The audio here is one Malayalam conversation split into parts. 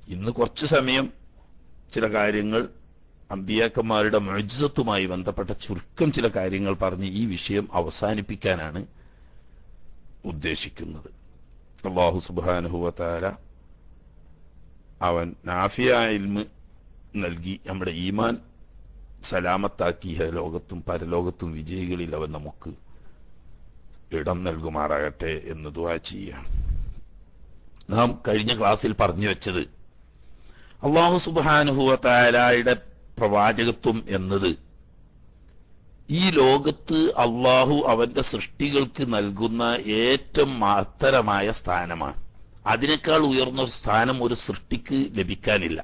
ഇന്ന് കുറച്ചു സമയം ചില കാര്യങ്ങൾ അമ്പിയാക്കന്മാരുടെ മൊജിസത്തുമായി ബന്ധപ്പെട്ട ചുരുക്കം ചില കാര്യങ്ങൾ പറഞ്ഞ് ഈ വിഷയം അവസാനിപ്പിക്കാനാണ് ഉദ്ദേശിക്കുന്നത് അള്ളാഹു സുബാനുഹുവത്താല അവൻ നാഫിയ ഇൽമ് നൽകി നമ്മുടെ ഈമാൻ സലാമത്താക്കിയ ലോകത്തും പരലോകത്തും വിജയികളിൽ അവൻ നമുക്ക് ഇടം നൽകുമാറാകട്ടെ എന്ന് ദുവാ ചെയ്യുകയാണ് നാം കഴിഞ്ഞ ക്ലാസ്സിൽ പറഞ്ഞു വെച്ചത് അള്ളാഹു സുബാനുഹുവത്തായാലയുടെ പ്രവാചകത്വം എന്നത് ഈ ലോകത്ത് അള്ളാഹു അവന്റെ സൃഷ്ടികൾക്ക് നൽകുന്ന ഏറ്റവും മഹത്തരമായ സ്ഥാനമാണ് അതിനേക്കാൾ ഉയർന്ന ഒരു സ്ഥാനം ഒരു സൃഷ്ടിക്ക് ലഭിക്കാനില്ല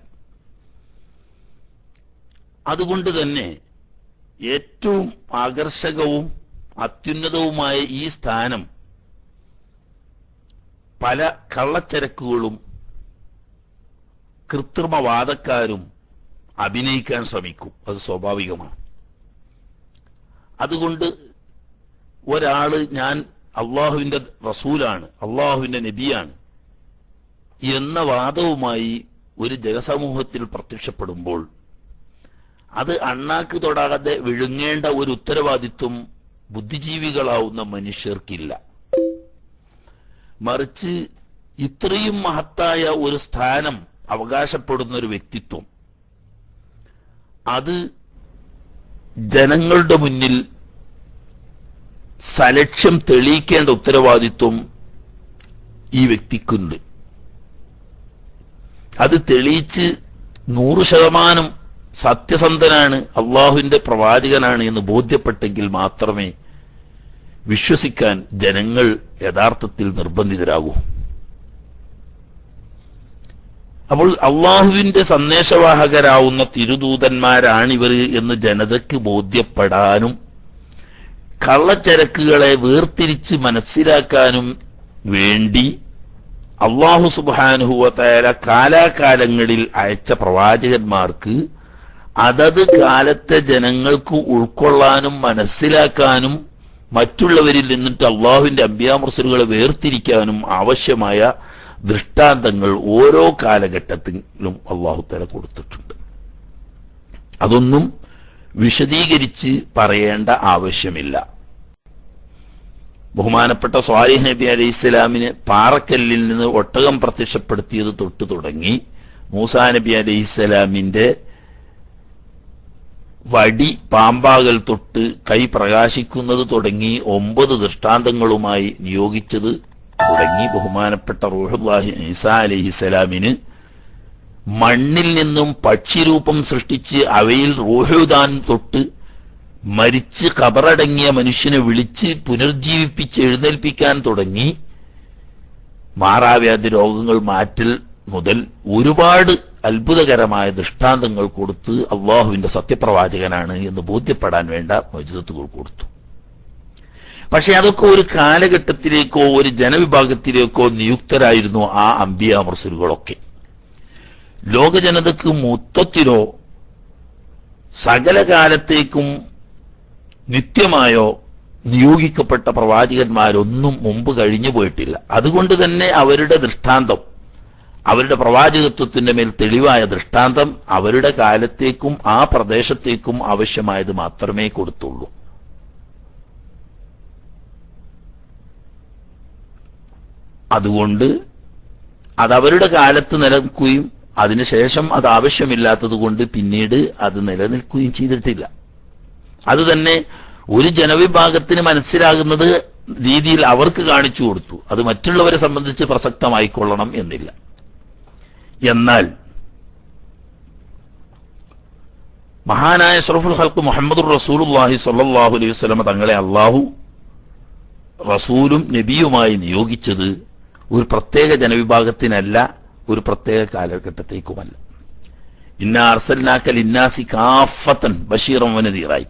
അതുകൊണ്ട് തന്നെ ഏറ്റവും ആകർഷകവും അത്യുന്നതവുമായ ഈ സ്ഥാനം പല കള്ളച്ചരക്കുകളും കൃത്രിമവാദക്കാരും അഭിനയിക്കാൻ ശ്രമിക്കും അത് സ്വാഭാവികമാണ് അതുകൊണ്ട് ഒരാള് ഞാൻ അള്ളാഹുവിന്റെ റസൂലാണ് അള്ളാഹുവിന്റെ നബിയാണ് എന്ന വാദവുമായി ഒരു ജനസമൂഹത്തിൽ പ്രത്യക്ഷപ്പെടുമ്പോൾ അത് അണ്ണാക്ക് തൊടാതെ വിഴുങ്ങേണ്ട ഒരു ഉത്തരവാദിത്വം ബുദ്ധിജീവികളാവുന്ന മനുഷ്യർക്കില്ല മറിച്ച് ഇത്രയും മഹത്തായ ഒരു സ്ഥാനം അവകാശപ്പെടുന്ന ഒരു വ്യക്തിത്വം അത് ജനങ്ങളുടെ മുന്നിൽ സലക്ഷ്യം തെളിയിക്കേണ്ട ഉത്തരവാദിത്വം ഈ വ്യക്തിക്കുണ്ട് അത് തെളിയിച്ച് നൂറ് ശതമാനം സത്യസന്ധനാണ് അള്ളാഹുവിന്റെ പ്രവാചകനാണ് എന്ന് ബോധ്യപ്പെട്ടെങ്കിൽ മാത്രമേ വിശ്വസിക്കാൻ ജനങ്ങൾ യഥാർത്ഥത്തിൽ നിർബന്ധിതരാകൂ അപ്പോൾ അള്ളാഹുവിന്റെ സന്ദേശവാഹകരാവുന്ന തിരുദൂതന്മാരാണിവർ എന്ന് ജനതയ്ക്ക് ബോധ്യപ്പെടാനും കള്ളച്ചരക്കുകളെ വേർതിരിച്ച് മനസ്സിലാക്കാനും വേണ്ടി അള്ളാഹു സുബാനുഹുവല കാലാകാലങ്ങളിൽ അയച്ച പ്രവാചകന്മാർക്ക് അതത് കാലത്തെ ജനങ്ങൾക്ക് ഉൾക്കൊള്ളാനും മനസ്സിലാക്കാനും മറ്റുള്ളവരിൽ നിന്നിട്ട് അള്ളാഹുവിന്റെ അമ്പ്യാമർസലുകളെ വേർതിരിക്കാനും ആവശ്യമായ ദൃഷ്ടാന്തങ്ങൾ ഓരോ കാലഘട്ടത്തിലും അള്ളാഹു തല കൊടുത്തിട്ടുണ്ട് അതൊന്നും വിശദീകരിച്ച് പറയേണ്ട ആവശ്യമില്ല ബഹുമാനപ്പെട്ട സ്വാലിഹ് നബി അലൈഹി ഇസ്ലാമിന് പാറക്കല്ലിൽ നിന്ന് ഒട്ടകം പ്രത്യക്ഷപ്പെടുത്തിയത് തൊട്ട് തുടങ്ങി മൂസാ നബി അലൈഹി ഇസ്ലാമിന്റെ വടി പാമ്പാകൽ തൊട്ട് കൈ പ്രകാശിക്കുന്നത് തുടങ്ങി ഒമ്പത് ദൃഷ്ടാന്തങ്ങളുമായി നിയോഗിച്ചത് തുടങ്ങി ബഹുമാനപ്പെട്ട റൂഹുല്ലാഹി ഈസാ അലൈഹിസ്സലാമിന് മണ്ണിൽ നിന്നും പക്ഷിരൂപം സൃഷ്ടിച്ച് അവയിൽ റൂഹുദാൻ തൊട്ട് മരിച്ച് കബറടങ്ങിയ മനുഷ്യനെ വിളിച്ച് പുനർജീവിപ്പിച്ച് എഴുന്നേൽപ്പിക്കാൻ തുടങ്ങി മാറാവ്യാധി രോഗങ്ങൾ മാറ്റൽ മുതൽ ഒരുപാട് അത്ഭുതകരമായ ദൃഷ്ടാന്തങ്ങൾ കൊടുത്ത് അള്ളാഹുവിന്റെ സത്യപ്രവാചകനാണ് എന്ന് ബോധ്യപ്പെടാൻ വേണ്ട മോചിതത്തുകൾ കൊടുത്തു പക്ഷെ അതൊക്കെ ഒരു കാലഘട്ടത്തിലേക്കോ ഒരു ജനവിഭാഗത്തിലേക്കോ നിയുക്തരായിരുന്നു ആ അമ്പിയ മുർസലുകളൊക്കെ ലോക ജനതക്ക് മൊത്തത്തിലോ സകല കാലത്തേക്കും നിത്യമായോ നിയോഗിക്കപ്പെട്ട പ്രവാചകന്മാരൊന്നും മുമ്പ് കഴിഞ്ഞു പോയിട്ടില്ല അതുകൊണ്ട് തന്നെ അവരുടെ ദൃഷ്ടാന്തം അവരുടെ പ്രവാചകത്വത്തിന്റെ മേൽ തെളിവായ ദൃഷ്ടാന്തം അവരുടെ കാലത്തേക്കും ആ പ്രദേശത്തേക്കും ആവശ്യമായത് മാത്രമേ കൊടുത്തുള്ളൂ അതുകൊണ്ട് അത് അവരുടെ കാലത്ത് നിലനിൽക്കുകയും അതിനുശേഷം അത് ആവശ്യമില്ലാത്തത് കൊണ്ട് പിന്നീട് അത് നിലനിൽക്കുകയും ചെയ്തിട്ടില്ല അത് തന്നെ ഒരു ജനവിഭാഗത്തിന് മനസ്സിലാകുന്നത് രീതിയിൽ അവർക്ക് കാണിച്ചു കൊടുത്തു അത് മറ്റുള്ളവരെ സംബന്ധിച്ച് പ്രസക്തമായിക്കൊള്ളണം എന്നില്ല എന്നാൽ മഹാനായ ഷറഫുൽ ഹൽക്ക് മുഹമ്മദ് റസൂലുല്ലാഹി സ്വല്ലല്ലാഹു അലൈഹി വസല്ലമ തങ്ങളെ അള്ളാഹു റസൂലും നബിയുമായി നിയോഗിച്ചത് ഒരു പ്രത്യേക ജനവിഭാഗത്തിനല്ല ഒരു പ്രത്യേക കാലഘട്ടത്തേക്കുമല്ല ഇന്ന അർസൽനാക്കൽ ഇന്നാസി കാഫത്തൻ ബഷീറം വനതീറായി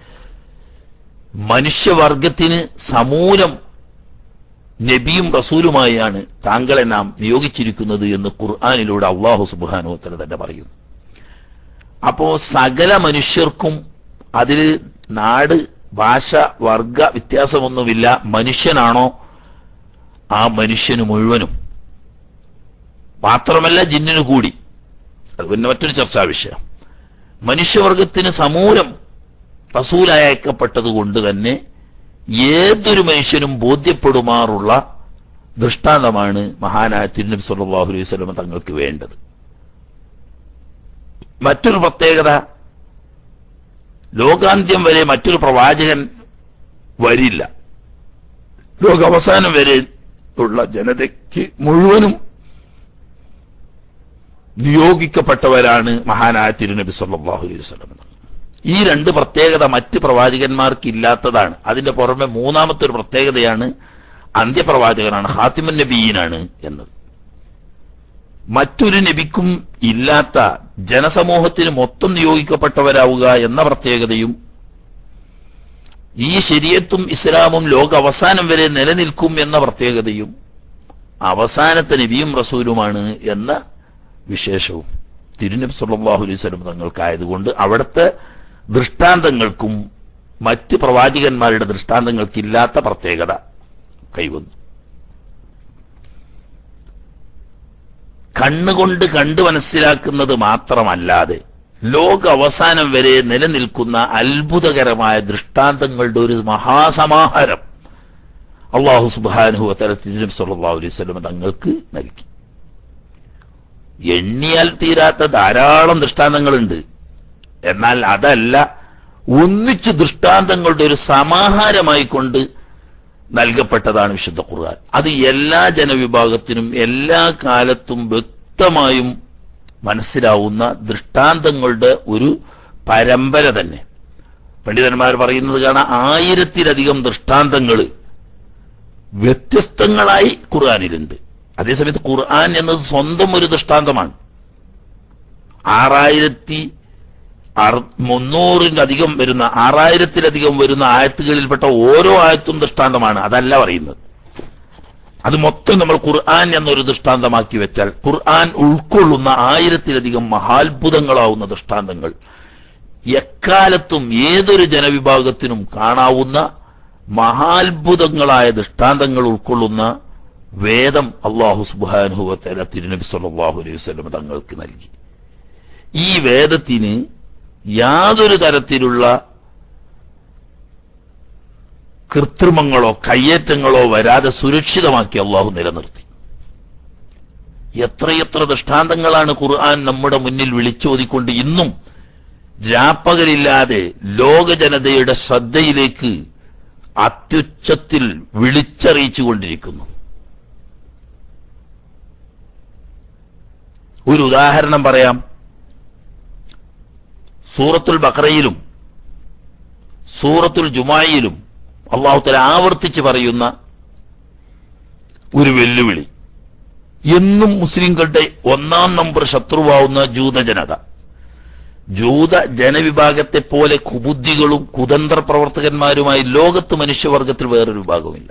മനുഷ്യവർഗത്തിന് സമൂലം നബിയും റസൂലുമായാണ് താങ്കളെ നാം നിയോഗിച്ചിരിക്കുന്നത് എന്ന് ഖുർആാനിലൂടെ അള്ളാഹു സുബാനുത്തല തന്നെ പറയുന്നു അപ്പോ സകല മനുഷ്യർക്കും അതിൽ നാട് ഭാഷ വർഗ വ്യത്യാസമൊന്നുമില്ല മനുഷ്യനാണോ ആ മനുഷ്യന് മുഴുവനും മാത്രമല്ല ജിന്നിനു കൂടി അത് പിന്നെ മറ്റൊരു ചർച്ചാ വിഷയം മനുഷ്യവർഗത്തിന് സമൂലം റസൂലായി അയക്കപ്പെട്ടത് കൊണ്ട് തന്നെ ഏതൊരു മനുഷ്യനും ബോധ്യപ്പെടുമാറുള്ള ദൃഷ്ടാന്തമാണ് മഹാനായ തിരുനബി സല്ലല്ലാഹു അലൈഹി വസല്ലം തങ്ങൾക്ക് വേണ്ടത് മറ്റൊരു പ്രത്യേകത ലോകാന്ത്യം വരെ മറ്റൊരു പ്രവാചകൻ വരില്ല ലോകാവസാനം വരെ ഉള്ള ജനതയ്ക്ക് മുഴുവനും നിയോഗിക്കപ്പെട്ടവരാണ് മഹാനായ തിരുനബി സല്ലല്ലാഹു അലൈഹി വസല്ലം തങ്ങൾ. ഈ രണ്ട് പ്രത്യേകത മറ്റ് പ്രവാചകന്മാർക്ക് ഇല്ലാത്തതാണ് അതിന്റെ പുറമെ മൂന്നാമത്തെ ഒരു പ്രത്യേകതയാണ് അന്ത്യപ്രവാചകനാണ് ഹാത്തിമൻ നബീനാണ് എന്നത് മറ്റൊരു നബിക്കും ഇല്ലാത്ത ജനസമൂഹത്തിന് മൊത്തം നിയോഗിക്കപ്പെട്ടവരാവുക എന്ന പ്രത്യേകതയും ഈ ശരിയത്തും ഇസ്ലാമും ലോക അവസാനം വരെ നിലനിൽക്കും എന്ന പ്രത്യേകതയും അവസാനത്തെ നബിയും റസൂലുമാണ് എന്ന വിശേഷവും തിരുനബി സല്ലല്ലാഹു അലൈഹി വസല്ലം തങ്ങൾക്കായതുകൊണ്ട് അവിടുത്തെ ദൃഷ്ടാന്തങ്ങൾക്കും മറ്റ് പ്രവാചകന്മാരുടെ ദൃഷ്ടാന്തങ്ങൾക്കില്ലാത്ത പ്രത്യേകത കൈവന്നു കണ്ണുകൊണ്ട് കണ്ടു മനസ്സിലാക്കുന്നത് മാത്രമല്ലാതെ ലോക അവസാനം വരെ നിലനിൽക്കുന്ന അത്ഭുതകരമായ ദൃഷ്ടാന്തങ്ങളുടെ ഒരു മഹാസമാഹാരം അള്ളാഹു സുബാനുഹു തലത്തിൽ സല്ലല്ലാഹു അലൈഹി വസല്ലം തങ്ങൾക്ക് നൽകി എണ്ണിയാൽ തീരാത്ത ധാരാളം ദൃഷ്ടാന്തങ്ങളുണ്ട് എന്നാൽ അതല്ല ഒന്നിച്ച് ദൃഷ്ടാന്തങ്ങളുടെ ഒരു സമാഹാരമായി കൊണ്ട് നൽകപ്പെട്ടതാണ് വിശുദ്ധ ഖുർആൻ അത് എല്ലാ ജനവിഭാഗത്തിനും എല്ലാ കാലത്തും വ്യക്തമായും മനസ്സിലാവുന്ന ദൃഷ്ടാന്തങ്ങളുടെ ഒരു പരമ്പര തന്നെ പണ്ഡിതന്മാർ പറയുന്നത് കാണാൻ ആയിരത്തിലധികം ദൃഷ്ടാന്തങ്ങൾ വ്യത്യസ്തങ്ങളായി ഖുർആാനിലുണ്ട് അതേസമയത്ത് ഖുർആൻ എന്നത് സ്വന്തം ഒരു ദൃഷ്ടാന്തമാണ് ആറായിരത്തി അറു- മുന്നൂറിലധികം വരുന്ന ആറായിരത്തിലധികം വരുന്ന ആയത്തുകളിൽപ്പെട്ട ഓരോ ആയത്തും ദൃഷ്ടാന്തമാണ് അതല്ല പറയുന്നത് അത് മൊത്തം നമ്മൾ ഖുർആൻ എന്നൊരു ദൃഷ്ടാന്തമാക്കി വെച്ചാൽ ഖുർആൻ ഉൾക്കൊള്ളുന്ന ആയിരത്തിലധികം മഹാത്ഭുതങ്ങളാവുന്ന ദൃഷ്ടാന്തങ്ങൾ എക്കാലത്തും ഏതൊരു ജനവിഭാഗത്തിനും കാണാവുന്ന മഹാത്ഭുതങ്ങളായ ദൃഷ്ടാന്തങ്ങൾ ഉൾക്കൊള്ളുന്ന വേദം അള്ളാഹു സുബാനുഹുവത്തേല തിരുനബി സല്ലല്ലാഹു അലൈഹി വസല്ലം തങ്ങൾക്ക് നൽകി ഈ വേദത്തിന് യാതൊരു തരത്തിലുള്ള കൃത്രിമങ്ങളോ കയ്യേറ്റങ്ങളോ വരാതെ സുരക്ഷിതമാക്കി അള്ളാഹു നിലനിർത്തി എത്രയെത്ര ദൃഷ്ടാന്തങ്ങളാണ് ഖുർആൻ നമ്മുടെ മുന്നിൽ വിളിച്ചോതിക്കൊണ്ട് ഇന്നും രാപ്പകലില്ലാതെ ലോക ജനതയുടെ ശ്രദ്ധയിലേക്ക് അത്യുച്ചത്തിൽ വിളിച്ചറിയിച്ചുകൊണ്ടിരിക്കുന്നു ഒരു ഉദാഹരണം പറയാം സൂറത്തുൽ ബക്രയിലും സൂറത്തുൽ ജുമായിലും അള്ളാഹുത്തല ആവർത്തിച്ച് പറയുന്ന ഒരു വെല്ലുവിളി എന്നും മുസ്ലിങ്ങളുടെ ഒന്നാം നമ്പർ ശത്രുവാവുന്ന ജൂതജനത ജൂത ജനവിഭാഗത്തെ പോലെ കുബുദ്ധികളും കുതന്ത്ര പ്രവർത്തകന്മാരുമായി ലോകത്ത് മനുഷ്യവർഗത്തിൽ വേറൊരു വിഭാഗവുമില്ല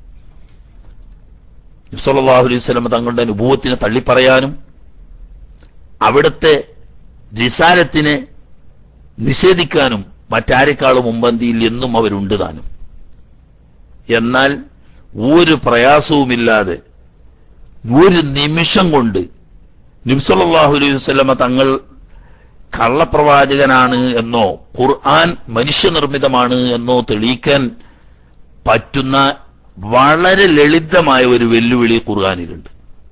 സല്ലല്ലാഹു അലൈഹി വസല്ലം തങ്ങളുടെ അനുഭവത്തിനെ തള്ളിപ്പറയാനും അവിടുത്തെ ജിസാരത്തിനെ നിഷേധിക്കാനും മറ്റാരെക്കാളും മുമ്പന്തിയിൽ എന്നും അവരുണ്ട് താനും എന്നാൽ ഒരു പ്രയാസവുമില്ലാതെ ഒരു നിമിഷം കൊണ്ട് നിബ്സല്ലാഹു അലൈഹി വസല്ലമ തങ്ങൾ കള്ളപ്രവാചകനാണ് എന്നോ ഖുർആൻ മനുഷ്യനിർമ്മിതമാണ് എന്നോ തെളിയിക്കാൻ പറ്റുന്ന വളരെ ലളിതമായ ഒരു വെല്ലുവിളി ഖുർആനിലുണ്ട്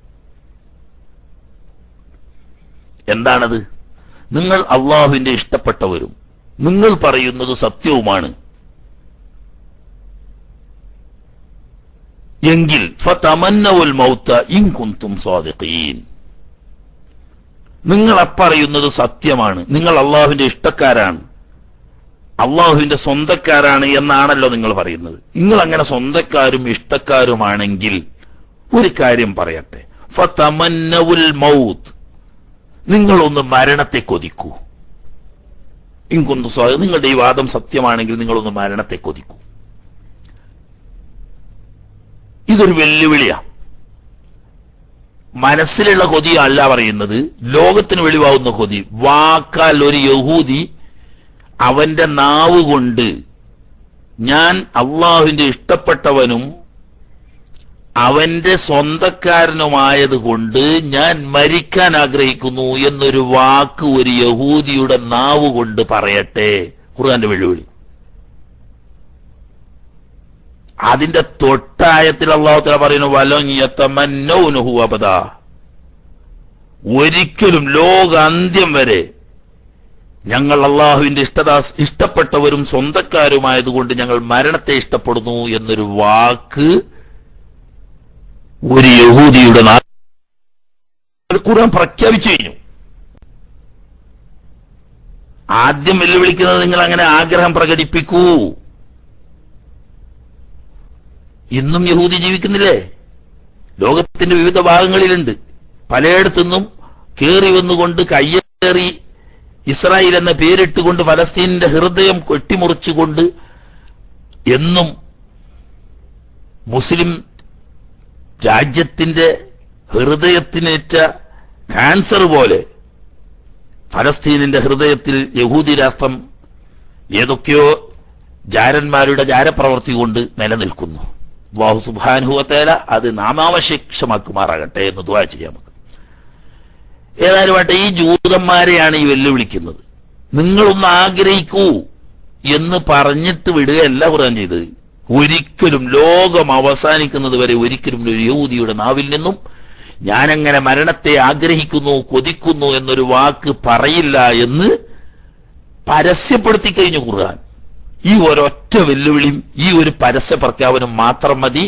എന്താണത് നിങ്ങൾ അള്ളാഹുവിന്റെ ഇഷ്ടപ്പെട്ടവരും നിങ്ങൾ പറയുന്നത് സത്യവുമാണ് എങ്കിൽ ഫതമന്നവുൽ മൗത്ത ഇൻ കുന്തും സ്വാദിഖീൻ നിങ്ങൾ അപ്പറയുന്നത് സത്യമാണ് നിങ്ങൾ അള്ളാഹുവിന്റെ ഇഷ്ടക്കാരാണ് അള്ളാഹുവിന്റെ സ്വന്തക്കാരാണ് എന്നാണല്ലോ നിങ്ങൾ പറയുന്നത് നിങ്ങൾ അങ്ങനെ സ്വന്തക്കാരും ഇഷ്ടക്കാരുമാണെങ്കിൽ ഒരു കാര്യം പറയട്ടെ ഫതമന്നവുൽ മൗത്ത് നിങ്ങളൊന്ന് മരണത്തെ കൊതിക്കൂ ഇൻകൊന്ന് സ്വാ- നിങ്ങളുടെ ഈ വാദം സത്യമാണെങ്കിൽ നിങ്ങളൊന്ന് മരണത്തെ കൊതിക്കൂ ഇതൊരു വെല്ലുവിളിയാ മനസ്സിലുള്ള കൊതി അല്ല പറയുന്നത് ലോകത്തിന് വെളിവാകുന്ന കൊതി വാക്കാൽ ഒരു യഹൂദി അവന്റെ നാവ് കൊണ്ട് ഞാൻ അള്ളാഹുവിന്റെ ഇഷ്ടപ്പെട്ടവനും അവന്റെ സ്വന്തക്കാരനുമായത് കൊണ്ട് ഞാൻ മരിക്കാൻ ആഗ്രഹിക്കുന്നു എന്നൊരു വാക്ക് ഒരു യഹൂദിയുടെ നാവ് കൊണ്ട് പറയട്ടെ ഖുർആന്റെ വെല്ലുവിളി അതിന്റെ തൊട്ടായത്തിൽ അള്ളാഹുത്തല പറയുന്നു വലോഞ്ഞത്തമന്നൗനുഹു അബദ ഒരിക്കലും ലോകാന്ത്യം വരെ ഞങ്ങൾ അള്ളാഹുവിന്റെ ഇഷ്ടദാ ഇഷ്ടപ്പെട്ടവരും സ്വന്തക്കാരുമായതുകൊണ്ട് ഞങ്ങൾ മരണത്തെ ഇഷ്ടപ്പെടുന്നു എന്നൊരു വാക്ക് ഒരു യഹൂദിയുടെ നാ ഖുർആൻ പ്രഖ്യാപിച്ചു കഴിഞ്ഞു ആദ്യം വെല്ലുവിളിക്കുന്നത് നിങ്ങൾ അങ്ങനെ ആഗ്രഹം പ്രകടിപ്പിക്കൂ ഇന്നും യഹൂദി ജീവിക്കുന്നില്ലേ ലോകത്തിന്റെ വിവിധ ഭാഗങ്ങളിലുണ്ട് പലയിടത്തുനിന്നും കേറി വന്നുകൊണ്ട് കയ്യേറി ഇസ്രായേൽ എന്ന പേരിട്ടുകൊണ്ട് ഫലസ്തീനിന്റെ ഹൃദയം കൊട്ടിമുറിച്ചുകൊണ്ട് എന്നും മുസ്ലിം രാജ്യത്തിന്റെ ഹൃദയത്തിനേറ്റ ക്യാൻസർ പോലെ ഫലസ്തീനിന്റെ ഹൃദയത്തിൽ യഹൂദി രാഷ്ട്രം ഏതൊക്കെയോ ജാരന്മാരുടെ ജാരപ്രവൃത്തി കൊണ്ട് നിലനിൽക്കുന്നു അള്ളാഹു സുബാനുഹുവത്തേല അത് നാമാവശേഷമാക്കുമാറാകട്ടെ എന്ന് ദ്വാ ചെയ്യാം നമുക്ക് ഏതായാലും ആട്ടെ ഈ ജൂതന്മാരെയാണ് ഈ വെല്ലുവിളിക്കുന്നത് നിങ്ങളൊന്ന് ആഗ്രഹിക്കൂ എന്ന് പറഞ്ഞിട്ട് വിടുകയല്ല ഖുർആൻ ചെയ്തത് ഒരിക്കലും ലോകം അവസാനിക്കുന്നത് വരെ ഒരിക്കലും ഒരു യഹൂദിയുടെ നാവിൽ നിന്നും ഞാനങ്ങനെ മരണത്തെ ആഗ്രഹിക്കുന്നു കൊതിക്കുന്നു എന്നൊരു വാക്ക് പറയില്ല എന്ന് പരസ്യപ്പെടുത്തി കഴിഞ്ഞു ഖുർആൻ ഈ ഒരൊറ്റ വെല്ലുവിളിയും ഈ ഒരു പരസ്യ പ്രഖ്യാപനം മാത്രം മതി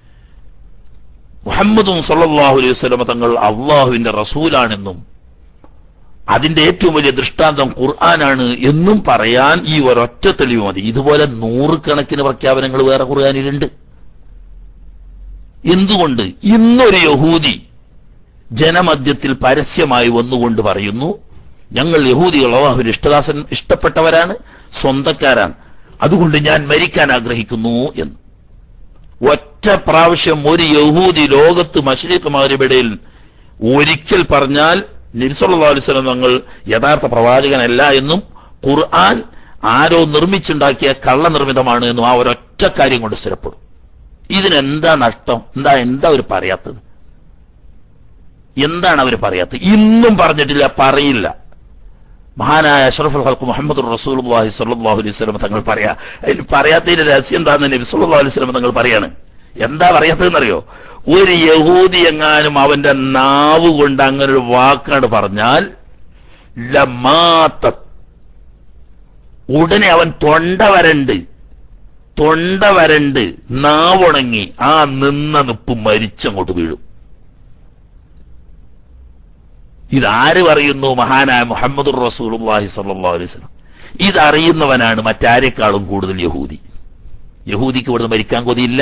മുഹമ്മദും സല്ലല്ലാഹു അലൈഹി വസല്ലമ തങ്ങൾ അള്ളാഹുവിന്റെ റസൂലാണെന്നും അതിന്റെ ഏറ്റവും വലിയ ദൃഷ്ടാന്തം ഖുർആനാണ് എന്നും പറയാൻ ഈ ഒരൊറ്റ തെളിവ് മതി ഇതുപോലെ നൂറുകണക്കിന് പ്രഖ്യാപനങ്ങൾ വേറെ ഖുർആനിലുണ്ട് എന്തുകൊണ്ട് ഇന്നൊരു യഹൂദി ജനമധ്യത്തിൽ പരസ്യമായി വന്നുകൊണ്ട് പറയുന്നു ഞങ്ങൾ യഹൂദികൾ അള്ളാഹുവിന്റെ ഇഷ്ടദാസൻ ഇഷ്ടപ്പെട്ടവരാണ് സ്വന്തക്കാരാണ് അതുകൊണ്ട് ഞാൻ മരിക്കാൻ ആഗ്രഹിക്കുന്നു എന്ന് ഒറ്റ പ്രാവശ്യം ഒരു യഹൂദി ലോകത്ത് മഷരീഖ് മഹരിബിടയിൽ ഒരിക്കൽ പറഞ്ഞാൽ നബിസല്ലാ അലുസ്ലം തങ്ങൾ യഥാർത്ഥ പ്രവാചകനല്ല എന്നും ഖുർആൻ ആരോ നിർമ്മിച്ചുണ്ടാക്കിയ കള്ളനിർമ്മിതമാണ് എന്നും ആ ഒരൊറ്റ കാര്യം കൊണ്ട് സ്ഥിരപ്പെടും ഇതിനെന്താ നഷ്ടം എന്താ എന്താ അവർ പറയാത്തത് എന്താണ് അവർ പറയാത്തത് ഇന്നും പറഞ്ഞിട്ടില്ല പറയില്ല മഹാനായ അഷ്റഫുൽ ഹൽക്ക് മുഹമ്മദ് റസൂലുള്ളാഹി സ്വല്ലല്ലാഹു അലൈഹി വസല്ലം തങ്ങൾ പറയാ അതിന് പറയാത്തതിന്റെ രഹസ്യം എന്താന്ന് നബി സല്ലല്ലാഹു അലൈഹി വസല്ലം തങ്ങൾ പറയാണ് എന്താ പറയാത്തതെന്നറിയോ ഒരു യഹൂദി എങ്ങാനും അവന്റെ നാവ് കൊണ്ട് അങ്ങനെ ഒരു വാക്കാണ് പറഞ്ഞാൽ ലമാത്ത ഉടനെ അവൻ തൊണ്ട വരണ്ട് തൊണ്ട വരണ്ട് നാവുണങ്ങി ആ നിന്ന നിപ്പ് മരിച്ചങ്ങോട്ട് വീഴും ഇതാര് പറയുന്നു മഹാനായ മുഹമ്മദ് റസൂലുള്ളാഹി സ്വല്ലല്ലാഹു അലൈഹി വസല്ലം ഇതറിയുന്നവനാണ് മറ്റാരെക്കാളും കൂടുതൽ യഹൂദി യഹൂദിക്ക് ഇവിടുന്ന് മരിക്കാൻ കൊതിയില്ല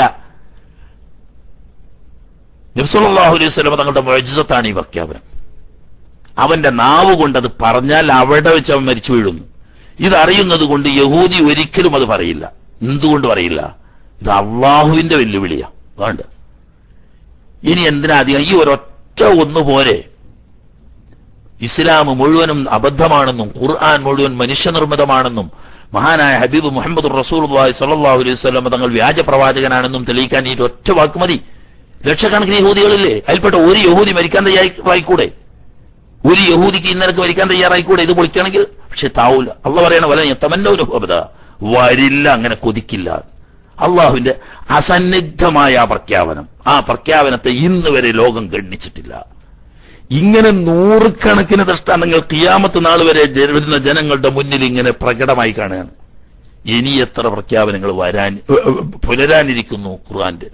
നബ്സല്ലാഹു അലൈഹി വസല്ലം തങ്ങളുടെ മൊഴിജത്താണ് ഈ പ്രഖ്യാപനം അവന്റെ നാവ് കൊണ്ട് അത് പറഞ്ഞാൽ അവിടെ വെച്ച് അവൻ മരിച്ചു വീഴുന്നു ഇതറിയുന്നത് കൊണ്ട് യഹൂദി ഒരിക്കലും അത് പറയില്ല എന്തുകൊണ്ട് പറയില്ല ഇത് അള്ളാഹുവിന്റെ വെല്ലുവിളിയാ വേണ്ട ഇനി എന്തിനാ അധികം ഈ ഒരൊറ്റ ഒന്ന് പോരെ ഇസ്ലാം മുഴുവനും അബദ്ധമാണെന്നും ഖുർആൻ മുഴുവൻ മനുഷ്യനിർമ്മിതമാണെന്നും മഹാനായ ഹബീബ് മുഹമ്മദ് റസൂൽ സല്ലാഹു അലൈഹി സ്വലം തങ്ങൾ വ്യാജ പ്രവാചകനാണെന്നും തെളിയിക്കാൻ ഈ ഒറ്റ വാക്ക് മതി ലക്ഷക്കണക്കിന് യഹൂദികളില്ലേ അതിൽപ്പെട്ട ഒരു യഹൂദി മരിക്കാൻ തയ്യാറായിക്കൂടെ ഒരു യഹൂദിക്ക് ഇന്നലക്ക് മരിക്കാൻ തയ്യാറായിക്കൂടെ ഇത് പൊളിക്കണമെങ്കിൽ പക്ഷെ താവൂല അള്ള പറയണ വല തമന്നോനുഭവത വരില്ല അങ്ങനെ കൊതിക്കില്ല അള്ളാഹുവിന്റെ അസന്നിഗ്ധമായ ആ പ്രഖ്യാപനം ആ പ്രഖ്യാപനത്തെ ഇന്ന് വരെ ലോകം ഗണ്ണിച്ചിട്ടില്ല ഇങ്ങനെ നൂറുകണക്കിന് ദൃഷ്ടാന്തങ്ങൾ കിയാമത്ത് നാൾ വരെ ജ- വരുന്ന ജനങ്ങളുടെ മുന്നിൽ ഇങ്ങനെ പ്രകടമായി കാണുകയാണ് ഇനി എത്ര പ്രഖ്യാപനങ്ങൾ വരാൻ ഏ, ഏ, പുലരാനിരിക്കുന്നു ഖുർആന്റെ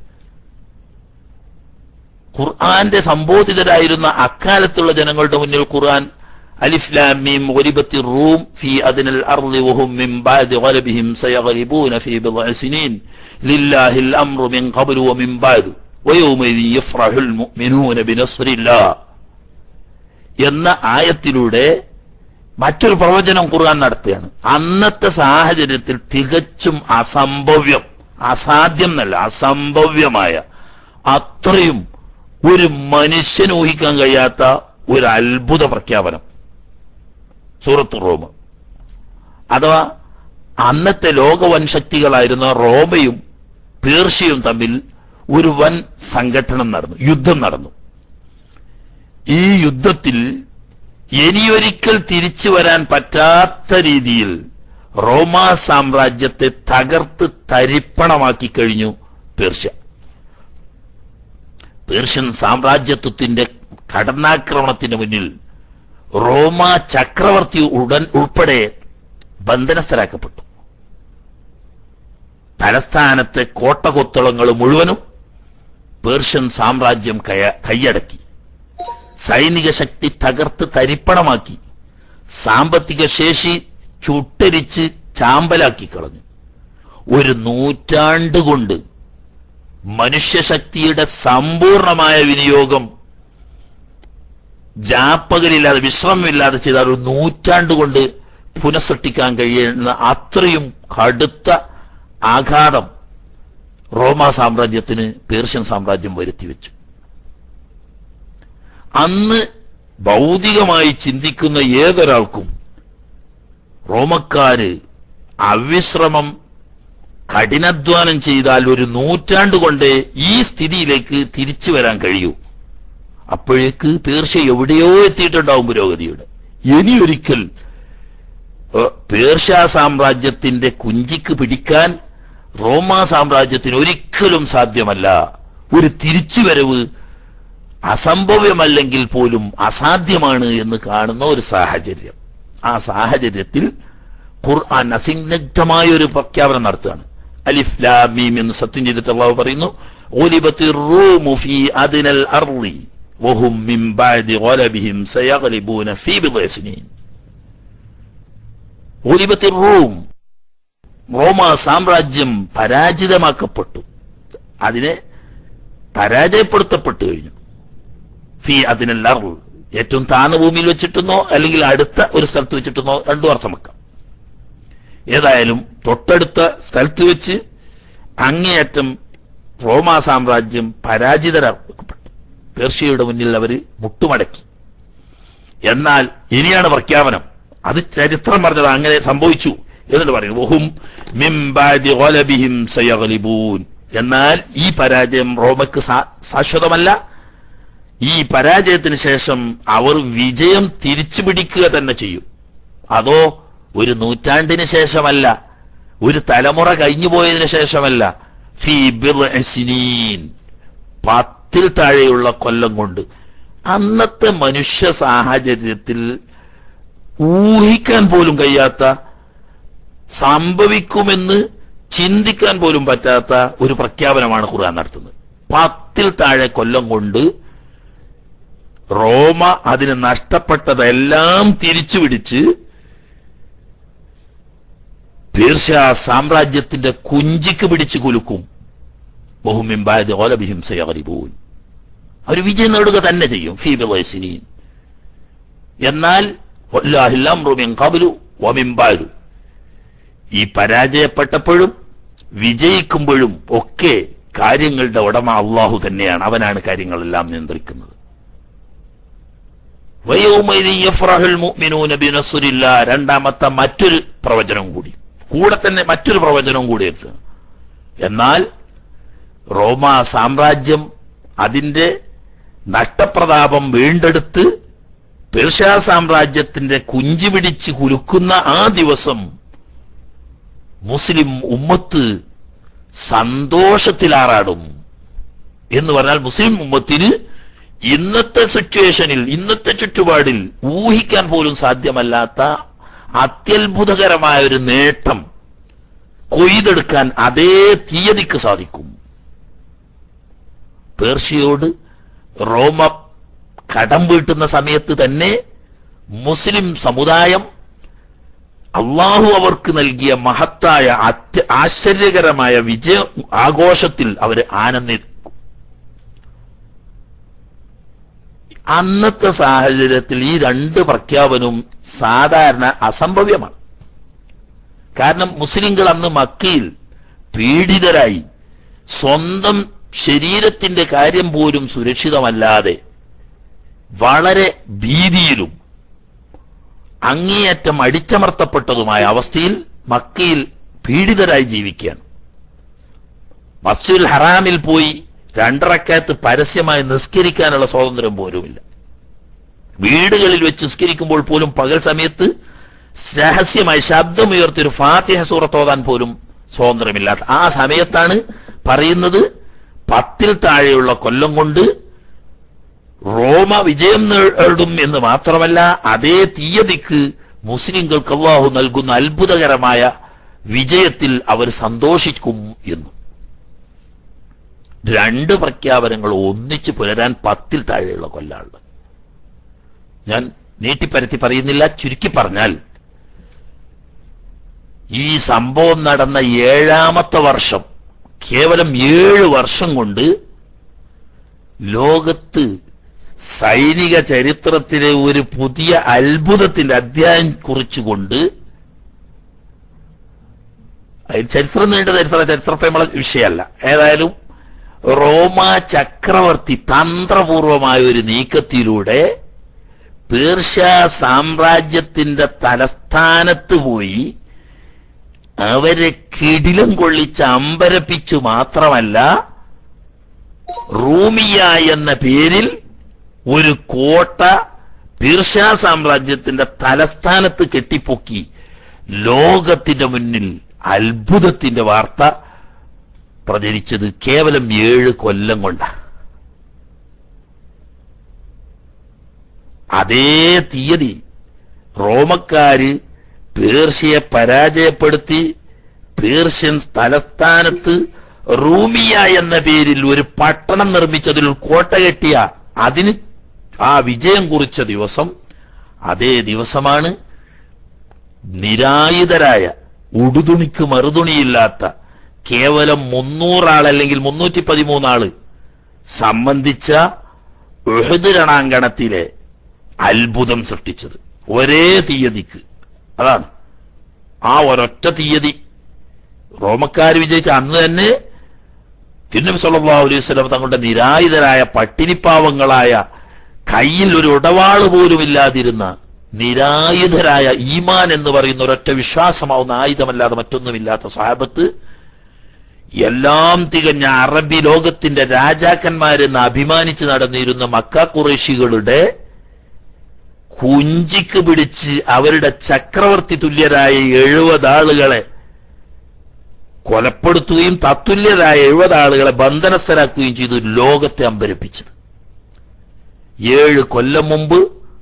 ഖുർആന്റെ സംബോധിതരായിരുന്ന അക്കാലത്തുള്ള ജനങ്ങളുടെ മുന്നിൽ ഖുർആൻ അലിഫ്ലാം മീം ഗുലിബത്തി റൂം ഫി അദ്നൽ അർളി വഹും മിൻ ബഅദി ഗലബിഹിം സയഗ്ലിബൂന ഫി ബിദ്അ സിനീൻ ലില്ലാഹിൽ അംറു മിൻ ഖബ്ലു വമിൻ ബഅദ് വയൗമഇദി യഫ്റഹുൽ മുഅ്മിനൂന ബിനസ്രില്ലാഹ് എന്ന ആയത്തിലൂടെ മറ്റൊരു പ്രവചനം ഖുർആൻ നടത്തുകയാണ് അന്നത്തെ സാഹചര്യത്തിൽ തികച്ചും അസംഭവ്യം അസാധ്യം എന്നല്ല അസംഭവ്യമായ അത്രയും ഒരു മനുഷ്യന് ഊഹിക്കാൻ കഴിയാത്ത ഒരു അത്ഭുത പ്രഖ്യാപനം സൂറത്ത് റോം അഥവാ അന്നത്തെ ലോകവൻശക്തികളായിരുന്ന റോമയും പേർഷ്യയും തമ്മിൽ ഒരു വൻ സംഘടനം നടന്നു യുദ്ധം നടന്നു ഈ യുദ്ധത്തിൽ ഇനിയൊരിക്കൽ തിരിച്ചു വരാൻ പറ്റാത്ത രീതിയിൽ റോമാ സാമ്രാജ്യത്തെ തകർത്ത് തരിപ്പണമാക്കി കഴിഞ്ഞു പേർഷ്യ പേർഷ്യൻ സാമ്രാജ്യത്വത്തിന്റെ കടന്നാക്രമണത്തിന് മുന്നിൽ റോമ ചക്രവർത്തി ഉടൻ ഉൾപ്പെടെ ബന്ധനസ്ഥരാക്കപ്പെട്ടു തലസ്ഥാനത്തെ കോട്ടകൊത്തളങ്ങൾ മുഴുവനും പേർഷ്യൻ സാമ്രാജ്യം കയ- കൈയടക്കി സൈനിക ശക്തി തകർത്ത് തരിപ്പണമാക്കി സാമ്പത്തിക ശേഷി ചുട്ടരിച്ച് ചാമ്പലാക്കി കളഞ്ഞു ഒരു നൂറ്റാണ്ട് കൊണ്ട് മനുഷ്യശക്തിയുടെ സമ്പൂർണമായ വിനിയോഗം ജാപ്പകലില്ലാതെ വിശ്രമമില്ലാതെ ചെയ്താൽ ഒരു നൂറ്റാണ്ട് കൊണ്ട് പുനഃസൃഷ്ടിക്കാൻ കഴിയുന്ന അത്രയും കടുത്ത ആഘാതം റോമ സാമ്രാജ്യത്തിന് പേർഷ്യൻ സാമ്രാജ്യം വരുത്തി വെച്ചു അന്ന് ഭൗതികമായി ചിന്തിക്കുന്ന ഏതൊരാൾക്കും റോമക്കാര് അവിശ്രമം കഠിനാധ്വാനം ചെയ്താൽ ഒരു നൂറ്റാണ്ട് കൊണ്ട് ഈ സ്ഥിതിയിലേക്ക് തിരിച്ചു വരാൻ കഴിയൂ അപ്പോഴേക്ക് പേർഷ്യ എവിടെയോ എത്തിയിട്ടുണ്ടാവും പുരോഗതിയുടെ ഇനിയൊരിക്കൽ ഏഹ്, പേർഷ്യ സാമ്രാജ്യത്തിന്റെ കുഞ്ചിക്ക് പിടിക്കാൻ റോമ സാമ്രാജ്യത്തിന് ഒരിക്കലും സാധ്യമല്ല ഒരു തിരിച്ചുവരവ് അസംഭവ്യമല്ലെങ്കിൽ പോലും അസാധ്യമാണ് എന്ന് കാണുന്ന ഒരു സാഹചര്യം ആ സാഹചര്യത്തിൽ ഖുർആൻ അസിഗ്നഗ്ധമായ ഒരു പ്രഖ്യാപനം നടത്തുകയാണ് അലിഫ് ലാം മീം എന്ന് സത്യം ചെയ്തിട്ട് അള്ളാഹു പറയുന്നു "ഗുലിബത്തി റൂമു ഫീ അദ്നൽ അർളി വഹും മിൻ ബഅദി ഗലബിഹിം സയഗ്ലിബൂന ഫീ ബിദ്ഇ സിനീൻ." ഗുലിബത്തി റൂം റോമ സാമ്രാജ്യം പരാജിതമാക്കപ്പെട്ടു അതിനെ പരാജയപ്പെടുത്തപ്പെട്ടു കഴിഞ്ഞു ഫി അതിനൽ അർൾ ഏറ്റവും താഴ്ന്ന ഭൂമിയിൽ വെച്ചിട്ടെന്നോ അല്ലെങ്കിൽ അടുത്ത ഒരു സ്ഥലത്ത് വെച്ചിട്ടെന്നോ രണ്ടു അർത്ഥം വെക്കാം ഏതായാലും തൊട്ടടുത്ത സ്ഥലത്ത് വെച്ച് അങ്ങേയറ്റം റോമാ സാമ്രാജ്യം പരാജിതരാക്കപ്പെട്ടു പേർഷ്യയുടെ മുന്നിൽ അവർ മുട്ടുമടക്കി എന്നാൽ ഇനിയാണ് പ്രഖ്യാപനം അത് ചരിത്രം പറഞ്ഞത് അങ്ങനെ സംഭവിച്ചു എന്നിട്ട് പറയും "വഹും മിൻ ബഅദി ഗലബിഹിം സയഗ്ലിബൂൻ." എന്നാൽ ഈ പരാജയം റോമയ്ക്ക് സാ- ശാശ്വതമല്ല ഈ പരാജയത്തിന് ശേഷം അവർ വിജയം തിരിച്ചു പിടിക്കുക തന്നെ ചെയ്യും അതോ ഒരു നൂറ്റാണ്ടിന് ശേഷമല്ല ഒരു തലമുറ കഴിഞ്ഞു പോയതിനു ശേഷമല്ല ഫീ ബിദ്ഇ സിനീൻ. പത്തിൽ താഴെയുള്ള കൊല്ലം കൊണ്ട് അന്നത്തെ മനുഷ്യ സാഹചര്യത്തിൽ ഊഹിക്കാൻ പോലും കഴിയാത്ത സംഭവിക്കുമെന്ന് ചിന്തിക്കാൻ പോലും പറ്റാത്ത ഒരു പ്രഖ്യാപനമാണ് ഖുർആൻ നടത്തുന്നത് പത്തിൽ താഴെ കൊല്ലം കൊണ്ട് റോമ അതിന് നഷ്ടപ്പെട്ടതെല്ലാം തിരിച്ചു പിടിച്ച് പേർഷ്യ സാമ്രാജ്യത്തിന്റെ കുഞ്ചിക്ക് പിടിച്ചു കുലുക്കും ബഹുമിംബായത് ഓലബിഹിം സയറിബൂൻ അവർ വിജയം നേടുക തന്നെ ചെയ്യും ഫീ ബിളൈസിനീൻ എന്നാൽ വല്ലാഹിൽ അംറു മിൻ ഖബ്ലു വമിൻ ബഅദു ഈ പരാജയപ്പെട്ടപ്പോഴും വിജയിക്കുമ്പോഴും ഒക്കെ കാര്യങ്ങളുടെ ഉടമ അള്ളാഹു തന്നെയാണ് അവനാണ് കാര്യങ്ങളെല്ലാം നിയന്ത്രിക്കുന്നത് വയൗമൈദി യഫ്റഹുൽ മുഅ്മിനൂന ബിനസ്രില്ലാ രണ്ടാമത്തെ മറ്റൊരു പ്രവചനം കൂടി കൂടെ തന്നെ മറ്റൊരു പ്രവചനം കൂടി എത്തുക എന്നാൽ റോമ സാമ്രാജ്യം അതിന്റെ നഷ്ടപ്രതാപം വീണ്ടെടുത്ത് പേർഷ്യ സാമ്രാജ്യത്തിന്റെ കുഞ്ചി പിടിച്ച് കുലുക്കുന്ന ആ ദിവസം മുസ്ലിം ഉമ്മത്ത് സന്തോഷത്തിലാറാടും എന്ന് പറഞ്ഞാൽ മുസ്ലിം ഉമ്മത്തിന് ഇന്നത്തെ സിറ്റുവേഷനിൽ ഇന്നത്തെ ചുറ്റുപാടിൽ ഊഹിക്കാൻ പോലും സാധ്യമല്ലാത്ത അത്യത്ഭുതകരമായ ഒരു നേട്ടം കൊയ്തെടുക്കാൻ അതേ തീയതിക്ക് സാധിക്കും പേർഷ്യയോട് റോമ കടം വീട്ടുന്ന സമയത്ത് തന്നെ മുസ്ലിം സമുദായം അള്ളാഹു അവർക്ക് നൽകിയ മഹത്തായ അത്യ ആശ്ചര്യകരമായ വിജയ ആഘോഷത്തിൽ അവർ ആനന്ദിക്കും അന്നത്തെ സാഹചര്യത്തിൽ ഈ രണ്ട് പ്രഖ്യാപനവും സാധാരണ അസംഭവ്യമാണ് കാരണം മുസ്ലിങ്ങൾ അന്ന് മക്കയിൽ പീഡിതരായി സ്വന്തം ശരീരത്തിന്റെ കാര്യം പോലും സുരക്ഷിതമല്ലാതെ വളരെ ഭീതിയിലും അങ്ങേയറ്റം അടിച്ചമർത്തപ്പെട്ടതുമായ അവസ്ഥയിൽ മക്കയിൽ പീഡിതരായി ജീവിക്കുകയാണ് മസ്ജിദുൽ ഹറാമിൽ പോയി രണ്ടറക്കാത്ത് പരസ്യമായി നിസ്കരിക്കാനുള്ള സ്വാതന്ത്ര്യം പോലുമില്ല വീടുകളിൽ വെച്ച് നിസ്കരിക്കുമ്പോൾ പോലും പകൽ സമയത്ത് രഹസ്യമായി ശബ്ദമുയർത്തി ഒരു ഫാത്തിഹ സൂറത്ത് ഓതാൻ പോലും സ്വാതന്ത്ര്യമില്ലാത്ത ആ സമയത്താണ് പറയുന്നത് പത്തിൽ താഴെയുള്ള കൊല്ലം കൊണ്ട് റോമ വിജയം നേടും എന്ന് മാത്രമല്ല അതേ തീയതിക്ക് മുസ്ലിങ്ങൾക്ക് അള്ളാഹു നൽകുന്ന അത്ഭുതകരമായ വിജയത്തിൽ അവർ സന്തോഷിക്കും എന്നും രണ്ട് പ്രഖ്യാപനങ്ങൾ ഒന്നിച്ച് പുലരാൻ പത്തിൽ താഴെയുള്ള കൊല്ലാണ് ഞാൻ നീട്ടിപ്പരത്തി പറയുന്നില്ല ചുരുക്കി പറഞ്ഞാൽ ഈ സംഭവം നടന്ന ഏഴാമത്തെ വർഷം കേവലം ഏഴ് വർഷം കൊണ്ട് ലോകത്ത് സൈനിക ചരിത്രത്തിലെ ഒരു പുതിയ അത്ഭുതത്തിന്റെ അധ്യായം കുറിച്ചുകൊണ്ട് അതിൽ ചരിത്രം നീണ്ട ചരിത്ര ചരിത്രത്തെ നമ്മളെ വിഷയമല്ല ഏതായാലും റോമ ചക്രവർത്തി തന്ത്രപൂർവമായ ഒരു നീക്കത്തിലൂടെ പേർഷ്യ സാമ്രാജ്യത്തിന്റെ തലസ്ഥാനത്ത് പോയി അവരെ കിടിലം കൊള്ളിച്ച് അമ്പരപ്പിച്ചു മാത്രമല്ല റൂമിയ എന്ന പേരിൽ ഒരു കോട്ട പീർഷ്യ സാമ്രാജ്യത്തിന്റെ തലസ്ഥാനത്ത് കെട്ടിപ്പൊക്കി ലോകത്തിന്റെ മുന്നിൽ അത്ഭുതത്തിന്റെ വാർത്ത പ്രചരിച്ചത് കേവലം ഏഴ് കൊല്ലം കൊണ്ടാണ് അതേ തീയതി റോമക്കാര് പേർഷ്യയെ പരാജയപ്പെടുത്തി പേർഷ്യൻ തലസ്ഥാനത്ത് റൂമിയ എന്ന പേരിൽ ഒരു പട്ടണം നിർമ്മിച്ചതിൽ കോട്ട കെട്ടിയ അതിന് ആ വിജയം കുറിച്ച ദിവസം അതേ ദിവസമാണ് നിരായുധരായ ഉടുതുണിക്ക് മറുതുണിയില്ലാത്ത കേവലം മുന്നൂറാൾ അല്ലെങ്കിൽ മുന്നൂറ്റി പതിമൂന്നാള് സംബന്ധിച്ച ഉഹദ് രണാങ്കണത്തിലെ അത്ഭുതം സൃഷ്ടിച്ചത് ഒരേ തീയതിക്ക് അതാണ് ആ ഒരൊറ്റ തീയതി റോമക്കാർ വിജയിച്ച അന്ന് തന്നെ തിരുനബി സല്ലല്ലാഹു അലൈഹി വസല്ലം തങ്ങളുടെ നിരായുധരായ പട്ടിണിപ്പാവങ്ങളായ കയ്യിൽ ഒരു ഉടവാള് പോലും ഇല്ലാതിരുന്ന നിരായുധരായ ഈമാൻ എന്ന് പറയുന്ന ഒരൊറ്റ വിശ്വാസമാവുന്ന ആയുധമല്ലാതെ മറ്റൊന്നുമില്ലാത്ത സാഹബത്ത് എല്ലാം തികഞ്ഞ അറബി ലോകത്തിന്റെ രാജാക്കന്മാരെന്ന് അഭിമാനിച്ച് നടന്നിരുന്ന മക്ക കുറേശികളുടെ കുഞ്ചിക്ക് പിടിച്ച് അവരുടെ ചക്രവർത്തി തുല്യരായ എഴുപത് ആളുകളെ കൊലപ്പെടുത്തുകയും തത്തുല്യരായ എഴുപത് ആളുകളെ ബന്ധനസ്ഥരാക്കുകയും ചെയ്തു ലോകത്തെ അമ്പരപ്പിച്ചത് ഏഴ് കൊല്ലം മുമ്പ്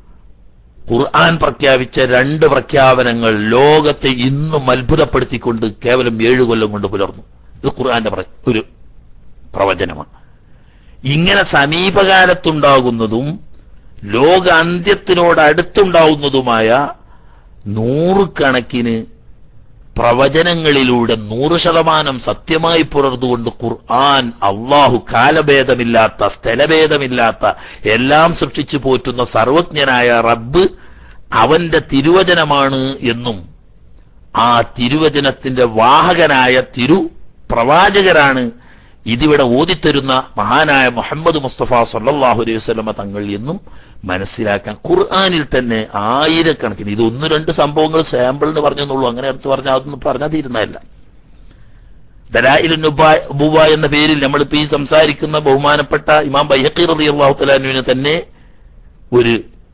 ഖുർആൻ പ്രഖ്യാപിച്ച രണ്ട് പ്രഖ്യാപനങ്ങൾ ലോകത്തെ ഇന്നും അത്ഭുതപ്പെടുത്തിക്കൊണ്ട് കേവലം ഏഴ് കൊല്ലം കൊണ്ട് പുലർന്നു ഇത് ഖുർആന്റെ പ്ര- ഒരു പ്രവചനമാണ് ഇങ്ങനെ സമീപകാലത്തുണ്ടാകുന്നതും ലോക അന്ത്യത്തിനോട് അടുത്തുണ്ടാവുന്നതുമായ നൂറുകണക്കിന് പ്രവചനങ്ങളിലൂടെ നൂറ് ശതമാനം സത്യമായി പുലർന്നുകൊണ്ട് ഖുർആൻ അള്ളാഹു കാലഭേദമില്ലാത്ത സ്ഥലഭേദമില്ലാത്ത എല്ലാം സൃഷ്ടിച്ചു പോറ്റുന്ന സർവജ്ഞനായ റബ്ബ് അവന്റെ തിരുവചനമാണ് എന്നും ആ തിരുവചനത്തിന്റെ വാഹകനായ തിരു പ്രവാചകരാണ് ഇതിവിടെ ഓതിത്തരുന്ന മഹാനായ മുഹമ്മദ് മുസ്തഫ സല്ലല്ലാഹു അലൈഹി വസല്ലമ തങ്ങൾ എന്നും മനസ്സിലാക്കാൻ ഖുർആനിൽ തന്നെ ആയിരക്കണക്കിന് ഇത് ഒന്ന് രണ്ട് സംഭവങ്ങൾ സാമ്പിളിന് പറഞ്ഞെന്നുള്ളൂ അങ്ങനെ അടുത്ത് പറഞ്ഞാൽ അതൊന്നും പറഞ്ഞാൽ തീരുന്നതല്ല ദലായിലു നുബ എന്ന പേരിൽ നമ്മളിപ്പോ ഈ സംസാരിക്കുന്ന ബഹുമാനപ്പെട്ട ഇമാം ബൈഹഖി റളിയല്ലാഹു തആലാനുവിന് തന്നെ ഒരു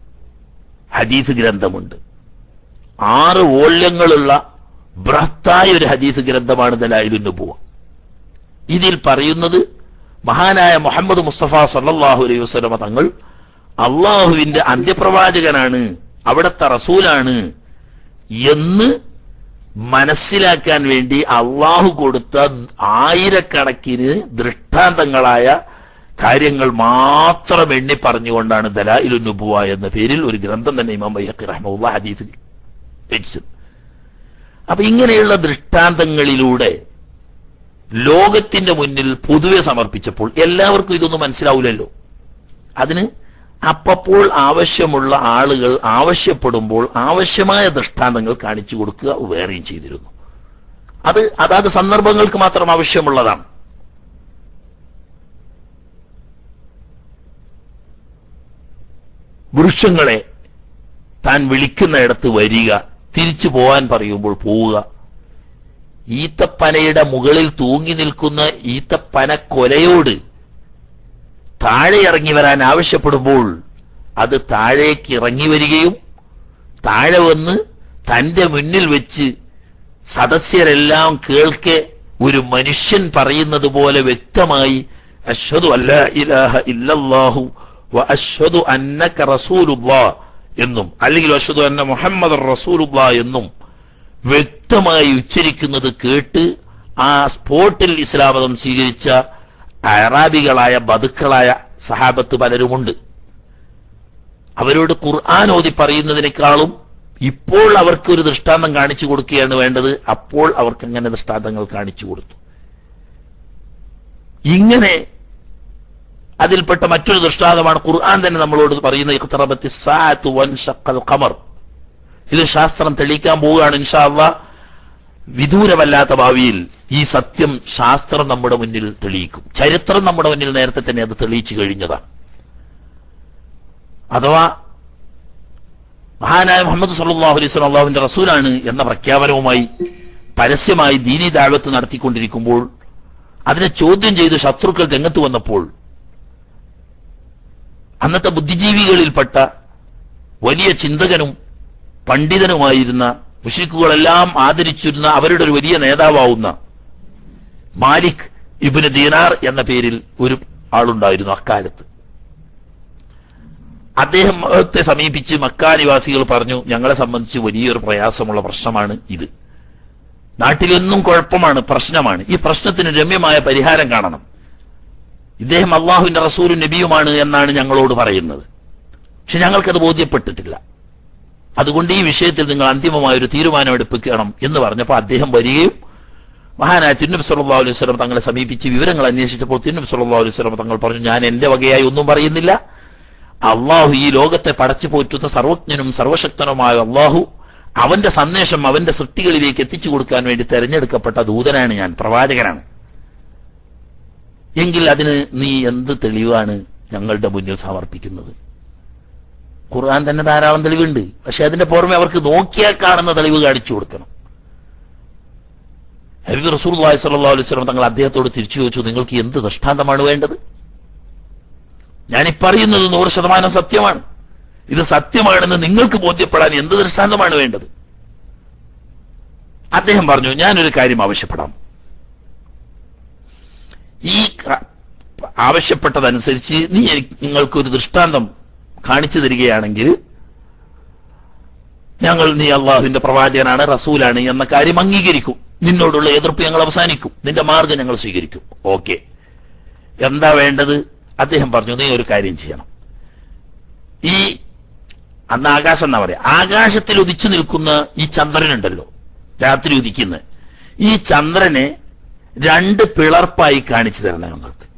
ഹദീസ് ഗ്രന്ഥമുണ്ട് ആറ് വോള്യങ്ങളുള്ള ബൃഹത്തായ ഒരു ഹദീസ് ഗ്രന്ഥമാണ് ദലായിലു നുബുവ ഇതിൽ പറയുന്നത് മഹാനായ മുഹമ്മദ് മുസ്തഫ സല്ലല്ലാഹു അലൈഹി വസല്ലമ തങ്ങൾ അള്ളാഹുവിന്റെ അന്ത്യപ്രവാചകനാണ് അവിടുത്തെ റസൂലാണ് എന്ന് മനസ്സിലാക്കാൻ വേണ്ടി അള്ളാഹു കൊടുത്ത ആയിരക്കണക്കിന് ദൃഷ്ടാന്തങ്ങളായ കാര്യങ്ങൾ മാത്രം എണ്ണി പറഞ്ഞുകൊണ്ടാണ് ദലായിലു നുബുവ എന്ന പേരിൽ ഒരു ഗ്രന്ഥം തന്നെ ഇമാം ബൈഹഖി റഹ്മുള്ള ഹദീസ് രചിച്ചത് അപ്പൊ ഇങ്ങനെയുള്ള ദൃഷ്ടാന്തങ്ങളിലൂടെ ലോകത്തിന്റെ മുന്നിൽ പൊതുവെ സമർപ്പിച്ചപ്പോൾ എല്ലാവർക്കും ഇതൊന്നും മനസ്സിലാവില്ലല്ലോ അതിന് അപ്പപ്പോൾ ആവശ്യമുള്ള ആളുകൾ ആവശ്യപ്പെടുമ്പോൾ ആവശ്യമായ ദൃഷ്ടാന്തങ്ങൾ കാണിച്ചു കൊടുക്കുക വേറെയും ചെയ്തിരുന്നു അത് അതാത് സന്ദർഭങ്ങൾക്ക് മാത്രം ആവശ്യമുള്ളതാണ് വൃക്ഷങ്ങളെ താൻ വിളിക്കുന്നിടത്ത് വരിക തിരിച്ചു പോകാൻ പറയുമ്പോൾ പോവുക ഈത്തപ്പനയുടെ മുകളിൽ തൂങ്ങി നിൽക്കുന്ന ഈത്തപ്പന കൊലയോട് താഴെ ഇറങ്ങി വരാൻ ആവശ്യപ്പെടുമ്പോൾ അത് താഴേക്ക് ഇറങ്ങി വരികയും താഴെ വന്ന് തന്റെ മുന്നിൽ വെച്ച് സദസ്യരെല്ലാം കേൾക്കെ ഒരു മനുഷ്യൻ പറയുന്നത് പോലെ വ്യക്തമായി അഷ്ഹദു അല്ലാ ഇലാഹ ഇല്ലല്ലാഹു വ അഷ്ഹദു അന്നക റസൂലുള്ളാ എന്നും അല്ലെങ്കിൽ അഷ്ഹദു അന്ന മുഹമ്മദ് റസൂലുള്ളാ എന്നും വ്യക്തമായി ഉച്ചരിക്കുന്നത് കേട്ട് ആ സ്പോട്ടിൽ ഇസ്ലാമതം സ്വീകരിച്ച അറാബികളായ ബതുക്കളായ സഹാബത്ത് പലരുമുണ്ട് അവരോട് ഖുർആൻ ഓതി പറയുന്നതിനേക്കാളും ഇപ്പോൾ അവർക്ക് ഒരു ദൃഷ്ടാന്തം കാണിച്ചു കൊടുക്കുകയാണ് വേണ്ടത് അപ്പോൾ അവർക്ക് അങ്ങനെ ദൃഷ്ടാന്തങ്ങൾ കാണിച്ചു കൊടുത്തു ഇങ്ങനെ അതിൽപ്പെട്ട മറ്റൊരു ദൃഷ്ടാന്തമാണ് ഖുർആൻ തന്നെ നമ്മളോട് പറയുന്ന ഇഖ്തറബത്തി സാഅത്തു വൻഷഖൽ ഖമർ ഇത് ശാസ്ത്രം തെളിയിക്കാൻ പോവുകയാണ് ഇൻഷാ അള്ളാ വിദൂരമല്ലാത്ത ഭാവിയിൽ ഈ സത്യം ശാസ്ത്രം നമ്മുടെ മുന്നിൽ തെളിയിക്കും ചരിത്രം നമ്മുടെ മുന്നിൽ നേരത്തെ തന്നെ അത് തെളിയിച്ചു കഴിഞ്ഞതാണ് അഥവാ മഹാനായ മുഹമ്മദ് സല്ലല്ലാഹു അലൈഹി വസല്ലം അള്ളാഹുവിന്റെ റസൂലാണ് എന്ന പ്രഖ്യാപനവുമായി പരസ്യമായി ദീനി ദാവത്ത് നടത്തിക്കൊണ്ടിരിക്കുമ്പോൾ അതിനെ ചോദ്യം ചെയ്ത് ശത്രുക്കൾ രംഗത്ത് വന്നപ്പോൾ അന്നത്തെ ബുദ്ധിജീവികളിൽപ്പെട്ട വലിയ ചിന്തകനും പണ്ഡിതനുമായിരുന്ന മുഷിക്കുകളെല്ലാം ആദരിച്ചിരുന്ന അവരുടെ ഒരു വലിയ നേതാവാവുന്ന മാലിക് ഇബിന് ദീനാർ എന്ന പേരിൽ ഒരു ആളുണ്ടായിരുന്നു അക്കാലത്ത് അദ്ദേഹത്തെ സമീപിച്ച് മക്കാ നിവാസികൾ പറഞ്ഞു ഞങ്ങളെ സംബന്ധിച്ച് വലിയൊരു പ്രയാസമുള്ള പ്രശ്നമാണ് ഇത് നാട്ടിലെന്നും കുഴപ്പമാണ് പ്രശ്നമാണ് ഈ പ്രശ്നത്തിന് രമ്യമായ പരിഹാരം കാണണം ഇദ്ദേഹം അള്ളാഹുവിന്റെ റസൂലും നബിയുമാണ് എന്നാണ് ഞങ്ങളോട് പറയുന്നത് പക്ഷെ ഞങ്ങൾക്കത് ബോധ്യപ്പെട്ടിട്ടില്ല അതുകൊണ്ട് ഈ വിഷയത്തിൽ നിങ്ങൾ അന്തിമമായ ഒരു തീരുമാനം എടുപ്പിക്കണം എന്ന് പറഞ്ഞപ്പോൾ അദ്ദേഹം വരികയും മഹാനായ തിരുനബി സല്ലല്ലാഹു അലൈഹി വസല്ലം തങ്ങളെ സമീപിച്ച് വിവരങ്ങൾ അന്വേഷിച്ചപ്പോൾ തിരുനബി സല്ലല്ലാഹു അലൈഹി വസല്ലം തങ്ങൾ പറഞ്ഞു ഞാൻ എന്റെ വകയായി ഒന്നും പറയുന്നില്ല അള്ളാഹു ഈ ലോകത്തെ പടച്ചു പോറ്റുന്ന സർവജ്ഞനും സർവശക്തനുമായ അള്ളാഹു അവന്റെ സന്ദേശം അവന്റെ സൃഷ്ടികളിലേക്ക് എത്തിച്ചു കൊടുക്കാൻ വേണ്ടി തെരഞ്ഞെടുക്കപ്പെട്ട ദൂതനാണ് ഞാൻ പ്രവാചകനാണ് എങ്കിൽ അതിന് നീ എന്ത് തെളിവാണ് ഞങ്ങളുടെ മുന്നിൽ സമർപ്പിക്കുന്നത് ഖുർആൻ തന്നെ ധാരാളം തെളിവുണ്ട് പക്ഷെ അതിന്റെ പുറമെ അവർക്ക് നോക്കിയാൽ കാണുന്ന തെളിവ് കാണിച്ചു കൊടുക്കണം ഹബീബ് റസൂൽ സല്ലല്ലാഹു അലൈഹി വസല്ലം തങ്ങൾ അദ്ദേഹത്തോട് തിരിച്ചു ചോദിച്ചു നിങ്ങൾക്ക് എന്ത് ദൃഷ്ടാന്തമാണ് വേണ്ടത് ഞാൻ ഈ പറയുന്നത് നൂറ് ശതമാനം സത്യമാണ് ഇത് സത്യമാണെന്ന് നിങ്ങൾക്ക് ബോധ്യപ്പെടാൻ എന്ത് ദൃഷ്ടാന്തമാണ് വേണ്ടത് അദ്ദേഹം പറഞ്ഞു ഞാനൊരു കാര്യം ആവശ്യപ്പെടാം ഈ ക- ആവശ്യപ്പെട്ടതനുസരിച്ച് നീ എനിക്ക് നിങ്ങൾക്കൊരു ദൃഷ്ടാന്തം കാണിച്ചു തരികയാണെങ്കിൽ ഞങ്ങൾ നീ അള്ളാഹുവിന്റെ പ്രവാചകനാണ് റസൂലാണ് എന്ന കാര്യം അംഗീകരിക്കും നിന്നോടുള്ള എതിർപ്പ് ഞങ്ങൾ അവസാനിക്കും നിന്റെ മാർഗം ഞങ്ങൾ സ്വീകരിക്കും ഓക്കെ എന്താ വേണ്ടത് അദ്ദേഹം പറഞ്ഞു നീ ഒരു കാര്യം ചെയ്യണം ഈ അന്ന് ആകാശം എന്നാ പറയാ ആകാശത്തിൽ ഉദിച്ചു നിൽക്കുന്ന ഈ ചന്ദ്രനുണ്ടല്ലോ രാത്രി ഉദിക്കുന്ന ഈ ചന്ദ്രനെ രണ്ട് പിളർപ്പായി കാണിച്ചു തരണം ഞങ്ങൾക്ക്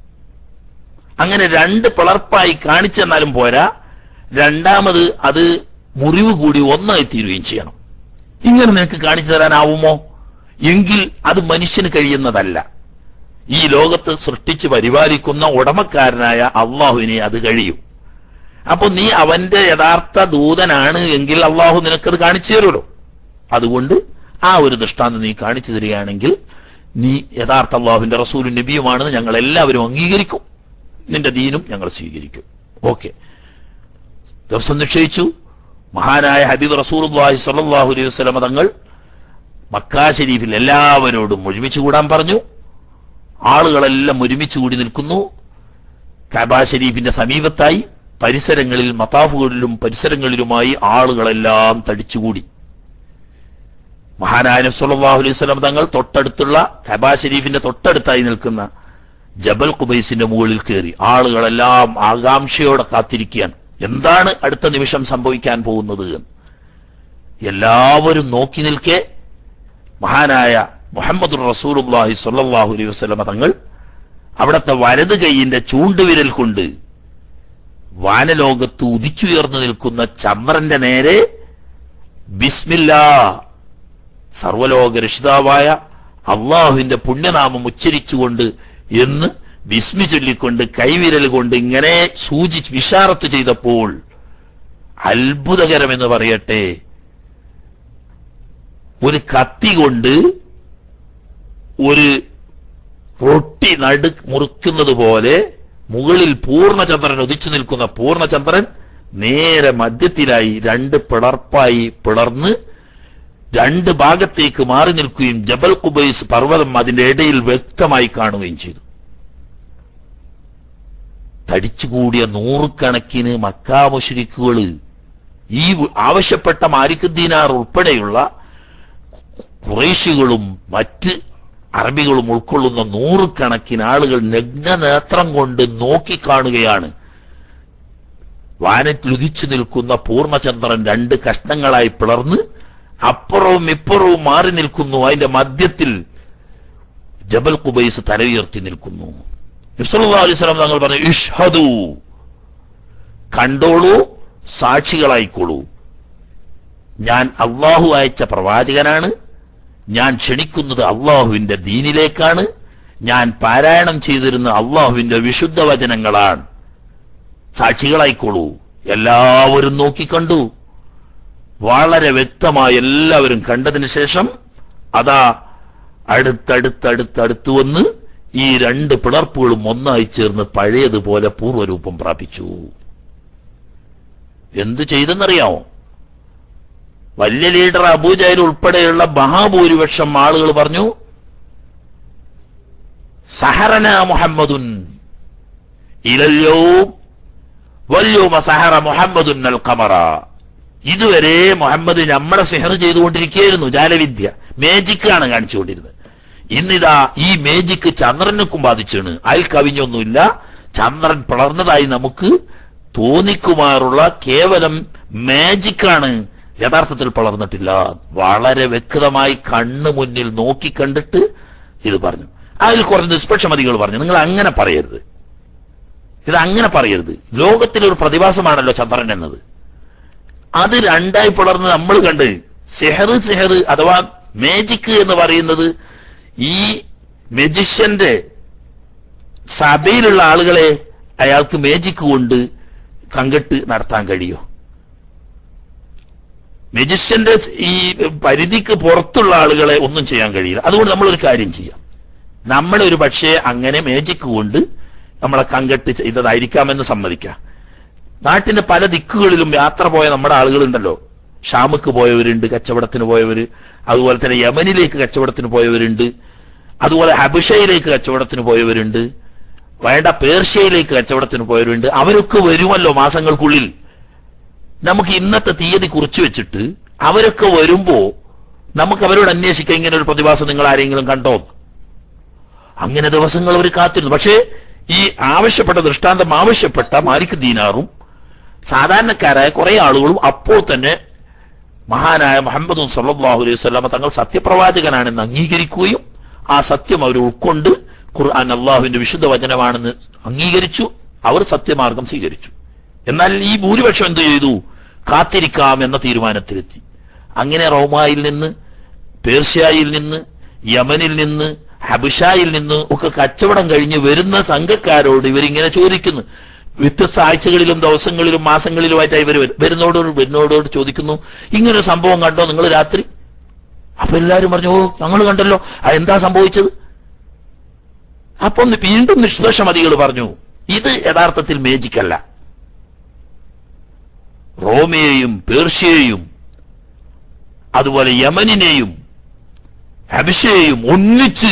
അങ്ങനെ രണ്ട് പിളർപ്പായി കാണിച്ചു തന്നാലും പോരാ രണ്ടാമത് അത് മുറിവ് കൂടി ഒന്നായി തീരുകയും ചെയ്യണം ഇങ്ങനെ നിനക്ക് കാണിച്ചു തരാനാവുമോ എങ്കിൽ അത് മനുഷ്യന് കഴിയുന്നതല്ല ഈ ലോകത്ത് സൃഷ്ടിച്ച് പരിപാലിക്കുന്ന ഉടമക്കാരനായ അള്ളാഹുവിനെ അത് കഴിയും അപ്പൊ നീ അവന്റെ യഥാർത്ഥ ദൂതനാണ് എങ്കിൽ അള്ളാഹു നിനക്കത് കാണിച്ചു തരുമല്ലോ അതുകൊണ്ട് ആ ഒരു ദൃഷ്ടാന്തം നീ കാണിച്ചു തരികയാണെങ്കിൽ നീ യഥാർത്ഥ അള്ളാഹുവിന്റെ റസൂലും നബിയുമാണെന്ന് ഞങ്ങൾ എല്ലാവരും അംഗീകരിക്കും നിന്റെ ദീനും ഞങ്ങൾ സ്വീകരിക്കും ഓക്കെ ദിവസം നിശ്ചയിച്ചു മഹാനായ ഹബീബ് റസൂലുള്ളാഹി സ്വല്ലല്ലാഹു അലൈഹി വസല്ലമ തങ്ങൾ മക്കാ ഷരീഫിൽ എല്ലാവരോടും ഒരുമിച്ച് കൂടാൻ പറഞ്ഞു ആളുകളെല്ലാം ഒരുമിച്ച് കൂടി നിൽക്കുന്നു കബാ ഷരീഫിന്റെ സമീപത്തായി പരിസരങ്ങളിൽ മതാഫുകളിലും പരിസരങ്ങളിലുമായി ആളുകളെല്ലാം തടിച്ചുകൂടി മഹാനായ നബി സല്ലല്ലാഹു അലൈഹി വസല്ലം തങ്ങൾ തൊട്ടടുത്തുള്ള കബാ ഷരീഫിന്റെ തൊട്ടടുത്തായി നിൽക്കുന്ന ജബൽ കുബൈസിന്റെ മുകളിൽ കയറി ആളുകളെല്ലാം ആകാംക്ഷയോടെ കാത്തിരിക്കുകയാണ് എന്താണ് അടുത്ത നിമിഷം സംഭവിക്കാൻ പോകുന്നത് എന്ന് എല്ലാവരും നോക്കി നിൽക്കെ മഹാനായ മുഹമ്മദ് റസൂലുള്ളാഹി സ്വല്ലല്ലാഹു അലൈഹി വസല്ലമ തങ്ങൾ അവിടുത്തെ വലത് കൈയിന്റെ ചൂണ്ടുവിരൽ കൊണ്ട് വാനലോകത്ത് ഉദിച്ചുയർന്നു നിൽക്കുന്ന ചന്ദ്രന്റെ നേരെ ബിസ്മില്ലാ സർവലോക രക്ഷിതാവായ അള്ളാഹുവിന്റെ പുണ്യനാമം ഉച്ചരിച്ചുകൊണ്ട് എന്ന് വിസ്മി ചൊല്ലിക്കൊണ്ട് കൈവിരൽ കൊണ്ട് ഇങ്ങനെ സൂചി വിഷാറത്ത് ചെയ്തപ്പോൾ അത്ഭുതകരമെന്ന് പറയട്ടെ ഒരു കത്തി കൊണ്ട് ഒരു റൊട്ടി നടു മുറിക്കുന്നത് പോലെ മുകളിൽ പൂർണ്ണചന്ദ്രൻ ഉദിച്ചു നിൽക്കുന്ന പൂർണ്ണചന്ദ്രൻ നേരെ മധ്യത്തിലായി രണ്ട് പിളർപ്പായി പിളർന്ന് രണ്ട് ഭാഗത്തേക്ക് മാറി നിൽക്കുകയും ജബൽ കുബൈസ് പർവ്വതം അതിന്റെ ഇടയിൽ വ്യക്തമായി കാണുകയും ചെയ്തു തടിച്ചുകൂടിയ നൂറുകണക്കിന് മക്കാമുഷരിക്കുകൾ ഈ ആവശ്യപ്പെട്ട മാലിക്കുദ്ദീനാർ ഉൾപ്പെടെയുള്ള കുറേശികളും മറ്റ് അറബികളും ഉൾക്കൊള്ളുന്ന നൂറുകണക്കിന് ആളുകൾ നഗ്നനേത്രം കൊണ്ട് നോക്കിക്കാണുകയാണ് വാനത്തിൽ ഉദിച്ചു നിൽക്കുന്ന പൂർണ്ണചന്ദ്രൻ രണ്ട് കഷ്ണങ്ങളായി പിളർന്ന് അപ്പുറവും ഇപ്പുറവും മാറി നിൽക്കുന്നു അതിന്റെ മധ്യത്തിൽ ജബൽ കുബൈസ് തല ഉയർത്തി നിൽക്കുന്നു നബ്സല്ലാ അലൈഹി സ്വലാം തങ്ങൾ പറഞ്ഞു ഇഷ്ഹദു കണ്ടോളൂ സാക്ഷികളായിക്കോളൂ ഞാൻ അള്ളാഹു അയച്ച പ്രവാചകനാണ് ഞാൻ ക്ഷണിക്കുന്നത് അള്ളാഹുവിന്റെ ദീനിലേക്കാണ് ഞാൻ പാരായണം ചെയ്തിരുന്ന അള്ളാഹുവിന്റെ വിശുദ്ധ വചനങ്ങളാണ് സാക്ഷികളായിക്കോളൂ എല്ലാവരും നോക്കിക്കണ്ടു വളരെ വ്യക്തമായി എല്ലാവരും കണ്ടതിന് ശേഷം അതാ അടുത്തടുത്തടുത്തടുത്ത് വന്ന് ഈ രണ്ട് പിളർപ്പുകളും ഒന്നായി ചേർന്ന് പഴയതുപോലെ പൂർവ്വരൂപം പ്രാപിച്ചു എന്ത് ചെയ്തെന്നറിയാമോ വലിയ ലീഡർ അബൂജയിൽ ഉൾപ്പെടെയുള്ള മഹാഭൂരിപക്ഷം ആളുകൾ പറഞ്ഞു സഹറന മുഹമ്മദുൻ ഇലല്ലോ വല്യോമ സഹറ മുഹമ്മദുൻ അൽ ഖമറ ഇതുവരെ മുഹമ്മദ് നമ്മളെ സിഹർ ചെയ്തുകൊണ്ടിരിക്കുകയായിരുന്നു ജാലവിദ്യ മേജിക്കാണ് കാണിച്ചുകൊണ്ടിരുന്നത് ഇന്നിതാ ഈ മേജിക്ക് ചന്ദ്രനുക്കും ബാധിച്ചാണ് അതിൽ കവിഞ്ഞൊന്നുമില്ല ചന്ദ്രൻ പിളർന്നതായി നമുക്ക് തോന്നിക്കുമാറുള്ള കേവലം മാജിക്കാണ് യഥാർത്ഥത്തിൽ പിളർന്നിട്ടില്ല വളരെ വ്യക്തമായി കണ്ണു മുന്നിൽ നോക്കി കണ്ടിട്ട് ഇത് പറഞ്ഞു അതിൽ കുറച്ച് നിഷ്പക്ഷമതികൾ പറഞ്ഞു നിങ്ങൾ അങ്ങനെ പറയരുത് ഇത് അങ്ങനെ പറയരുത് ലോകത്തിലൊരു പ്രതിഭാസമാണല്ലോ ചന്ദ്രൻ എന്നത് അത് രണ്ടായി പിളർന്ന് നമ്മൾ കണ്ട് സെഹർ സെഹർ അഥവാ മേജിക് എന്ന് പറയുന്നത് ഈ മെജിഷ്യന്റെ സഭയിലുള്ള ആളുകളെ അയാൾക്ക് മേജിക് കൊണ്ട് കങ്കട്ട് നടത്താൻ കഴിയോ മെജിഷ്യന്റെ ഈ പരിധിക്ക് പുറത്തുള്ള ആളുകളെ ഒന്നും ചെയ്യാൻ കഴിയില്ല അതുകൊണ്ട് നമ്മളൊരു കാര്യം ചെയ്യാം നമ്മളൊരു പക്ഷേ അങ്ങനെ മേജിക് കൊണ്ട് നമ്മളെ കങ്കട്ട് ചെയ്തതായിരിക്കാമെന്ന് സമ്മതിക്കാം നാട്ടിന്റെ പല ദിക്കുകളിലും യാത്ര പോയ നമ്മുടെ ആളുകളുണ്ടല്ലോ ഷാമുക്ക് പോയവരുണ്ട് കച്ചവടത്തിന് പോയവര് അതുപോലെ തന്നെ യമനിലേക്ക് കച്ചവടത്തിന് പോയവരുണ്ട് അതുപോലെ ഹബിഷയിലേക്ക് കച്ചവടത്തിന് പോയവരുണ്ട് വേണ്ട പേർഷ്യയിലേക്ക് കച്ചവടത്തിന് പോയവരുണ്ട് അവരൊക്കെ വരുമല്ലോ മാസങ്ങൾക്കുള്ളിൽ നമുക്ക് ഇന്നത്തെ തീയതി കുറിച്ചു വെച്ചിട്ട് അവരൊക്കെ വരുമ്പോ നമുക്ക് അവരോട് അന്വേഷിക്കാം ഇങ്ങനെ ഒരു പ്രതിഭാസം നിങ്ങൾ ആരെങ്കിലും കണ്ടോ അങ്ങനെ ദിവസങ്ങൾ അവർ കാത്തിരുന്നു പക്ഷേ ഈ ആവശ്യപ്പെട്ട ദൃഷ്ടാന്തം ആവശ്യപ്പെട്ട മാലിക് ദീനാറും സാധാരണക്കാരായ കുറെ ആളുകളും അപ്പോൾ തന്നെ മഹാനായ മുഹമ്മദ് സല്ലാഹു അലൈഹി സ്വലാമ തങ്ങൾ സത്യപ്രവാചകനാണെന്ന് അംഗീകരിക്കുകയും ആ സത്യം അവർ ഉൾക്കൊണ്ട് ഖുർആൻ അള്ളാഹുവിന്റെ വിശുദ്ധ വചനമാണെന്ന് അംഗീകരിച്ചു അവർ സത്യമാർഗം സ്വീകരിച്ചു എന്നാൽ ഈ ഭൂരിപക്ഷം എന്ത് ചെയ്തു കാത്തിരിക്കാം എന്ന തീരുമാനത്തിലെത്തി അങ്ങനെ റോമായിൽ നിന്ന് പേർഷ്യയിൽ നിന്ന് യമനിൽ നിന്ന് ഹബിഷായിൽ നിന്ന് ഒക്കെ കച്ചവടം കഴിഞ്ഞ് വരുന്ന സംഘക്കാരോട് ഇവരിങ്ങനെ ചോദിക്കുന്നു വ്യത്യസ്ത ആഴ്ചകളിലും ദിവസങ്ങളിലും മാസങ്ങളിലുമായിട്ടായി ഇവർ വരുന്നോട് വരുന്നോടോട് ചോദിക്കുന്നു ഇങ്ങനൊരു സംഭവം കണ്ടോ നിങ്ങൾ രാത്രി അപ്പൊ എല്ലാരും പറഞ്ഞു ഓ ഞങ്ങൾ കണ്ടല്ലോ അത് എന്താ സംഭവിച്ചത് അപ്പം വീണ്ടും നിഷ്പക്ഷമതികൾ പറഞ്ഞു ഇത് യഥാർത്ഥത്തിൽ മേജിക് അല്ല റോമയെയും പേർഷ്യയെയും അതുപോലെ യമനിനെയും ഹബിഷയെയും ഒന്നിച്ച്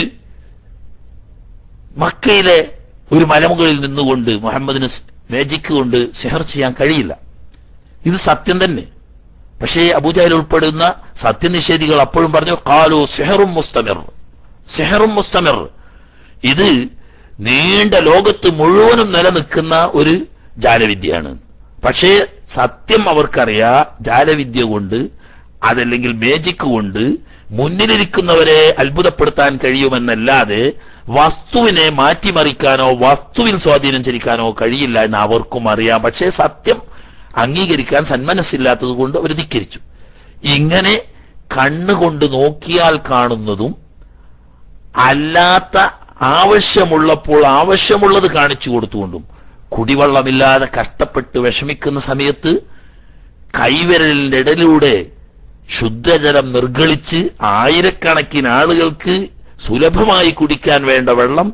മക്കയിലെ ഒരു മലമുകളിൽ നിന്നുകൊണ്ട് മുഹമ്മദിന് മേജിക് കൊണ്ട് സെഹർ ചെയ്യാൻ കഴിയില്ല ഇത് സത്യം തന്നെ പക്ഷേ അബൂജാഹിൽ ഉൾപ്പെടുന്ന സത്യനിഷേധികൾ അപ്പോഴും പറഞ്ഞു കാലു സെഹറും മുസ്തമിർ സെഹറും മുസ്തമിർ ഇത് നീണ്ട ലോകത്ത് മുഴുവനും നിലനിൽക്കുന്ന ഒരു ജാലവിദ്യയാണ് പക്ഷേ സത്യം അവർക്കറിയാ ജാലവിദ്യ കൊണ്ട് അതല്ലെങ്കിൽ മേജിക് കൊണ്ട് മുന്നിലിരിക്കുന്നവരെ അത്ഭുതപ്പെടുത്താൻ കഴിയുമെന്നല്ലാതെ വസ്തുവിനെ മാറ്റിമറിക്കാനോ വസ്തുവിൽ സ്വാധീനം ചെലുത്താനോ കഴിയില്ല എന്ന് അവർക്കും അറിയാം പക്ഷേ സത്യം അംഗീകരിക്കാൻ സന്മനസ്സില്ലാത്തത് കൊണ്ട് അവർ ധിക്കരിച്ചു ഇങ്ങനെ കണ്ണുകൊണ്ട് നോക്കിയാൽ കാണുന്നതും അല്ലാത്ത ആവശ്യമുള്ളപ്പോൾ ആവശ്യമുള്ളത് കാണിച്ചു കൊടുത്തുകൊണ്ടും കുടിവെള്ളമില്ലാതെ കഷ്ടപ്പെട്ട് വിഷമിക്കുന്ന സമയത്ത് കൈവിരലിന്റെ ഇടയിലൂടെ ശുദ്ധജലം നിർഗളിച്ച് ആയിരക്കണക്കിന് ആളുകൾക്ക് സുലഭമായി കുടിക്കാൻ വേണ്ട വെള്ളം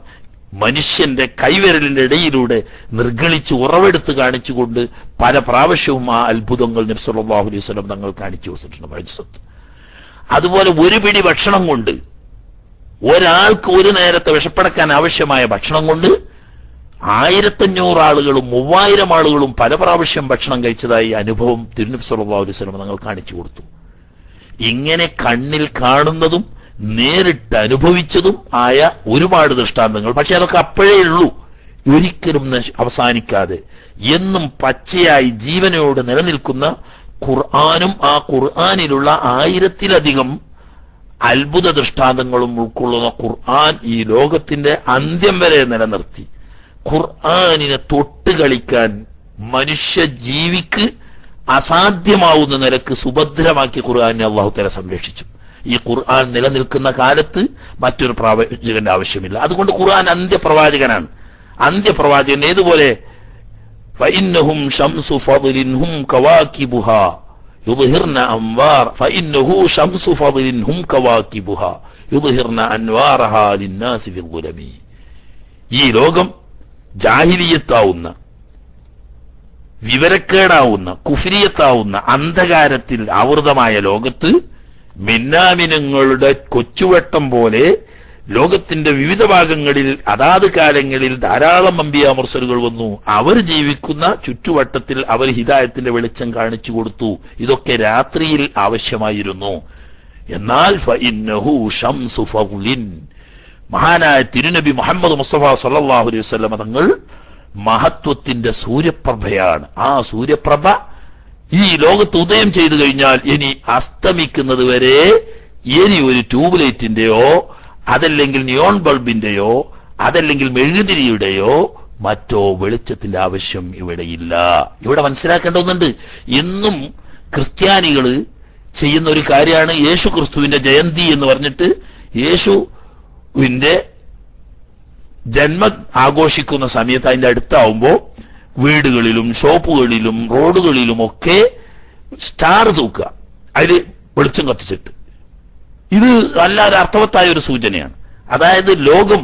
മനുഷ്യന്റെ കൈവിരലിന്റെ ഇടയിലൂടെ നിർഗളിച്ച് ഉറവെടുത്ത് കാണിച്ചുകൊണ്ട് പല പ്രാവശ്യവും ആ അത്ഭുതങ്ങൾ നബ്സല്ലാഹു അലൈഹി സ്വലം തങ്ങൾ കാണിച്ചു കൊടുത്തിട്ടുണ്ട് മത്സത്ത് അതുപോലെ ഒരു പിടി ഭക്ഷണം കൊണ്ട് ഒരാൾക്ക് ഒരു നേരത്തെ വിഷപ്പടക്കാൻ ആവശ്യമായ ഭക്ഷണം കൊണ്ട് ആയിരത്തഞ്ഞൂറ് ആളുകളും മൂവായിരം ആളുകളും പല പ്രാവശ്യം ഭക്ഷണം കഴിച്ചതായി അനുഭവം തിരുനബി സല്ലല്ലാഹു അലൈഹി വസല്ലം തങ്ങൾ കാണിച്ചു കൊടുത്തു ഇങ്ങനെ കണ്ണിൽ കാണുന്നതും നേരിട്ട് അനുഭവിച്ചതും ആയ ഒരുപാട് ദൃഷ്ടാന്തങ്ങൾ പക്ഷെ അതൊക്കെ അപ്പോഴേ ഉള്ളൂ ഒരിക്കലും നശ- അവസാനിക്കാതെ എന്നും പച്ചയായി ജീവനോട് നിലനിൽക്കുന്ന ഖുർആാനും ആ ഖുർആാനിലുള്ള ആയിരത്തിലധികം അത്ഭുത ദൃഷ്ടാന്തങ്ങളും ഉൾക്കൊള്ളുന്ന ഖുർആൻ ഈ ലോകത്തിന്റെ അന്ത്യം വരെ നിലനിർത്തി ഖുർആനിനെ തൊട്ട് കളിക്കാൻ മനുഷ്യ ജീവിക്ക് അസാധ്യമാവുന്ന നിലക്ക് സുഭദ്രമാക്കി ഖുർആനെ അള്ളാഹു തല സംരക്ഷിച്ചു ഈ ഖുർആൻ നിലനിൽക്കുന്ന കാലത്ത് മറ്റൊരു പ്രവാചകന്റെ ആവശ്യമില്ല അതുകൊണ്ട് ഖുർആൻ അന്ത്യപ്രവാചകനാണ് അന്ത്യപ്രവാചകൻ ഏതുപോലെ فإنهم شمس فضل هم كواكبها يظهرن أنوار فإنه شمس فضل هم كواكبها يظهرن أنوارها للناس في الظلم ഈ ലോകം ജാഹിലിയത്താവുന്ന വിവരക്കേടാവുന്ന കുഫിരിയത്താവുന്ന അന്ധകാരത്തിൽ ആവൃതമായ ലോകത്ത് മിന്നാമിനങ്ങളുടെ കൊച്ചുവെട്ടം പോലെ ലോകത്തിന്റെ വിവിധ ഭാഗങ്ങളിൽ അതാത് കാലങ്ങളിൽ ധാരാളം അമ്പിയാമർസലുകൾ വന്നു അവർ ജീവിക്കുന്ന ചുറ്റുവട്ടത്തിൽ അവർ ഹിദായത്തിന്റെ വെളിച്ചം കാണിച്ചു കൊടുത്തു ഇതൊക്കെ രാത്രിയിൽ ആവശ്യമായിരുന്നു എന്നാൽ ഫഇന്നഹു ശംസു ഫദ്ലിൻ. മഹാനായ തിരുനബി മുഹമ്മദ് മുസ്തഫ സല്ലല്ലാഹു അലൈഹി വസല്ലമ തങ്ങൾ മഹത്വത്തിന്റെ സൂര്യപ്രഭയാണ് ആ സൂര്യപ്രഭ ഈ ലോകത്ത് ഉദയം ചെയ്തു കഴിഞ്ഞാൽ ഇനി അസ്തമിക്കുന്നത് വരെ ഇനി ഒരു ട്യൂബ് ലൈറ്റിന്റെയോ അതല്ലെങ്കിൽ നിയോൺ ബൾബിന്റെയോ അതല്ലെങ്കിൽ മെഴുകുതിരിയുടെയോ മറ്റോ വെളിച്ചത്തിന്റെ ആവശ്യം ഇവിടെയില്ല ഇവിടെ മനസ്സിലാക്കേണ്ട ഒന്നുണ്ട് ഇന്നും ക്രിസ്ത്യാനികള് ചെയ്യുന്ന ഒരു കാര്യമാണ് യേശു ക്രിസ്തുവിന്റെ ജയന്തി എന്ന് പറഞ്ഞിട്ട് യേശുവിന്റെ ജന്മം ആഘോഷിക്കുന്ന സമയത്ത് അതിന്റെ അടുത്താവുമ്പോ വീടുകളിലും ഷോപ്പുകളിലും റോഡുകളിലും ഒക്കെ സ്റ്റാർ തൂക്കുക അതിൽ വെളിച്ചം കത്തിച്ചിട്ട് ഇത് അല്ലാതെ അർത്ഥവത്തായ ഒരു സൂചനയാണ് അതായത് ലോകം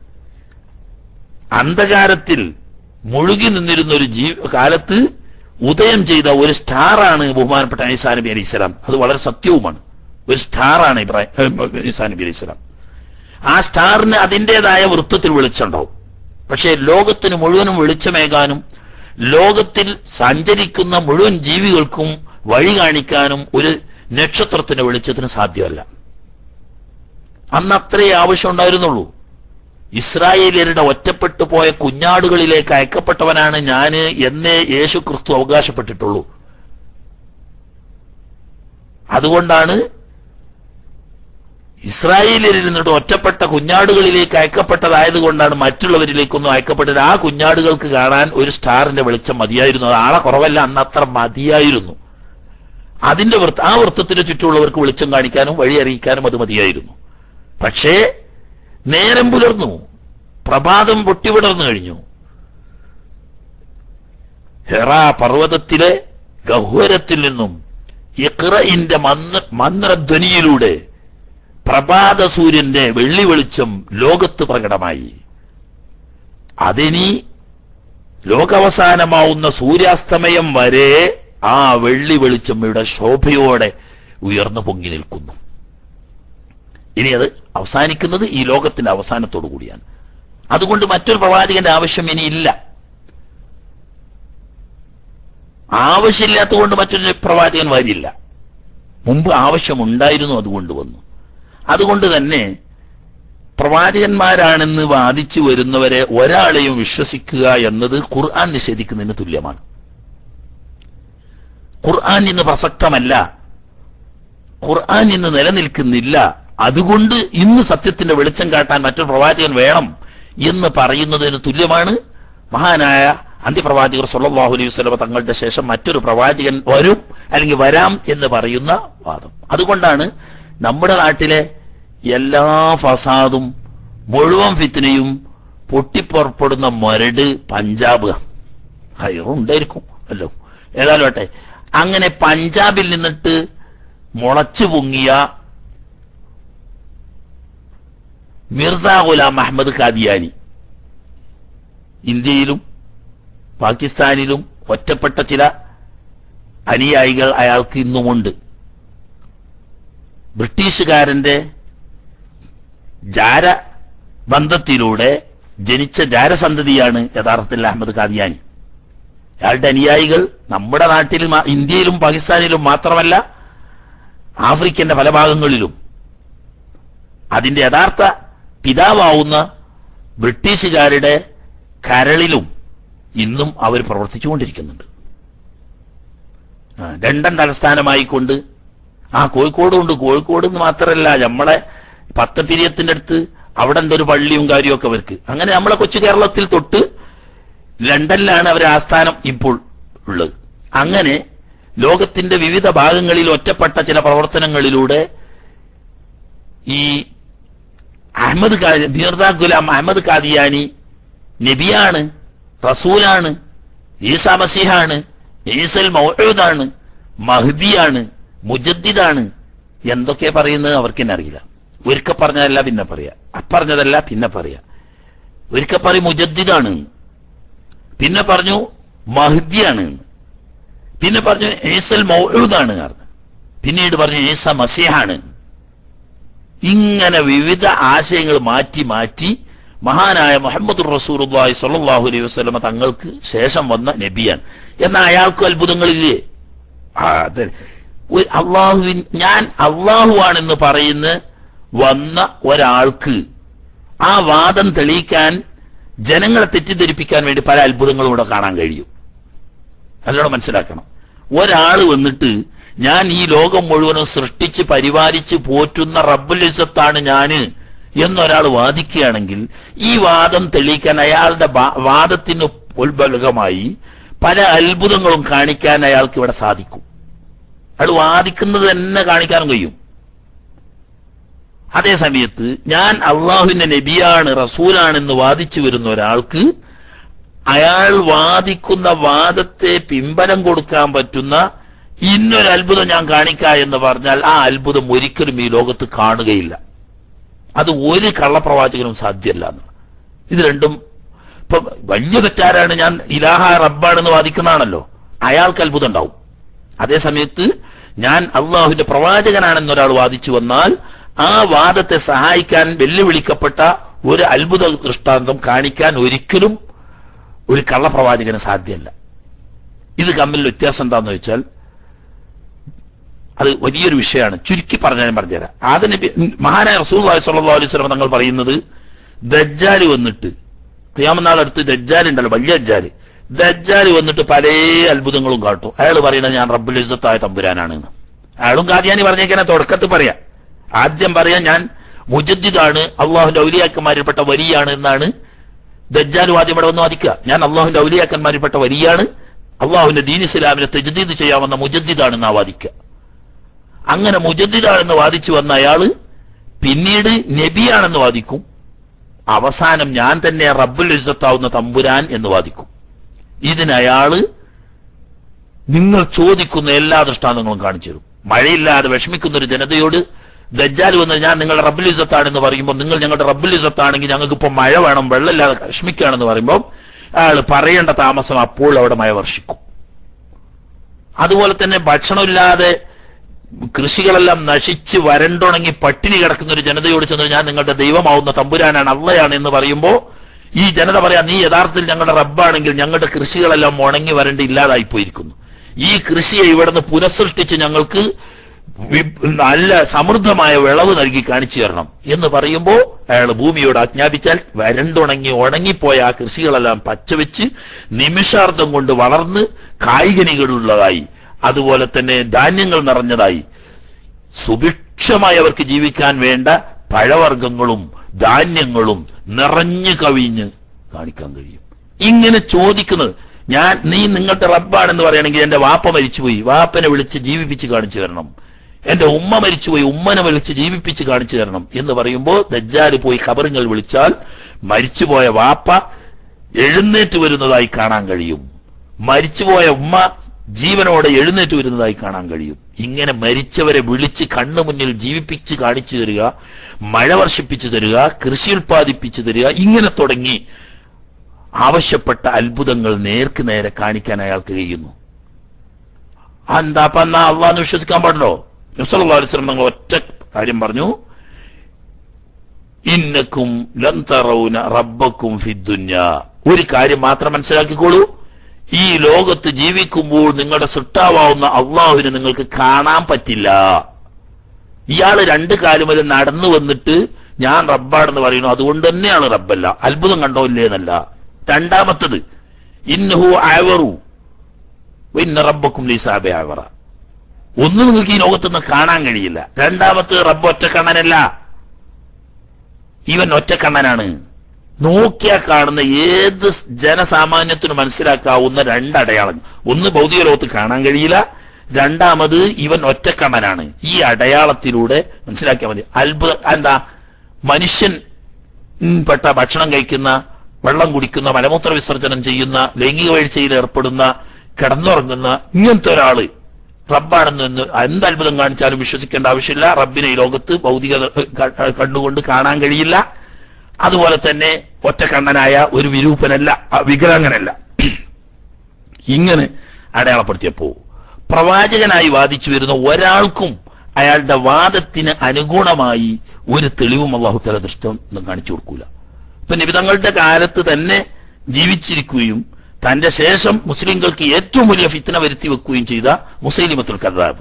അന്ധകാരത്തിൽ മുഴുകി നിന്നിരുന്ന ഒരു ജീവ കാലത്ത് ഉദയം ചെയ്ത ഒരു സ്റ്റാറാണ് ബഹുമാനപ്പെട്ട ഈസാ നബി അലി ഇസ്ലാം അത് വളരെ സത്യവുമാണ് ഒരു സ്റ്റാറാണ് ഇബ്രാഹിം ഈസാ നബി അലി ഇസ്ലാം ആ സ്റ്റാറിന് അതിൻ്റെതായ വൃത്തത്തിൽ വെളിച്ചമുണ്ടാവും പക്ഷേ ലോകത്തിന് മുഴുവനും വെളിച്ചമേകാനും ലോകത്തിൽ സഞ്ചരിക്കുന്ന മുഴുവൻ ജീവികൾക്കും വഴി കാണിക്കാനും ഒരു നക്ഷത്രത്തിന്റെ വെളിച്ചത്തിന് സാധ്യമല്ല അന്ന് അത്രേ ആവശ്യം ഉണ്ടായിരുന്നുള്ളൂ ഇസ്രായേലിയരുടെ ഒറ്റപ്പെട്ടു പോയ കുഞ്ഞാടുകളിലേക്ക് അയക്കപ്പെട്ടവനാണ് ഞാന് എന്നേ യേശു ക്രിസ്തു അവകാശപ്പെട്ടിട്ടുള്ളൂ അതുകൊണ്ടാണ് ഇസ്രായേലിൽ നിന്നിട്ട് ഒറ്റപ്പെട്ട കുഞ്ഞാടുകളിലേക്ക് അയക്കപ്പെട്ടതായത് കൊണ്ടാണ് മറ്റുള്ളവരിലേക്കൊന്നും അയക്കപ്പെട്ടത് ആ കുഞ്ഞാടുകൾക്ക് കാണാൻ ഒരു സ്റ്റാറിന്റെ വെളിച്ചം മതിയായിരുന്നു അത് ആളെ കുറവല്ല അന്ന് അത്ര മതിയായിരുന്നു അതിന്റെ വൃത്ത ആ വൃത്തത്തിന് ചുറ്റുമുള്ളവർക്ക് വെളിച്ചം കാണിക്കാനും വഴി അറിയിക്കാനും അത് മതിയായിരുന്നു പക്ഷേ നേരം പുലർന്നു പ്രഭാതം പൊട്ടിവിടർന്നു കഴിഞ്ഞു ഹെറാ പർവ്വതത്തിലെ ഗഹ്വരത്തിൽ നിന്നും ഇഖ്റഇന്റെ മന്ത്ര മന്ത്രധ്വനിയിലൂടെ പ്രഭാത സൂര്യന്റെ വെള്ളി വെളിച്ചം ലോകത്ത് പ്രകടമായി അതിനി ലോകാവസാനമാവുന്ന സൂര്യാസ്തമയം വരെ ആ വെള്ളി വെളിച്ചം ഇവിടെ ശോഭയോടെ ഉയർന്നു പൊങ്ങി നിൽക്കുന്നു ഇനി അത് അവസാനിക്കുന്നത് ഈ ലോകത്തിന്റെ അവസാനത്തോടു കൂടിയാണ് അതുകൊണ്ട് മറ്റൊരു പ്രവാചകന്റെ ആവശ്യം ഇനി ഇല്ല ആവശ്യമില്ലാത്തതുകൊണ്ട് മറ്റൊരു പ്രവാചകൻ വരില്ല മുമ്പ് ആവശ്യമുണ്ടായിരുന്നു അതുകൊണ്ട് വന്നു അതുകൊണ്ട് തന്നെ പ്രവാചകന്മാരാണെന്ന് വാദിച്ചു വരുന്നവരെ ഒരാളെയും വിശ്വസിക്കുക എന്നത് ഖുർആൻ നിഷേധിക്കുന്നതിന് തുല്യമാണ് ഖുർആൻ ഇന്ന് പ്രസക്തമല്ല ഖുർആൻ ഇന്ന് നിലനിൽക്കുന്നില്ല അതുകൊണ്ട് ഇന്ന് സത്യത്തിന്റെ വെളിച്ചം കാട്ടാൻ മറ്റൊരു പ്രവാചകൻ വേണം എന്ന് പറയുന്നതിന് തുല്യമാണ് മഹാനായ അന്ത്യപ്രവാചകർ സല്ലല്ലാഹു അലൈഹി വസല്ലമ തങ്ങളുടെ ശേഷം മറ്റൊരു പ്രവാചകൻ വരും അല്ലെങ്കിൽ വരാം എന്ന് പറയുന്ന വാദം അതുകൊണ്ടാണ് നമ്മുടെ നാട്ടിലെ എല്ലാ ഫസാദും മുഴുവൻ ഫിത്തിനയും പൊട്ടിപ്പുറപ്പെടുന്ന മരട് പഞ്ചാബ് ഹൈറും ഉണ്ടായിരിക്കും അല്ലോ ഏതായാലും ആട്ടെ അങ്ങനെ പഞ്ചാബിൽ നിന്നിട്ട് മുളച്ചു പൊങ്ങിയ മിർസ ഗുലാം അഹമ്മദ് ഖാദിയാനി ഇന്ത്യയിലും പാകിസ്ഥാനിലും ഒറ്റപ്പെട്ട ചില അനുയായികൾ അയാൾക്ക് ഇന്നുമുണ്ട് ബ്രിട്ടീഷുകാരന്റെ ജാര ബന്ധത്തിലൂടെ ജനിച്ച ജാരസന്തതിയാണ് യഥാർത്ഥത്തിൽ അഹമ്മദ് ഖാദിയാനി അയാളുടെ അനുയായികൾ നമ്മുടെ നാട്ടിൽ മാ- ഇന്ത്യയിലും പാകിസ്ഥാനിലും മാത്രമല്ല ആഫ്രിക്കന്റെ പല ഭാഗങ്ങളിലും അതിന്റെ യഥാർത്ഥ പിതാവാവുന്ന ബ്രിട്ടീഷുകാരുടെ കരളിലും ഇന്നും അവർ പ്രവർത്തിച്ചുകൊണ്ടിരിക്കുന്നുണ്ട് ആ, ലണ്ടൻ തലസ്ഥാനമായിക്കൊണ്ട് ആ കോഴിക്കോടും ഉണ്ട് കോഴിക്കോട് എന്ന് മാത്രമല്ല നമ്മളെ പത്തപിരിയത്തിന്റെ അടുത്ത് അവിടെ ഉണ്ട് ഒരു പള്ളിയും കാര്യമൊക്കെ അവർക്ക് അങ്ങനെ നമ്മളെ കൊച്ചു കേരളത്തിൽ തൊട്ട് ലണ്ടനിലാണ് അവരെ ആസ്ഥാനം ഇപ്പോൾ ഉള്ളത് അങ്ങനെ ലോകത്തിന്റെ വിവിധ ഭാഗങ്ങളിൽ ഒറ്റപ്പെട്ട ചില പ്രവർത്തനങ്ങളിലൂടെ ഈ അഹമ്മദ് ഖാ- മിർസ ഗുലാം അഹമ്മദ് ഖാദിയാനി നബിയാണ് റസൂലാണ് ഈസാ മസീഹാണ് ഈസൽ മൗഊദാണ് മഹ്ദിയാണ് മുജദ്ദിദാണ് എന്തൊക്കെ പറയുന്നത് അവർക്ക് തന്നെ അറിയില്ല ഒരിക്കൽ പറഞ്ഞതല്ല പിന്നെ പറയാ അപ്പറഞ്ഞതല്ല പിന്നെ പറയാ ഒരിക്കൽ പറയും മുജദ്ദിദാണ് എന്ന്. പിന്നെ പറഞ്ഞു മഹ്ദിയാണ് എന്ന്. പിന്നെ പറഞ്ഞു ഈസൽ മൗഊദാണ് എന്ന്. പിന്നീട് പറഞ്ഞു ഈസ മസീഹാണ് എന്ന്. ഇങ്ങനെ വിവിധ ആശയങ്ങൾ മാറ്റി മാറ്റി മഹാനായ മുഹമ്മദ് റസൂലുള്ളാഹി സ്വല്ലല്ലാഹു അലൈഹി വസല്ലമ തങ്ങൾക്ക് ശേഷം വന്ന നബിയാണ് എന്നാൽ അയാൾക്കും അത്ഭുതങ്ങളില്ലേ ആ, അതെ ഒരു അള്ളാഹുവിൻ ഞാൻ അള്ളാഹുവാണെന്ന് പറയുന്ന വന്ന ഒരാൾക്ക് ആ വാദം തെളിയിക്കാൻ ജനങ്ങളെ തെറ്റിദ്ധരിപ്പിക്കാൻ വേണ്ടി പല അത്ഭുതങ്ങളും ഇവിടെ കാണാൻ കഴിയും നല്ലോണം മനസ്സിലാക്കണം ഒരാൾ വന്നിട്ട് ഞാൻ ഈ ലോകം മുഴുവനും സൃഷ്ടിച്ച് പരിപാലിച്ച് പോറ്റുന്ന റബ്ബുൽ ഇസത്താണ് ഞാന് എന്നൊരാൾ വാദിക്കുകയാണെങ്കിൽ ഈ വാദം തെളിയിക്കാൻ അയാളുടെ വാ- വാദത്തിന് ഉത്ബലകമായി പല അത്ഭുതങ്ങളും കാണിക്കാൻ അയാൾക്ക് ഇവിടെ സാധിക്കും അയാൾ വാദിക്കുന്നത് തന്നെ കാണിക്കാനും കഴിയും അതേ സമയത്ത് ഞാൻ അള്ളാഹുവിന്റെ നബിയാണ് റസൂലാണെന്ന് വാദിച്ചു വരുന്ന ഒരാൾക്ക് അയാൾ വാദിക്കുന്ന വാദത്തെ പിമ്പലം കൊടുക്കാൻ പറ്റുന്ന ഇന്നൊരു അത്ഭുതം ഞാൻ കാണിക്ക എന്ന് പറഞ്ഞാൽ ആ അത്ഭുതം ഒരിക്കലും ഈ ലോകത്ത് കാണുകയില്ല അത് ഒരു കള്ളപ്രവാചകനും സാധ്യമല്ല എന്ന് ഇത് രണ്ടും ഇപ്പൊ വലിയ തെറ്റാരാണ് ഞാൻ ഇലാഹ റബ്ബാണെന്ന് വാദിക്കുന്നതാണല്ലോ അയാൾക്ക് അത്ഭുതം ഉണ്ടാവും അതേ സമയത്ത് ഞാൻ അള്ളാഹുവിന്റെ പ്രവാചകനാണെന്ന് ഒരാൾ വാദിച്ചു വന്നാൽ ആ വാദത്തെ സഹായിക്കാൻ വെല്ലുവിളിക്കപ്പെട്ട ഒരു അത്ഭുത ദൃഷ്ടാന്തം കാണിക്കാൻ ഒരിക്കലും ഒരു കള്ളപ്രവാചകന് സാധ്യമല്ല ഇത് തമ്മിൽ വ്യത്യാസം എന്താന്ന് വെച്ചാൽ അത് വലിയൊരു വിഷയമാണ് ചുരുക്കി പറഞ്ഞാൽ ഞാൻ പറഞ്ഞുതരാം അതിന് മഹാനായ റസൂൽ സല്ലല്ലാഹു അലൈഹി വസല്ലം തങ്ങൾ പറയുന്നത് ദജ്ജാല് വന്നിട്ട് ക്രിയാമനാളടുത്ത് ദജ്ജാൽ ഉണ്ടല്ലോ വലിയ ദജ്ജാല് ദജ്ജാല് വന്നിട്ട് പല അത്ഭുതങ്ങളും കാട്ടും അയാൾ പറയുന്നത് ഞാൻ റബ്ബുൽ ഇസ്സത്തായ തമ്പുരാനാണ് എന്ന് അയാളും കാദിയാനി പറഞ്ഞേക്കാനെ തുടക്കത്തിൽ പറയാം ആദ്യം പറയാം ഞാൻ മുജദ്ദിദാണ് അള്ളാഹുന്റെ ഔലിയാക്കന്മാരിൽപ്പെട്ട വലിയാണ് എന്നാണ് ദജ്ജാൽ ആദ്യം ഇവിടെ വന്ന് വാദിക്കുക ഞാൻ അള്ളാഹുന്റെ ഔലിയാക്കന്മാരിൽപ്പെട്ട വലിയാണ് അള്ളാഹുവിന്റെ ദീൻ ഇസ്ലാമിനെ തെജദീദ് ചെയ്യാമെന്ന മുജദ്ദിദാണെന്ന് വാദിക്കുക അങ്ങനെ മുജദ്ദിദാണെന്ന് വാദിച്ചു വന്ന അയാള് പിന്നീട് നബിയാണെന്ന് വാദിക്കും അവസാനം ഞാൻ തന്നെ റബ്ബുൽ ഇസ്സത്താവുന്ന തമ്പുരാൻ എന്ന് വാദിക്കും ഇതിനയാള് നിങ്ങൾ ചോദിക്കുന്ന എല്ലാ ദൃഷ്ടാന്തങ്ങളും കാണിച്ചു തരും മഴയില്ലാതെ വിഷമിക്കുന്ന ഒരു ജനതയോട് ദജ്ജാൽ വന്ന് ഞാൻ നിങ്ങളുടെ റബ്ബുൽ ഇസത്താണെന്ന് പറയുമ്പോൾ നിങ്ങൾ ഞങ്ങളുടെ റബ്ബുൽ ഇസത്താണെങ്കിൽ ഞങ്ങൾക്ക് ഇപ്പൊ മഴ വേണം വെള്ളമില്ലാതെ വിഷമിക്കുകയാണെന്ന് പറയുമ്പോൾ അയാൾ പറയേണ്ട താമസം അപ്പോൾ അവിടെ മഴ വർഷിക്കും അതുപോലെ തന്നെ ഭക്ഷണമില്ലാതെ കൃഷികളെല്ലാം നശിച്ച് വരണ്ടുണങ്ങി പട്ടിണി കിടക്കുന്ന ഒരു ജനതയോട് ചെന്ന് ഞാൻ നിങ്ങളുടെ ദൈവമാവുന്ന തമ്പുരാനാണ് അള്ളയാണ് എന്ന് പറയുമ്പോൾ ഈ ജനത പറയാ നീ യഥാർത്ഥത്തിൽ ഞങ്ങളുടെ റബ്ബാണെങ്കിൽ ഞങ്ങളുടെ കൃഷികളെല്ലാം ഉണങ്ങി വരണ്ട് ഇല്ലാതായി പോയിരിക്കുന്നു ഈ കൃഷിയെ ഇവിടുന്ന് പുനഃസൃഷ്ടിച്ച് ഞങ്ങൾക്ക് വി- നല്ല സമൃദ്ധമായ വിളവ് നൽകി കാണിച്ചു തരണം എന്ന് പറയുമ്പോൾ അയാൾ ഭൂമിയോട് ആജ്ഞാപിച്ചാൽ വരണ്ടുണങ്ങി ഉണങ്ങിപ്പോയ ആ കൃഷികളെല്ലാം പച്ചവെച്ച് നിമിഷാർദ്ധം കൊണ്ട് വളർന്ന് കായികനികളുള്ളതായി അതുപോലെ തന്നെ ധാന്യങ്ങൾ നിറഞ്ഞതായി സുഭിക്ഷമായി അവർക്ക് ജീവിക്കാൻ വേണ്ട പഴവർഗ്ഗങ്ങളും ധാന്യങ്ങളും നിറഞ്ഞു കവിഞ്ഞ് കാണിക്കാൻ കഴിയും ഇങ്ങനെ ചോദിക്കുന്നത് ഞാൻ നീ നിങ്ങളുടെ റബ്ബാണെന്ന് പറയുകയാണെങ്കിൽ എന്റെ വാപ്പ മരിച്ചുപോയി വാപ്പനെ വിളിച്ച് ജീവിപ്പിച്ച് കാണിച്ചു തരണം എന്റെ ഉമ്മ മരിച്ചുപോയി ഉമ്മനെ വിളിച്ച് ജീവിപ്പിച്ച് കാണിച്ചു തരണം എന്ന് പറയുമ്പോൾ ദജ്ജാല് പോയി ഖബറുകൾ വിളിച്ചാൽ മരിച്ചുപോയ വാപ്പ എഴുന്നേറ്റ് വരുന്നതായി കാണാൻ കഴിയും മരിച്ചുപോയ ഉമ്മ ജീവനോടെ എഴുന്നേറ്റ് വരുന്നതായി കാണാൻ കഴിയും ഇങ്ങനെ മരിച്ചവരെ വിളിച്ച് കണ്ണു മുന്നിൽ ജീവിപ്പിച്ച് കാണിച്ചു തരിക മഴ വർഷിപ്പിച്ചു തരിക കൃഷി ഉൽപ്പാദിപ്പിച്ചു തരിക ഇങ്ങനെ തുടങ്ങി ആവശ്യപ്പെട്ട അത്ഭുതങ്ങൾ നേർക്ക് നേരെ കാണിക്കാൻ അയാൾക്ക് കഴിയുന്നു എന്താ അപ്പൊ എന്നാ അള്ളാന്ന് വിശ്വസിക്കാൻ പാടില്ലോ നബ്സല്ലാ അലിസ്ലം നിങ്ങൾ ഒറ്റ കാര്യം പറഞ്ഞു ഇന്നക്കും ലന്തറൗന റബ്ബക്കും ഫിദ്ദുന്യ ഒരു കാര്യം മാത്രം മനസ്സിലാക്കിക്കോളൂ ഈ ലോകത്ത് ജീവിക്കുമ്പോൾ നിങ്ങളുടെ സൃഷ്ടാവാവുന്ന അള്ളാഹുവിനെ നിങ്ങൾക്ക് കാണാൻ പറ്റില്ല ഇയാള് രണ്ട് കാലുമല നടന്നു വന്നിട്ട് ഞാൻ റബ്ബാണെന്ന് പറയുന്നു അതുകൊണ്ട് തന്നെയാണ് റബ്ബല്ല അത്ഭുതം കണ്ടോ ഇല്ലേന്നല്ല രണ്ടാമത്തത് ഇന്നഹു ആവറു ഇന്ന റബ്ബക്കും ലീസാബെ ആവറ ഒന്ന് നിങ്ങൾക്ക് ഈ ലോകത്തുനിന്ന് കാണാൻ കഴിയില്ല രണ്ടാമത് റബ്ബ് ഒറ്റക്കണ്ണനല്ല ഇവൻ ഒറ്റക്കണ്ണനാണ് നോക്കിയാ കാണുന്ന ഏത് ജനസാമാന്യത്തിന് മനസ്സിലാക്കാവുന്ന രണ്ടടയാളം ഒന്ന് ഭൗതിക ലോകത്ത് കാണാൻ കഴിയില്ല രണ്ടാമത് ഇവൻ ഒറ്റക്കണ്ണനാണ് ഈ അടയാളത്തിലൂടെ മനസ്സിലാക്കിയാൽ മതി അത്ഭുത എന്താ മനുഷ്യൻ ഉം, പെട്ട ഭക്ഷണം കഴിക്കുന്ന വെള്ളം കുടിക്കുന്ന മലമൂത്ര വിസർജനം ചെയ്യുന്ന ലൈംഗിക വീഴ്ചയിൽ ഏർപ്പെടുന്ന കിടന്നുറങ്ങുന്ന ഇങ്ങനത്തെ ഒരാള് റബ്ബാണെന്ന് എന്ത് അത്ഭുതം കാണിച്ചാലും വിശ്വസിക്കേണ്ട ആവശ്യമില്ല റബ്ബിനെ ഈ ലോകത്ത് ഭൗതിക ക- കണ്ണുകൊണ്ട് കാണാൻ കഴിയില്ല അതുപോലെ തന്നെ ഒറ്റക്കണ്ണനായ ഒരു വിരൂപനല്ല അ, വിഗ്രഹങ്ങനല്ല ഇങ്ങനെ അടയാളപ്പെടുത്തിയപ്പോ പ്രവാചകനായി വാദിച്ചു വരുന്ന ഒരാൾക്കും അയാളുടെ വാദത്തിന് അനുഗുണമായി ഒരു തെളിവും അള്ളാഹുത്തല ദൃഷ്ടം കാണിച്ചു കൊടുക്കൂല ഇപ്പൊ നിബിതങ്ങളുടെ കാലത്ത് തന്നെ ജീവിച്ചിരിക്കുകയും തന്റെ ശേഷം മുസ്ലിങ്ങൾക്ക് ഏറ്റവും വലിയ ഫിത്തന വരുത്തി വെക്കുകയും ചെയ്ത മുസൈലിമത്തുൽ കദാബ്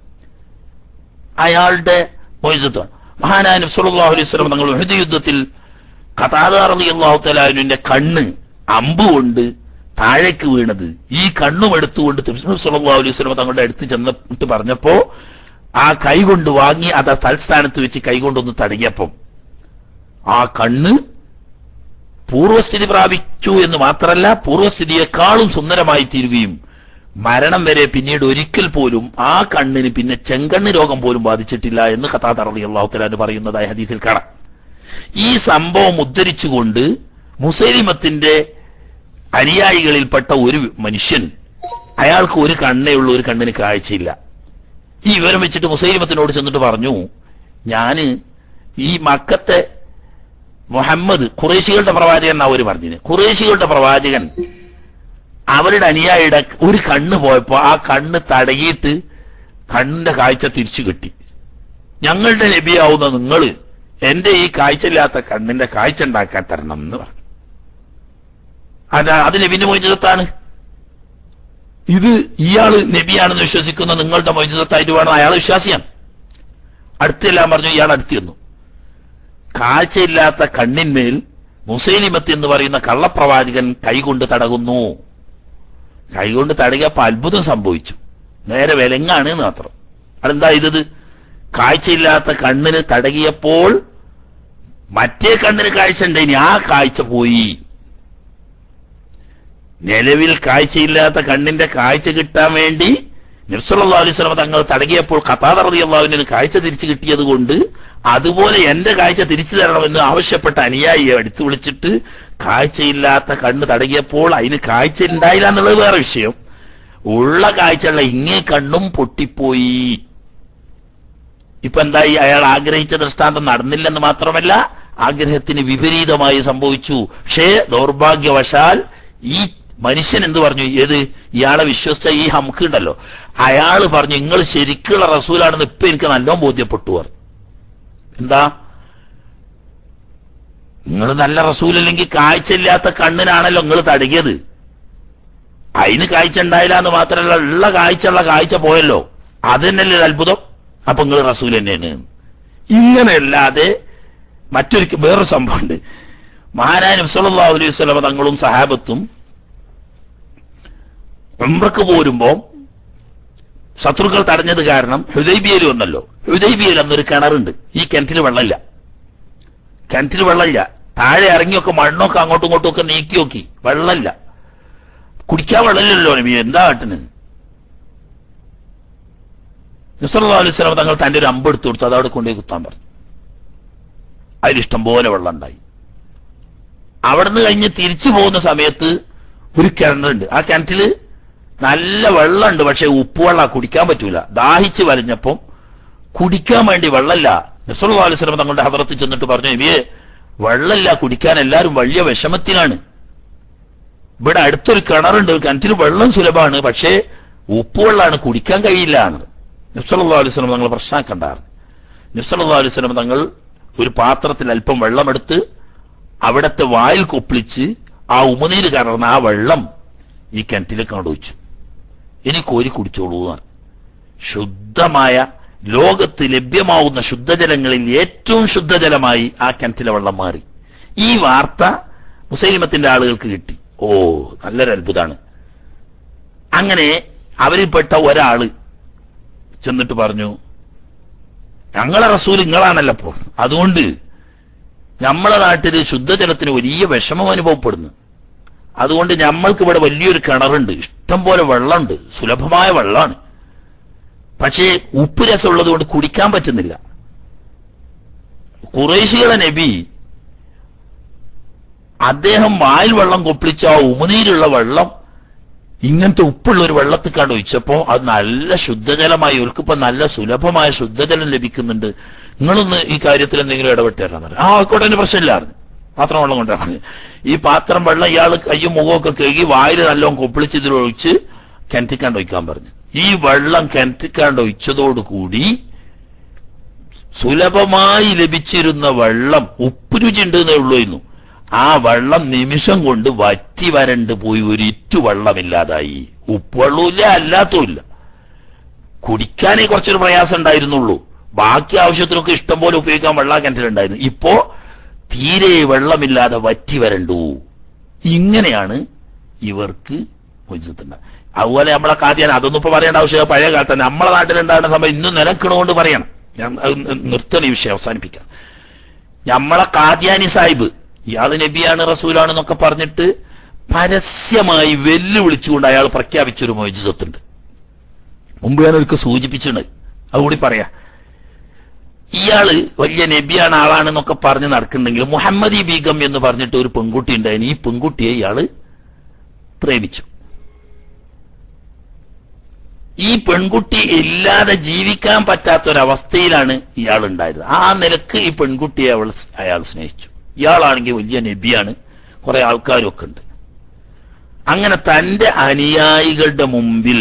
അയാളുടെ മൊയ്സത്താണ് മഹാനായ നബ്സല്ലാഹു അലൈഹി സ്വലം തങ്ങൾ ഉഹദ് യുദ്ധത്തിൽ കഥാദാറലി അള്ളാഹു തലാഹുവിന്റെ കണ്ണ് അമ്പ് കൊണ്ട് താഴേക്ക് വീണത് ഈ കണ്ണും എടുത്തുകൊണ്ട് സല്ലല്ലാഹു അലൈഹി വസല്ലം തങ്ങളുടെ അടുത്ത് ചെന്നിട്ട് പറഞ്ഞപ്പോ ആ കൈ കൊണ്ട് വാങ്ങി അത് ആ തൽസ്ഥാനത്ത് വെച്ച് കൈ കൊണ്ടൊന്ന് തടകിയപ്പം ആ കണ്ണ് പൂർവസ്ഥിതി പ്രാപിച്ചു എന്ന് മാത്രമല്ല പൂർവസ്ഥിതിയെക്കാളും സുന്ദരമായി തീരുകയും മരണം വരെ പിന്നീട് ഒരിക്കൽ പോലും ആ കണ്ണിന് പിന്നെ ചെങ്കണ്ണ് രോഗം പോലും ബാധിച്ചിട്ടില്ല എന്ന് കഥാതറലി അള്ളാഹുത്തലാന് പറയുന്നതായ ഹദീസിൽ കാണാം ഈ സംഭവം ഉദ്ധരിച്ചുകൊണ്ട് മുസൈലിമത്തിന്റെ അനുയായികളിൽപ്പെട്ട ഒരു മനുഷ്യൻ അയാൾക്ക് ഒരു കണ്ണേ ഉള്ളൂ ഒരു കണ്ണിന് കാഴ്ചയില്ല ഈ വിവരം വെച്ചിട്ട് മുസൈലിമത്തിനോട് ചെന്നിട്ട് പറഞ്ഞു ഞാന് ഈ മക്കത്തെ മുഹമ്മദ് ഖുറേശികളുടെ പ്രവാചകൻ എന്നാ അവര് പറഞ്ഞിന് ഖുറേശികളുടെ പ്രവാചകൻ അവരുടെ അനുയായിയുടെ ഒരു കണ്ണ് പോയപ്പോ ആ കണ്ണ് തടകിയിട്ട് കണ്ണിന്റെ കാഴ്ച തിരിച്ചു കിട്ടി ഞങ്ങളുടെ നബിയാവുന്ന നിങ്ങള് എന്റെ ഈ കാഴ്ചയില്ലാത്ത കണ്ണിന്റെ കാഴ്ച ഉണ്ടാക്കാൻ തരണം എന്ന് പറഞ്ഞു അതാ അത് നബിന്റെ മൊയ്ജിതത്താണ് ഇത് ഇയാള് നബിയാണെന്ന് വിശ്വസിക്കുന്ന നിങ്ങളുടെ മൊയ്ജിതത്തായിട്ട് വേണം അയാൾ വിശ്വാസിയാണ് അടുത്തെല്ലാം പറഞ്ഞു ഇയാൾ അടുത്ത് ചെന്നു കാഴ്ചയില്ലാത്ത കണ്ണിന്മേൽ മുസൈലിമത്ത് എന്ന് പറയുന്ന കള്ളപ്രവാചകൻ കൈകൊണ്ട് തടകുന്നു കൈകൊണ്ട് തടകിയപ്പോ അത്ഭുതം സംഭവിച്ചു നേരെ വിലങ്ങാണ് എന്ന് മാത്രം അതെന്താ ഇതത് കാഴ്ചയില്ലാത്ത കണ്ണിന് തടകിയപ്പോൾ മറ്റേ കണ്ണിന് കാഴ്ച ഉണ്ടേനി ആ കാഴ്ച പോയി നിലവിൽ കാഴ്ചയില്ലാത്ത കണ്ണിന്റെ കാഴ്ച കിട്ടാൻ വേണ്ടി നിർസല്ലാ അലൈഹി സ്വലമ തങ്ങൾ തടകിയപ്പോൾ ഖത്താദർ റതി അള്ളാഹുവിന് കാഴ്ച തിരിച്ചു കിട്ടിയത് കൊണ്ട് അതുപോലെ എന്റെ കാഴ്ച തിരിച്ചു തരണമെന്ന് ആവശ്യപ്പെട്ട അനുയായിയെ എടുത്തു വിളിച്ചിട്ട് കാഴ്ചയില്ലാത്ത കണ്ണ് തടകിയപ്പോൾ അതിന് കാഴ്ച ഉണ്ടായില്ല എന്നുള്ളത് വേറെ വിഷയം ഉള്ള കാഴ്ചയുള്ള ഇങ്ങേ കണ്ണും പൊട്ടിപ്പോയി ഇപ്പൊ എന്തായി അയാൾ ആഗ്രഹിച്ച ദൃഷ്ടാന്തം നടന്നില്ലെന്ന് മാത്രമല്ല ആഗ്രഹത്തിന് വിപരീതമായി സംഭവിച്ചു പക്ഷേ ദൗർഭാഗ്യവശാൽ ഈ മനുഷ്യൻ എന്ത് പറഞ്ഞു ഏത് ഇയാളെ വിശ്വസിച്ച ഈ ഹംക്ക് ഉണ്ടല്ലോ അയാള് പറഞ്ഞു നിങ്ങൾ ശരിക്കുള്ള റസൂലാണെന്ന് ഇപ്പൊ എനിക്ക് നല്ലോണം ബോധ്യപ്പെട്ടു പറഞ്ഞു എന്താ നിങ്ങൾ നല്ല റസൂലല്ലെങ്കിൽ കാഴ്ചയില്ലാത്ത കണ്ണിനാണല്ലോ നിങ്ങൾ തടകിയത് അതിന് കാഴ്ച ഉണ്ടായില്ല എന്ന് മാത്രമല്ല ഉള്ള കാഴ്ചയുള്ള കാഴ്ച പോയല്ലോ അത് തന്നെയല്ലേ ഒരു അത്ഭുതം അപ്പൊ നിങ്ങൾ റസൂൽ തന്നെയാണ് ഇങ്ങനെയല്ലാതെ മറ്റൊരു വേറൊരു സംഭവമുണ്ട് മഹാനായ നബ്സല്ലാ അലൈഹി സ്വലമ തങ്ങളും സഹാബത്തും ഉംറക്ക് പോരുമ്പോ ശത്രുക്കൾ തടഞ്ഞത് കാരണം ഹുദൈബിയയിൽ വന്നല്ലോ ഹുദൈബിയയിൽ അന്നൊരു കിണറുണ്ട് ഈ കിണറ്റിൽ വെള്ളമില്ല കിണറ്റിൽ വെള്ളമില്ല താഴെ ഇറങ്ങിയൊക്കെ മണ്ണൊക്കെ അങ്ങോട്ടും ഇങ്ങോട്ടും ഒക്കെ നീക്കി നോക്കി വെള്ളമില്ല കുടിക്കാൻ വെള്ളമില്ലല്ലോ നബി എന്താ കാട്ടിന് നസറുല്ലാ അലൈഹി സ്വലാം തങ്ങൾ തന്റെ ഒരു അമ്പ് എടുത്തു കൊടുത്തു അത് അവിടെ കൊണ്ടുപോയി കുത്താൻ പറഞ്ഞു അതിലിഷ്ടം പോലെ വെള്ളം ഉണ്ടായി അവിടുന്ന് കഴിഞ്ഞ് തിരിച്ചു പോകുന്ന സമയത്ത് ഒരു കിണറുണ്ട് ആ കിണറ്റില് നല്ല വെള്ളമുണ്ട് പക്ഷെ ഉപ്പുവെള്ള കുടിക്കാൻ പറ്റൂല ദാഹിച്ച് വലഞ്ഞപ്പം കുടിക്കാൻ വേണ്ടി വെള്ളമില്ല നസറുല്ലാ അലൈഹി സ്വലം തങ്ങളുടെ ഹദറത്ത് ചെന്നിട്ട് പറഞ്ഞു നബിയെ വെള്ളമില്ല കുടിക്കാൻ എല്ലാവരും വലിയ വിഷമത്തിലാണ് ഇവിടെ അടുത്തൊരു കിണറുണ്ട് കിണറ്റിൽ വെള്ളം സുലഭമാണ് പക്ഷേ ഉപ്പുവെള്ളമാണ് കുടിക്കാൻ കഴിയില്ല എന്ന് നിസ്സല്ലാ അലൈഹി സ്വലം തങ്ങൾ പ്രശ്നമാക്കണ്ടായിരുന്നു നിസ്സല്ലാ അലൈഹി സ്വലം തങ്ങൾ ഒരു പാത്രത്തിൽ അല്പം വെള്ളമെടുത്ത് അവിടത്തെ വായിൽ കൊപ്പിളിച്ച് ആ ഉമനീര് കലർന്ന ആ വെള്ളം ഈ കിണറ്റിലേക്ക് കൊണ്ടുവച്ചു ഇനി കോരി കുടിച്ചോളൂ എന്നാണ് ശുദ്ധമായ ലോകത്ത് ലഭ്യമാവുന്ന ശുദ്ധജലങ്ങളിൽ ഏറ്റവും ശുദ്ധജലമായി ആ കിണറ്റിലെ വെള്ളം മാറി ഈ വാർത്ത മുസൈലിമത്തിന്റെ ആളുകൾക്ക് കിട്ടി ഓ നല്ലൊരു അത്ഭുതമാണ് അങ്ങനെ അവരിൽപ്പെട്ട ഒരാള് ചെന്നിട്ട് പറഞ്ഞു ഞങ്ങളെ റസൂൽ നിങ്ങളാണല്ലോ അപ്പോ അതുകൊണ്ട് നമ്മളെ നാട്ടില് ശുദ്ധജലത്തിന് വലിയ വിഷമം അനുഭവപ്പെടുന്നു അതുകൊണ്ട് നമ്മൾക്ക് ഇവിടെ വലിയൊരു കിണറുണ്ട് ഇഷ്ടം പോലെ വെള്ളമുണ്ട് സുലഭമായ വെള്ളമാണ് പക്ഷേ ഉപ്പ് രസമുള്ളത് കൊണ്ട് കുടിക്കാൻ പറ്റുന്നില്ല കുറേശികളെ നബി അദ്ദേഹം വായിൽ വെള്ളം കൊപ്പിളിച്ച ആ ഉമിനീരുള്ള വെള്ളം ഇങ്ങനത്തെ ഉപ്പുള്ള ഒരു വെള്ളത്തിക്കാണ്ട് ഒഴിച്ചപ്പോ അത് നല്ല ശുദ്ധജലമായി ഇവർക്കിപ്പോ നല്ല സുലഭമായ ശുദ്ധജലം ലഭിക്കുന്നുണ്ട് നിങ്ങളൊന്ന് ഈ കാര്യത്തിൽ എന്തെങ്കിലും ഇടപെട്ട് തരാൻ പറഞ്ഞു ആ ആയിക്കോട്ടെ അതിന് പ്രശ്നമില്ലായിരുന്നു പാത്രം വെള്ളം കൊണ്ടാണ് ഈ പാത്രം വെള്ളം ഇയാൾ കയ്യും മുഖമൊക്കെ കഴുകി വായിൽ നല്ലോണം കൊപ്പിളിച്ച് ഇതിലൊഴിച്ച് കിണറ്റിക്കാണ്ട് ഒഴിക്കാൻ പറഞ്ഞു ഈ വെള്ളം കിണറ്റിക്കാണ്ട് ഒഴിച്ചതോടുകൂടി സുലഭമായി ലഭിച്ചിരുന്ന വെള്ളം ഉപ്പ് രുചി ഉണ്ടെന്നേ ഉള്ളൂ ആ വെള്ളം നിമിഷം കൊണ്ട് വറ്റി വരണ്ട് പോയി ഒരു ഇറ്റു വെള്ളമില്ലാതായി ഉപ്പുവെള്ളമില്ല അല്ലാത്തുമില്ല കുടിക്കാനേ കുറച്ചൊരു പ്രയാസം ഉണ്ടായിരുന്നുള്ളൂ ബാക്കി ആവശ്യത്തിനൊക്കെ ഇഷ്ടം പോലെ ഉപയോഗിക്കാൻ വെള്ളം കിണറ്റിലുണ്ടായിരുന്നു ഇപ്പോ തീരെ വെള്ളമില്ലാതെ വറ്റി വരണ്ടു ഇങ്ങനെയാണ് ഇവർക്ക് മൊയ്സത്തുണ്ട് അതുപോലെ നമ്മളെ കാദ്യാൻ അതൊന്നും ഇപ്പൊ പറയേണ്ട ആവശ്യമില്ല പഴയ കാലത്ത് നമ്മളെ നാട്ടിലുണ്ടാകുന്ന സമയം ഇന്നും നിലക്കണോണ്ട് പറയണം ഞാൻ അത് നിർത്തണ ഈ വിഷയം അവസാനിപ്പിക്കാം നമ്മളെ കാദ്യാനി സാഹിബ് ഇയാള് നബിയാണ് റസൂലാണെന്നൊക്കെ പറഞ്ഞിട്ട് പരസ്യമായി വെല്ലുവിളിച്ചുകൊണ്ട് അയാൾ പ്രഖ്യാപിച്ചൊരു മൊയ്ജിസത്തുണ്ട് മുമ്പ് ഞാൻ ഒരിക്കൽ സൂചിപ്പിച്ചിട്ടുണ്ട് അതുകൂടി പറയാ ഇയാള് വലിയ നബിയാണ് ആളാണെന്നൊക്കെ പറഞ്ഞ് നടക്കുന്നുണ്ടെങ്കിൽ മുഹമ്മദി ബീഗം എന്ന് പറഞ്ഞിട്ട് ഒരു പെൺകുട്ടി ഉണ്ടായിരുന്നു ഈ പെൺകുട്ടിയെ ഇയാള് പ്രേമിച്ചു ഈ പെൺകുട്ടി ഇല്ലാതെ ജീവിക്കാൻ പറ്റാത്തൊരവസ്ഥയിലാണ് ഇയാൾ ഉണ്ടായത് ആ നിലക്ക് ഈ പെൺകുട്ടിയെ അവൾ അയാൾ സ്നേഹിച്ചു ഇയാളാണെങ്കിൽ വലിയ നബിയാണ് കുറെ ആൾക്കാരും ഒക്കെ ഉണ്ട് അങ്ങനെ തന്റെ അനുയായികളുടെ മുമ്പിൽ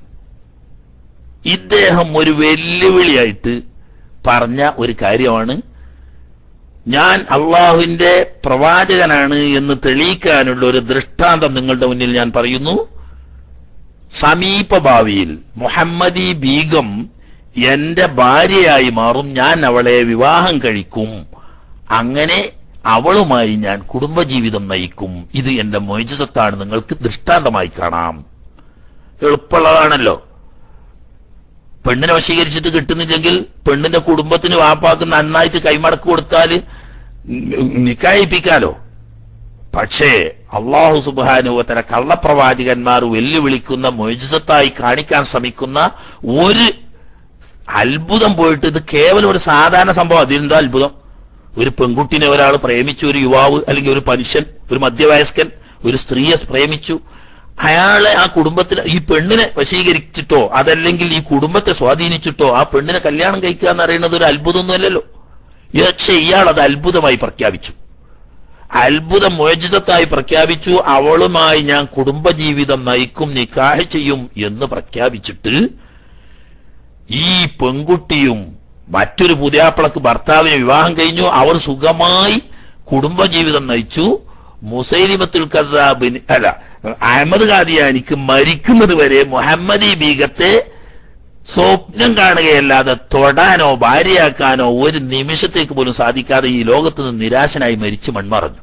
ഇദ്ദേഹം ഒരു വെല്ലുവിളിയായിട്ട് പറഞ്ഞ ഒരു കാര്യമാണ് ഞാൻ അള്ളാഹുവിന്റെ പ്രവാചകനാണ് എന്ന് തെളിയിക്കാനുള്ള ഒരു ദൃഷ്ടാന്തം നിങ്ങളുടെ മുന്നിൽ ഞാൻ പറയുന്നു സമീപ ഭാവിയിൽ മുഹമ്മദി ബീഗം എന്റെ ഭാര്യയായി മാറും ഞാൻ അവളെ വിവാഹം കഴിക്കും അങ്ങനെ അവളുമായി ഞാൻ കുടുംബജീവിതം നയിക്കും ഇത് എന്റെ മൊയ്ജസത്താണ് നിങ്ങൾക്ക് ദൃഷ്ടാന്തമായി കാണാം എളുപ്പമുള്ളതാണല്ലോ പെണ്ണിനെ വശീകരിച്ചിട്ട് കിട്ടുന്നില്ലെങ്കിൽ പെണ്ണിന്റെ കുടുംബത്തിന് വാപ്പാക്ക് നന്നായിട്ട് കൈമടക്ക് കൊടുത്താൽ നിക്കായിപ്പിക്കാലോ പക്ഷേ അള്ളാഹു സുബാനുവത്തര കള്ളപ്രവാചകന്മാർ വെല്ലുവിളിക്കുന്ന മൊയ്ജത്തായി കാണിക്കാൻ ശ്രമിക്കുന്ന ഒരു അത്ഭുതം പോയിട്ട് ഇത് കേവലം ഒരു സാധാരണ സംഭവം അതിലെന്താ അത്ഭുതം ഒരു പെൺകുട്ടിനെ ഒരാൾ പ്രേമിച്ചു ഒരു യുവാവ് അല്ലെങ്കിൽ ഒരു മനുഷ്യൻ ഒരു മധ്യവയസ്കൻ ഒരു സ്ത്രീയെ പ്രേമിച്ചു അയാളെ ആ കുടുംബത്തിന് ഈ പെണ്ണിനെ വശീകരിച്ചിട്ടോ അതല്ലെങ്കിൽ ഈ കുടുംബത്തെ സ്വാധീനിച്ചിട്ടോ ആ പെണ്ണിനെ കല്യാണം കഴിക്കുക എന്ന് പറയുന്നത് ഒരു അത്ഭുതമൊന്നുമല്ലല്ലോ പക്ഷേ ഇയാൾ അത് അത്ഭുതമായി പ്രഖ്യാപിച്ചു അത്ഭുതം മോചിതത്തായി പ്രഖ്യാപിച്ചു അവളുമായി ഞാൻ കുടുംബജീവിതം നയിക്കും നിക്കാഹ് ചെയ്യും എന്ന് പ്രഖ്യാപിച്ചിട്ട് ഈ പെൺകുട്ടിയും മറ്റൊരു പുതിയാപ്പിളക്ക് ഭർത്താവിനെ വിവാഹം കഴിഞ്ഞു അവർ സുഖമായി കുടുംബജീവിതം നയിച്ചു മുസൈലിമത്തുൽ കദ്ദാബിന് അല്ല അഹമ്മദ് ഖാദിയാനിക്ക് മരിക്കുന്നത് വരെ മുഹമ്മദി ബീഗത്തെ സ്വപ്നം കാണുകയല്ലാതെ തൊടാനോ ഭാര്യയാക്കാനോ ഒരു നിമിഷത്തേക്ക് പോലും സാധിക്കാതെ ഈ ലോകത്ത് നിന്ന് നിരാശനായി മരിച്ചു മൺമറഞ്ഞു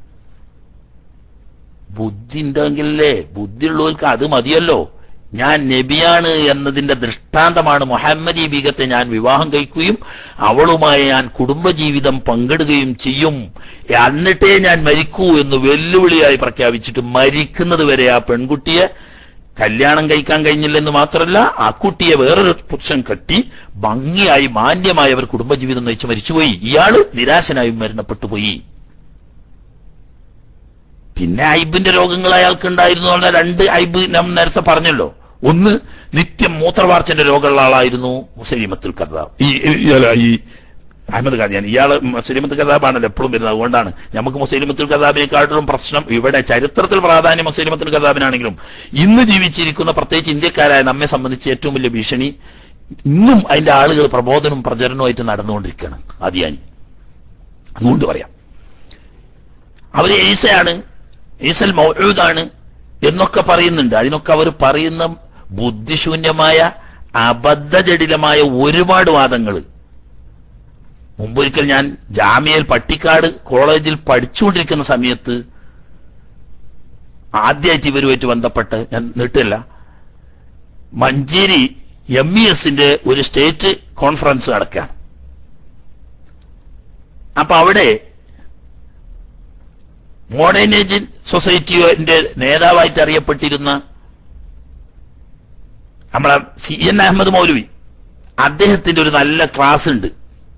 ബുദ്ധി ഉണ്ടെങ്കിലേ ബുദ്ധിയുള്ളവർക്ക് അത് മതിയല്ലോ ഞാൻ നബിയാണ് എന്നതിന്റെ ദൃഷ്ടാന്തമാണ് മുഹമ്മദി ബീഗത്തെ ഞാൻ വിവാഹം കഴിക്കുകയും അവളുമായി ഞാൻ കുടുംബജീവിതം പങ്കിടുകയും ചെയ്യും എന്നിട്ടേ ഞാൻ മരിക്കൂ എന്ന് വെല്ലുവിളിയായി പ്രഖ്യാപിച്ചിട്ട് മരിക്കുന്നത് വരെ ആ പെൺകുട്ടിയെ കല്യാണം കഴിക്കാൻ കഴിഞ്ഞില്ലെന്ന് മാത്രമല്ല ആ കുട്ടിയെ വേറൊരു പുരുഷൻ കെട്ടി ഭംഗിയായി മാന്യമായി അവർ കുടുംബജീവിതം നയിച്ച് മരിച്ചുപോയി ഇയാള് നിരാശനായി മരണപ്പെട്ടു പോയി പിന്നെ ഐബിന്റെ രോഗങ്ങൾ അയാൾക്ക് ഉണ്ടായിരുന്നു എന്നുള്ള രണ്ട് ഐബ് നാം നേരത്തെ പറഞ്ഞല്ലോ ഒന്ന് നിത്യം മൂത്രവാർച്ചന്റെ രോഗമുള്ള ആളായിരുന്നു മുസലിമത്തുൽ കർദാവ് ഈ ഈ- അല്ല, ഈ അഹമ്മദ് ഖാദിയാൻ ഇയാള് മുസ്ലിമത്ത് കഥാബാണല്ലോ എപ്പോഴും വരുന്നത് അതുകൊണ്ടാണ് നമുക്ക് മുസ്ലിമത്തുൽ കഥാബിനെക്കാട്ടിലും പ്രശ്നം ഇവിടെ ചരിത്രത്തിൽ പ്രാധാന്യം മുസ്ലിമത്തുൽ കഥാബിനാണെങ്കിലും ഇന്ന് ജീവിച്ചിരിക്കുന്ന പ്രത്യേകിച്ച് ഇന്ത്യക്കാരായ നമ്മെ സംബന്ധിച്ച് ഏറ്റവും വലിയ ഭീഷണി ഇന്നും അതിന്റെ ആളുകൾ പ്രബോധനവും പ്രചരണവുമായിട്ട് നടന്നുകൊണ്ടിരിക്കുകയാണ് ആദ്യാനി അതുകൊണ്ട് പറയാം അവര് ഈസയാണ് ഈസൽ മൗഴൂദാണ് എന്നൊക്കെ പറയുന്നുണ്ട് അതിനൊക്കെ അവർ പറയുന്ന ബുദ്ധിശൂന്യമായ അബദ്ധജടിലമായ ഒരുപാട് വാദങ്ങൾ മുമ്പൊരിക്കൽ ഞാൻ ജാമ്യയിൽ പട്ടിക്കാട് കോളേജിൽ പഠിച്ചുകൊണ്ടിരിക്കുന്ന സമയത്ത് ആദ്യമായിട്ട് ഇവരുമായിട്ട് ബന്ധപ്പെട്ട് ഞാൻ നീട്ടില്ല മഞ്ചേരി എം ഇ എസിന്റെ ഒരു സ്റ്റേറ്റ് കോൺഫറൻസ് നടക്കുകയാണ് അപ്പൊ അവിടെ മോഡേണേജ് സൊസൈറ്റിയുടെ നേതാവായിട്ട് അറിയപ്പെട്ടിരുന്ന നമ്മളെ സി എൻ അഹമ്മദ് മൗലവി അദ്ദേഹത്തിന്റെ ഒരു നല്ല ക്ലാസ് ഉണ്ട്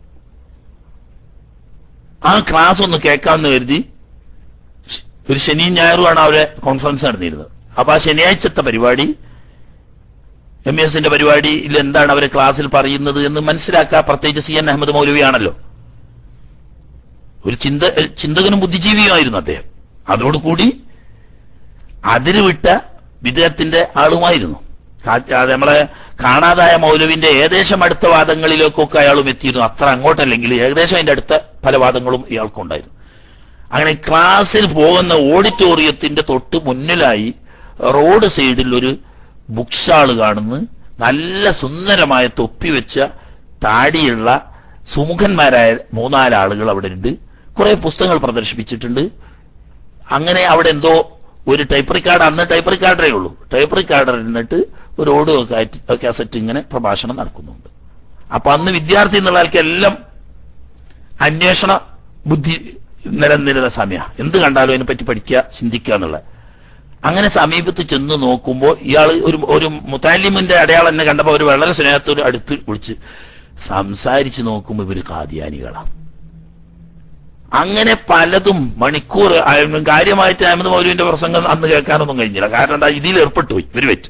ആ ക്ലാസ് ഒന്ന് കേൾക്കാമെന്ന് കരുതി ഒരു ശനിയും ഞായറുമാണ് അവരെ കോൺഫറൻസ് നടന്നിരുന്നത് അപ്പൊ ആ ശനിയാഴ്ചത്തെ പരിപാടി എം എസിന്റെ പരിപാടിയിൽ എന്താണ് അവരെ ക്ലാസ്സിൽ പറയുന്നത് എന്ന് മനസ്സിലാക്കുക പ്രത്യേകിച്ച് സി എൻ അഹമ്മദ് മൗലവിയാണല്ലോ ഒരു ചിന്ത ചിന്തകനും ബുദ്ധിജീവിയുമായിരുന്നു അദ്ദേഹം അതോടുകൂടി അതിര് വിട്ട വിദേഹത്തിന്റെ ആളുമായിരുന്നു കാ- അത് നമ്മളെ കാണാതായ മൗലവിന്റെ ഏകദേശം അടുത്ത വാദങ്ങളിലേക്കൊക്കെ അയാളും എത്തിയിരുന്നു അത്ര അങ്ങോട്ടല്ലെങ്കിൽ ഏകദേശം അതിന്റെ അടുത്ത പല വാദങ്ങളും ഇയാൾക്കുണ്ടായിരുന്നു അങ്ങനെ ക്ലാസ്സിൽ പോകുന്ന ഓഡിറ്റോറിയത്തിന്റെ തൊട്ട് മുന്നിലായി റോഡ് സൈഡിൽ ഒരു ബുക്ക് സ്റ്റാള് കാണുന്നു നല്ല സുന്ദരമായ തൊപ്പി വെച്ച താടിയുള്ള സുമുഖന്മാരായ മൂന്നാല് ആളുകൾ അവിടെ ഉണ്ട് കുറെ പുസ്തകങ്ങൾ പ്രദർശിപ്പിച്ചിട്ടുണ്ട് അങ്ങനെ അവിടെ എന്തോ ഒരു ടൈപ്പ് റിക്കാർഡ് അന്ന് ടൈപ്പ് റിക്കാർഡറേ ഉള്ളൂ ടൈപ്പ് റിക്കാർഡർ ഇരുന്നിട്ട് ഒരു ഓഡിയോ കാസറ്റ് ഇങ്ങനെ പ്രഭാഷണം നടക്കുന്നുണ്ട് അപ്പൊ അന്ന് വിദ്യാർത്ഥി എന്നുള്ള ആൾക്ക് എല്ലാം അന്വേഷണ ബുദ്ധി നിലനിന്നിരുന്ന സമയ എന്ത് കണ്ടാലും അതിനെപ്പറ്റി പഠിക്കുക ചിന്തിക്കുക എന്നുള്ള അങ്ങനെ സമീപത്ത് ചെന്ന് നോക്കുമ്പോൾ ഇയാൾ ഒരു ഒരു മുത്താലിമിന്റെ അടയാളം എന്നെ കണ്ടപ്പോൾ ഒരു വളരെ സ്നേഹത്തോട് അടുത്ത് വിളിച്ച് സംസാരിച്ച് നോക്കുമ്പോൾ ഇവര് കാദിയാനികളാണ് അങ്ങനെ പലതും മണിക്കൂർ ആയ- കാര്യമായിട്ട് അഹമ്മദ് മൗലുവിന്റെ പ്രസംഗം അന്ന് കേൾക്കാനൊന്നും കഴിഞ്ഞില്ല കാരണം എന്താ ഇതിൽ ഏർപ്പെട്ടു പോയി ഇവര് വെച്ച്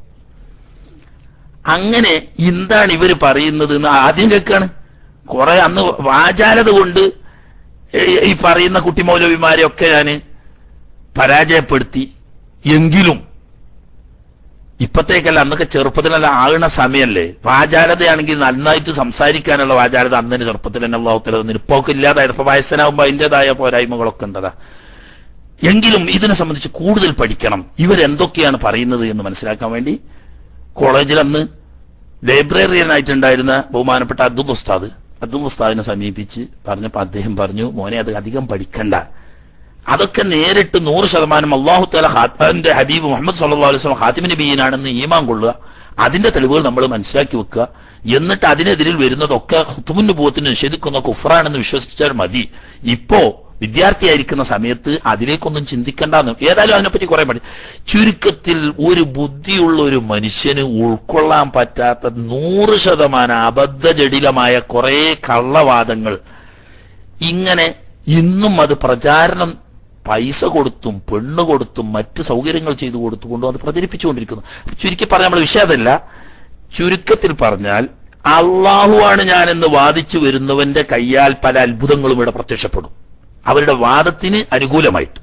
അങ്ങനെ എന്താണ് ഇവര് പറയുന്നത് എന്ന് ആദ്യം കേൾക്കാണ് കുറെ അന്ന് വാചാലത കൊണ്ട് ഈ- ഈ പറയുന്ന കുട്ടി മൗലവിമാരെയൊക്കെ ഞാന് പരാജയപ്പെടുത്തി എങ്കിലും ഇപ്പത്തേക്കല്ല അന്നൊക്കെ ചെറുപ്പത്തിലല്ല ആകണ സമയല്ലേ വാചാലതയാണെങ്കിൽ നന്നായിട്ട് സംസാരിക്കാനുള്ള വാചാലത അന്നിന് ചെറുപ്പത്തിൽ തന്നെ അള്ളാഹുത്തല തന്നിന് ഇപ്പൊ ഒക്കെ ഇല്ലാതായിരുന്നു ഇപ്പൊ വയസ്സനാകുമ്പോ അതിൻ്റെതായ പോരായ്മകളൊക്കെ ഉണ്ടതാ എങ്കിലും ഇതിനെ സംബന്ധിച്ച് കൂടുതൽ പഠിക്കണം ഇവരെന്തൊക്കെയാണ് പറയുന്നത് എന്ന് മനസ്സിലാക്കാൻ വേണ്ടി കോളേജിൽ അന്ന് ലൈബ്രറിയനായിട്ടുണ്ടായിരുന്ന ബഹുമാനപ്പെട്ട അബ്ദുൽ ഉസ്താദ് അബ്ദുൽ ഉസ്താദിനെ സമീപിച്ച് പറഞ്ഞപ്പോൾ അദ്ദേഹം പറഞ്ഞു മോനെ അത് അധികം പഠിക്കണ്ട അതൊക്കെ നേരിട്ട് നൂറ് ശതമാനം അള്ളാഹു താല ഖാത്താന്റെ ഹബീബ് മുഹമ്മദ് സല്ലല്ലാഹു അലൈഹി വസല്ലം ഖാത്തിമിൻ നബിയിനാണെന്ന് ഈമാൻ കൊള്ളുക അതിന്റെ തെളിവുകൾ നമ്മൾ മനസ്സിലാക്കി വെക്കുക എന്നിട്ട് അതിനെതിരിൽ വരുന്നതൊക്കെ ഹുത്തുമുൻ നുബൂവത്തിന് നിഷേധിക്കുന്ന കുഫറാണെന്ന് വിശ്വസിച്ചാൽ മതി ഇപ്പോ വിദ്യാർത്ഥിയായിരിക്കുന്ന സമയത്ത് അതിലേക്കൊന്നും ചിന്തിക്കണ്ടെന്ന് ഏതായാലും അതിനെപ്പറ്റി കുറെ പഠി ചുരുക്കത്തിൽ ഒരു ബുദ്ധിയുള്ള ഒരു മനുഷ്യന് ഉൾക്കൊള്ളാൻ പറ്റാത്ത നൂറ് ശതമാനം അബദ്ധജടിലമായ കുറെ കള്ളവാദങ്ങൾ ഇങ്ങനെ ഇന്നും അത് പ്രചാരണം പൈസ കൊടുത്തും പെണ്ണ് കൊടുത്തും മറ്റ് സൗകര്യങ്ങൾ ചെയ്തു കൊടുത്തുകൊണ്ടും അത് പ്രചരിപ്പിച്ചുകൊണ്ടിരിക്കുന്നു ചുരുക്കി പറഞ്ഞ നമ്മൾ വിഷയതല്ല ചുരുക്കത്തിൽ പറഞ്ഞാൽ അള്ളാഹുവാണ് ഞാനെന്ന് വാദിച്ചു വരുന്നവന്റെ കയ്യാൽ പല അത്ഭുതങ്ങളും ഇവിടെ പ്രത്യക്ഷപ്പെടും അവരുടെ വാദത്തിന് അനുകൂലമായിട്ട്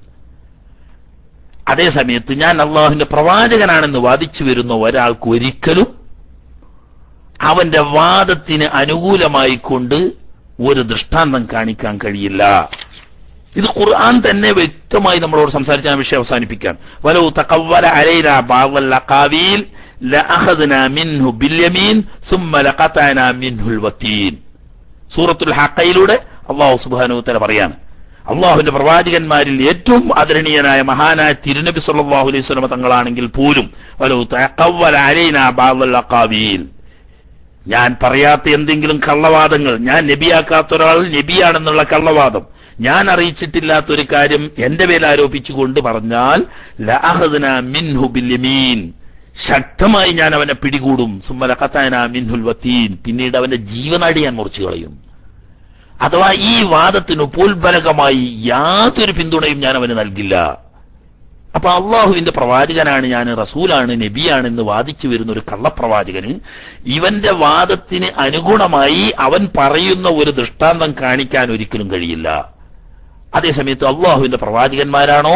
അതേ സമയത്ത് ഞാൻ അള്ളാഹുവിന്റെ പ്രവാചകനാണെന്ന് വാദിച്ചു വരുന്ന ഒരാൾക്ക് ഒരിക്കലും അവന്റെ വാദത്തിന് അനുകൂലമായി കൊണ്ട് ഒരു ദൃഷ്ടാന്തം കാണിക്കാൻ കഴിയില്ല ഇത് ഖുർആൻ തന്നെ വ്യക്തമായി നമ്മളോട് സംസാരിച്ച ആ വിഷയം അവസാനിപ്പിക്കാൻ വലോ തഖവ്വല അലൈന ബഅദൽ ലഖാവീൽ ലഅഖദ്ന മിൻഹു ബിൽയമീൻ ثم لقطعنا منه الوتين സൂറത്തുൽ ഹഖയിലൂടെ അള്ളാഹു സുബ്ഹാനഹു വതആല പറയാണ് അള്ളാഹുവിന്റെ പ്രവാചകന്മാരിൽ ഏറ്റവും ആദരണീയനായ മഹാനായ തിരുനബി സല്ലല്ലാഹു അലൈഹി വസല്ലം തങ്ങളാണെങ്കിൽ പോലും വലോ തഖവ്വല അലൈന ബഅദൽ ലഖാവീൽ ഞാൻ പറയാത്ത എന്തെങ്കിലും കള്ളവാദങ്ങൾ ഞാൻ നബിയാക്കാത്ത ഒരാൾ നബിയാണെന്നുള്ള കള്ളവാദം ഞാൻ അറിയിച്ചിട്ടില്ലാത്ത ഒരു കാര്യം എന്റെ പേരിൽ ആരോപിച്ചുകൊണ്ട് പറഞ്ഞാൽ ലഅഖദ്ന മിൻഹു ബിൽയമീൻ ശക്തമായി ഞാൻ അവനെ പിടികൂടും സുമ്മലഖത്താന മിൻഹുൽ വത്തീൻ പിന്നീട് അവന്റെ ജീവനാടി ഞാൻ മുറിച്ചു കളയും അഥവാ ഈ വാദത്തിന് പോൽബലകമായി യാതൊരു പിന്തുണയും ഞാൻ അവന് നൽകില്ല അപ്പൊ അള്ളാഹുവിന്റെ പ്രവാചകനാണ് ഞാൻ റസൂലാണ് നബിയാണ് എന്ന് വാദിച്ചു വരുന്ന ഒരു കള്ളപ്രവാചകന് ഇവന്റെ വാദത്തിന് അനുഗുണമായി അവൻ പറയുന്ന ഒരു ദൃഷ്ടാന്തം കാണിക്കാൻ ഒരിക്കലും കഴിയില്ല അതേസമയത്ത് അള്ളാഹുവിന്റെ പ്രവാചകന്മാരാണോ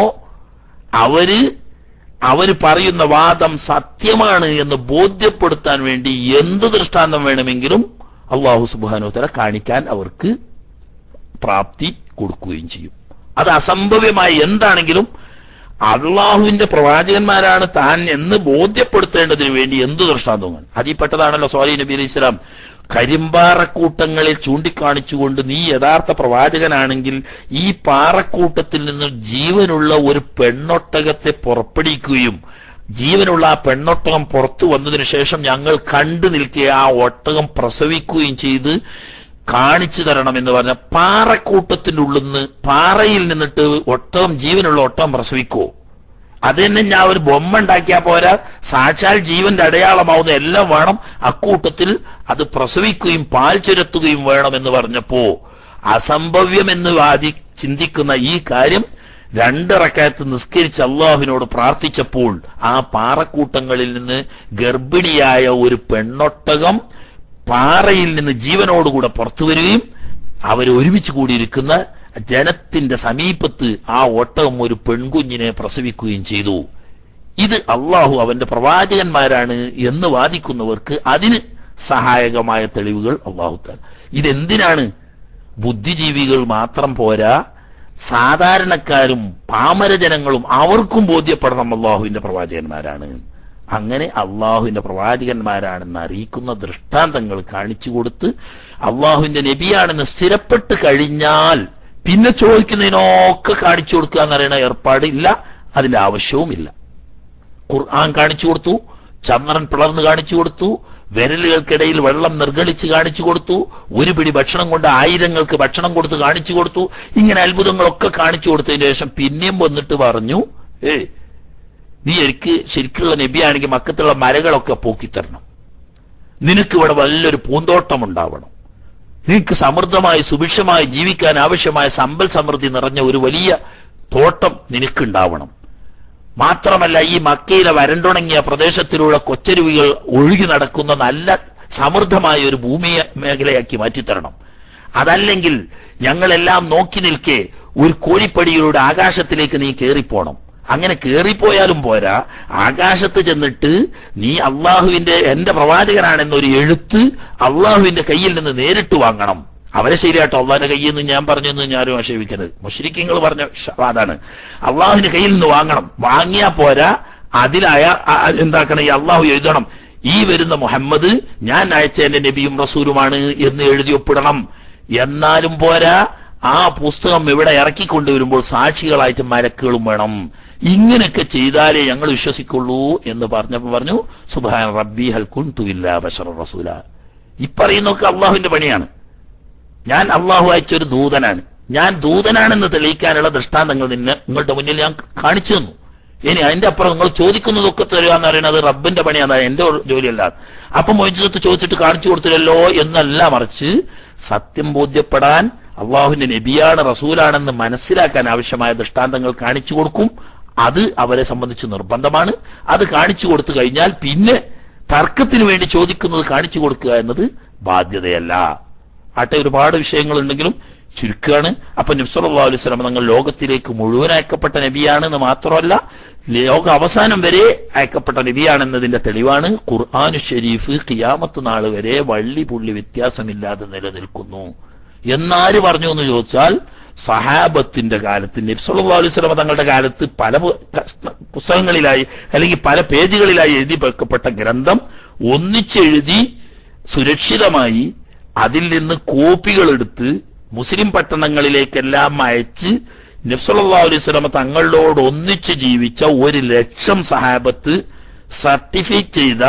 അവര് അവര് പറയുന്ന വാദം സത്യമാണ് എന്ന് ബോധ്യപ്പെടുത്താൻ വേണ്ടി എന്ത് ദൃഷ്ടാന്തം വേണമെങ്കിലും അള്ളാഹു സുബാനോത്തര കാണിക്കാൻ അവർക്ക് പ്രാപ്തി കൊടുക്കുകയും ചെയ്യും അത് അസംഭവ്യമായ എന്താണെങ്കിലും അള്ളാഹുവിന്റെ പ്രവാചകന്മാരാണ് താൻ എന്ന് ബോധ്യപ്പെടുത്തേണ്ടതിന് വേണ്ടി എന്ത് ദൃഷ്ടാന്തങ്ങൾ അതിൽപ്പെട്ടതാണല്ലോ സ്വാലി നബി അലൈഹി ഇസ്ലാം കരിമ്പാറക്കൂട്ടങ്ങളിൽ ചൂണ്ടിക്കാണിച്ചുകൊണ്ട് നീ യഥാർത്ഥ പ്രവാചകനാണെങ്കിൽ ഈ പാറക്കൂട്ടത്തിൽ നിന്ന് ജീവനുള്ള ഒരു പെണ്ണൊട്ടകത്തെ പുറപ്പെടുവിക്കുകയും ജീവനുള്ള ആ പെണ്ണൊട്ടകം പുറത്തു വന്നതിന് ശേഷം ഞങ്ങൾ കണ്ടു നിൽക്കെ ആ ഒട്ടകം പ്രസവിക്കുകയും ചെയ്ത് കാണിച്ചു തരണം എന്ന് പറഞ്ഞ പാറക്കൂട്ടത്തിന്റെ ഉള്ളിൽ നിന്ന് പാറയിൽ നിന്നിട്ട് ഒട്ടകം ജീവനുള്ള ഒട്ടകം പ്രസവിക്കോ അത് തന്നെ ഞാൻ ഒരു ബൊമ്മ ഉണ്ടാക്കിയാ പോരാ സാക്ഷാൽ ജീവന്റെ അടയാളമാവുന്ന എല്ലാം വേണം അക്കൂട്ടത്തിൽ അത് പ്രസവിക്കുകയും പാൽ ചുരത്തുകയും വേണം എന്ന് പറഞ്ഞപ്പോ അസംഭവ്യം എന്ന് വാദി ചിന്തിക്കുന്ന ഈ കാര്യം രണ്ടിറക്കയത്ത് നിസ്കരിച്ച് അള്ളാഹുവിനോട് പ്രാർത്ഥിച്ചപ്പോൾ ആ പാറക്കൂട്ടങ്ങളിൽ നിന്ന് ഗർഭിണിയായ ഒരു പെണ്ണൊട്ടകം പാറയിൽ നിന്ന് ജീവനോടുകൂടെ പുറത്തു വരികയും അവർ ഒരുമിച്ച് കൂടിയിരിക്കുന്ന ജനത്തിന്റെ സമീപത്ത് ആ ഒട്ടകം ഒരു പെൺകുഞ്ഞിനെ പ്രസവിക്കുകയും ചെയ്തു ഇത് അള്ളാഹു അവന്റെ പ്രവാചകന്മാരാണ് എന്ന് വാദിക്കുന്നവർക്ക് അതിന് സഹായകമായ തെളിവുകൾ അള്ളാഹു താൻ ഇതെന്തിനാണ് ബുദ്ധിജീവികൾ മാത്രം പോരാ സാധാരണക്കാരും പാമരജനങ്ങളും അവർക്കും ബോധ്യപ്പെടണം അള്ളാഹുവിന്റെ പ്രവാചകന്മാരാണ് അങ്ങനെ അള്ളാഹുവിന്റെ പ്രവാചകന്മാരാണെന്ന് അറിയിക്കുന്ന ദൃഷ്ടാന്തങ്ങൾ കാണിച്ചു കൊടുത്ത് അള്ളാഹുവിന്റെ നബിയാണെന്ന് സ്ഥിരപ്പെട്ട് കഴിഞ്ഞാൽ പിന്നെ ചോദിക്കുന്നതിനൊക്കെ കാണിച്ചു കൊടുക്കുക എന്ന് പറയുന്ന ഏർപ്പാടില്ല അതിന്റെ ആവശ്യവുമില്ല ഖുർആൻ കാണിച്ചു കൊടുത്തു ചന്ദ്രൻ പിളർന്ന് കാണിച്ചു കൊടുത്തു വിരലുകൾക്കിടയിൽ വെള്ളം നിർഗളിച്ച് കാണിച്ചു കൊടുത്തു ഒരു പിടി ഭക്ഷണം കൊണ്ട് ആയിരങ്ങൾക്ക് ഭക്ഷണം കൊടുത്ത് കാണിച്ചു കൊടുത്തു ഇങ്ങനെ അത്ഭുതങ്ങളൊക്കെ കാണിച്ചു കൊടുത്തതിന് ശേഷം പിന്നെയും വന്നിട്ട് പറഞ്ഞു ഏ നീ എനിക്ക് ശരിക്കുള്ള നബിയാണെങ്കിൽ മക്കത്തുള്ള മരങ്ങളൊക്കെ പോക്കിത്തരണം നിനക്ക് ഇവിടെ വലിയൊരു പൂന്തോട്ടം ഉണ്ടാവണം നിനക്ക് സമൃദ്ധമായി സുഭിക്ഷമായി ജീവിക്കാൻ ആവശ്യമായ സമ്പൽ സമൃദ്ധി നിറഞ്ഞ ഒരു വലിയ തോട്ടം നിനക്കുണ്ടാവണം മാത്രമല്ല ഈ മക്കയിലെ വരണ്ടുണങ്ങിയ പ്രദേശത്തിലൂടെ കൊച്ചരുവികൾ ഒഴുകി നടക്കുന്ന നല്ല സമൃദ്ധമായ ഒരു ഭൂമി മേഖലയാക്കി മാറ്റിത്തരണം അതല്ലെങ്കിൽ ഞങ്ങളെല്ലാം നോക്കി നിൽക്കെ ഒരു കോഴിപ്പടിയിലൂടെ ആകാശത്തിലേക്ക് നീ കയറിപ്പോണം അങ്ങനെ കയറിപ്പോയാലും പോരാ ആകാശത്ത് ചെന്നിട്ട് നീ അള്ളാഹുവിന്റെ എന്റെ പ്രവാചകനാണെന്നൊരു എഴുത്ത് അള്ളാഹുവിന്റെ കയ്യിൽ നിന്ന് നേരിട്ട് വാങ്ങണം അവരെ ശരിയാട്ടോ അള്ളാഹിന്റെ കയ്യിൽ നിന്ന് ഞാൻ പറഞ്ഞെന്ന് ഞാനും ആക്ഷേപിക്കരുത് മുഷരിക്കങ്ങൾ പറഞ്ഞ ഷ- അതാണ് അള്ളാഹുവിന്റെ കയ്യിൽ നിന്ന് വാങ്ങണം വാങ്ങിയാ പോരാ അതിലായ അ- അ- എന്താക്കണം ഈ അള്ളാഹു എഴുതണം ഈ വരുന്ന മുഹമ്മദ് ഞാൻ അയച്ച എന്റെ നബിയും റസൂലുമാണ് എന്ന് എഴുതി ഒപ്പിടണം എന്നാലും പോരാ ആ പുസ്തകം ഇവിടെ ഇറക്കിക്കൊണ്ടുവരുമ്പോൾ സാക്ഷികളായിട്ട് മരക്കുകളും വേണം ഇങ്ങനെയൊക്കെ ചെയ്താലേ ഞങ്ങൾ വിശ്വസിക്കുള്ളൂ എന്ന് പറഞ്ഞപ്പോൾ പറഞ്ഞു സുബാൻ റബ്ബി ഹൽ കുൻതു ഇല്ലാ ബശറ റസൂല ഇപ്പറയുന്നൊക്കെ അള്ളാഹുവിന്റെ പണിയാണ് ഞാൻ അള്ളാഹു അയച്ച ഒരു ദൂതനാണ് ഞാൻ ദൂതനാണെന്ന് തെളിയിക്കാനുള്ള ദൃഷ്ടാന്തങ്ങൾ നിന്നെ നിങ്ങളുടെ മുന്നിൽ ഞാൻ കാണിച്ചു തന്നു ഇനി അതിന്റെ അപ്പുറം നിങ്ങൾ ചോദിക്കുന്നതൊക്കെ തരിക എന്ന് പറയുന്നത് റബ്ബിന്റെ പണിയാണ് എന്റെ ഒരു ജോലിയല്ല അപ്പൊ മൊയ്ജിത്ത് ചോദിച്ചിട്ട് കാണിച്ചു കൊടുത്തില്ലല്ലോ എന്നല്ല മറിച്ച് സത്യം ബോധ്യപ്പെടാൻ അള്ളാഹുവിന്റെ നബിയാണ് റസൂലാണെന്ന് മനസ്സിലാക്കാൻ ആവശ്യമായ ദൃഷ്ടാന്തങ്ങൾ കാണിച്ചു കൊടുക്കും അത് അവരെ സംബന്ധിച്ച് നിർബന്ധമാണ് അത് കാണിച്ചു കൊടുത്തു കഴിഞ്ഞാൽ പിന്നെ തർക്കത്തിന് വേണ്ടി ചോദിക്കുന്നത് കാണിച്ചു കൊടുക്കുക എന്നത് ബാധ്യതയല്ല ആട്ടെ ഒരുപാട് വിഷയങ്ങളുണ്ടെങ്കിലും ചുരുക്കാണ് അപ്പൊ നബ്സല്ലാ അലൈഹി സ്വലം തങ്ങൾ ലോകത്തിലേക്ക് മുഴുവൻ അയക്കപ്പെട്ട നബിയാണെന്ന് മാത്രമല്ല ലോക അവസാനം വരെ അയക്കപ്പെട്ട നബിയാണെന്നതിന്റെ തെളിവാണ് ഖുർആാനു ഷരീഫ് ഖിയാമത്ത് നാൾ വരെ വള്ളി പുള്ളി വ്യത്യാസമില്ലാതെ നിലനിൽക്കുന്നു എന്നാര് പറഞ്ഞു എന്ന് ചോദിച്ചാൽ സഹാബത്തിന്റെ കാലത്ത് നബ്സല്ലാ അലൈഹി സ്വലമ തങ്ങളുടെ കാലത്ത് പല പു- കഷ്ണ- പുസ്തകങ്ങളിലായി അല്ലെങ്കിൽ പല പേജുകളിലായി എഴുതി വെക്കപ്പെട്ട ഗ്രന്ഥം ഒന്നിച്ചെഴുതി സുരക്ഷിതമായി അതിൽ നിന്ന് കോപ്പികൾ എടുത്ത് മുസ്ലിം പട്ടണങ്ങളിലേക്കെല്ലാം അയച്ച് നബ്സല്ലാ അലൈഹി സ്വലമ തങ്ങളോട് ഒന്നിച്ച് ജീവിച്ച ഒരു ലക്ഷം സഹാബത്ത് സർട്ടിഫൈ ചെയ്ത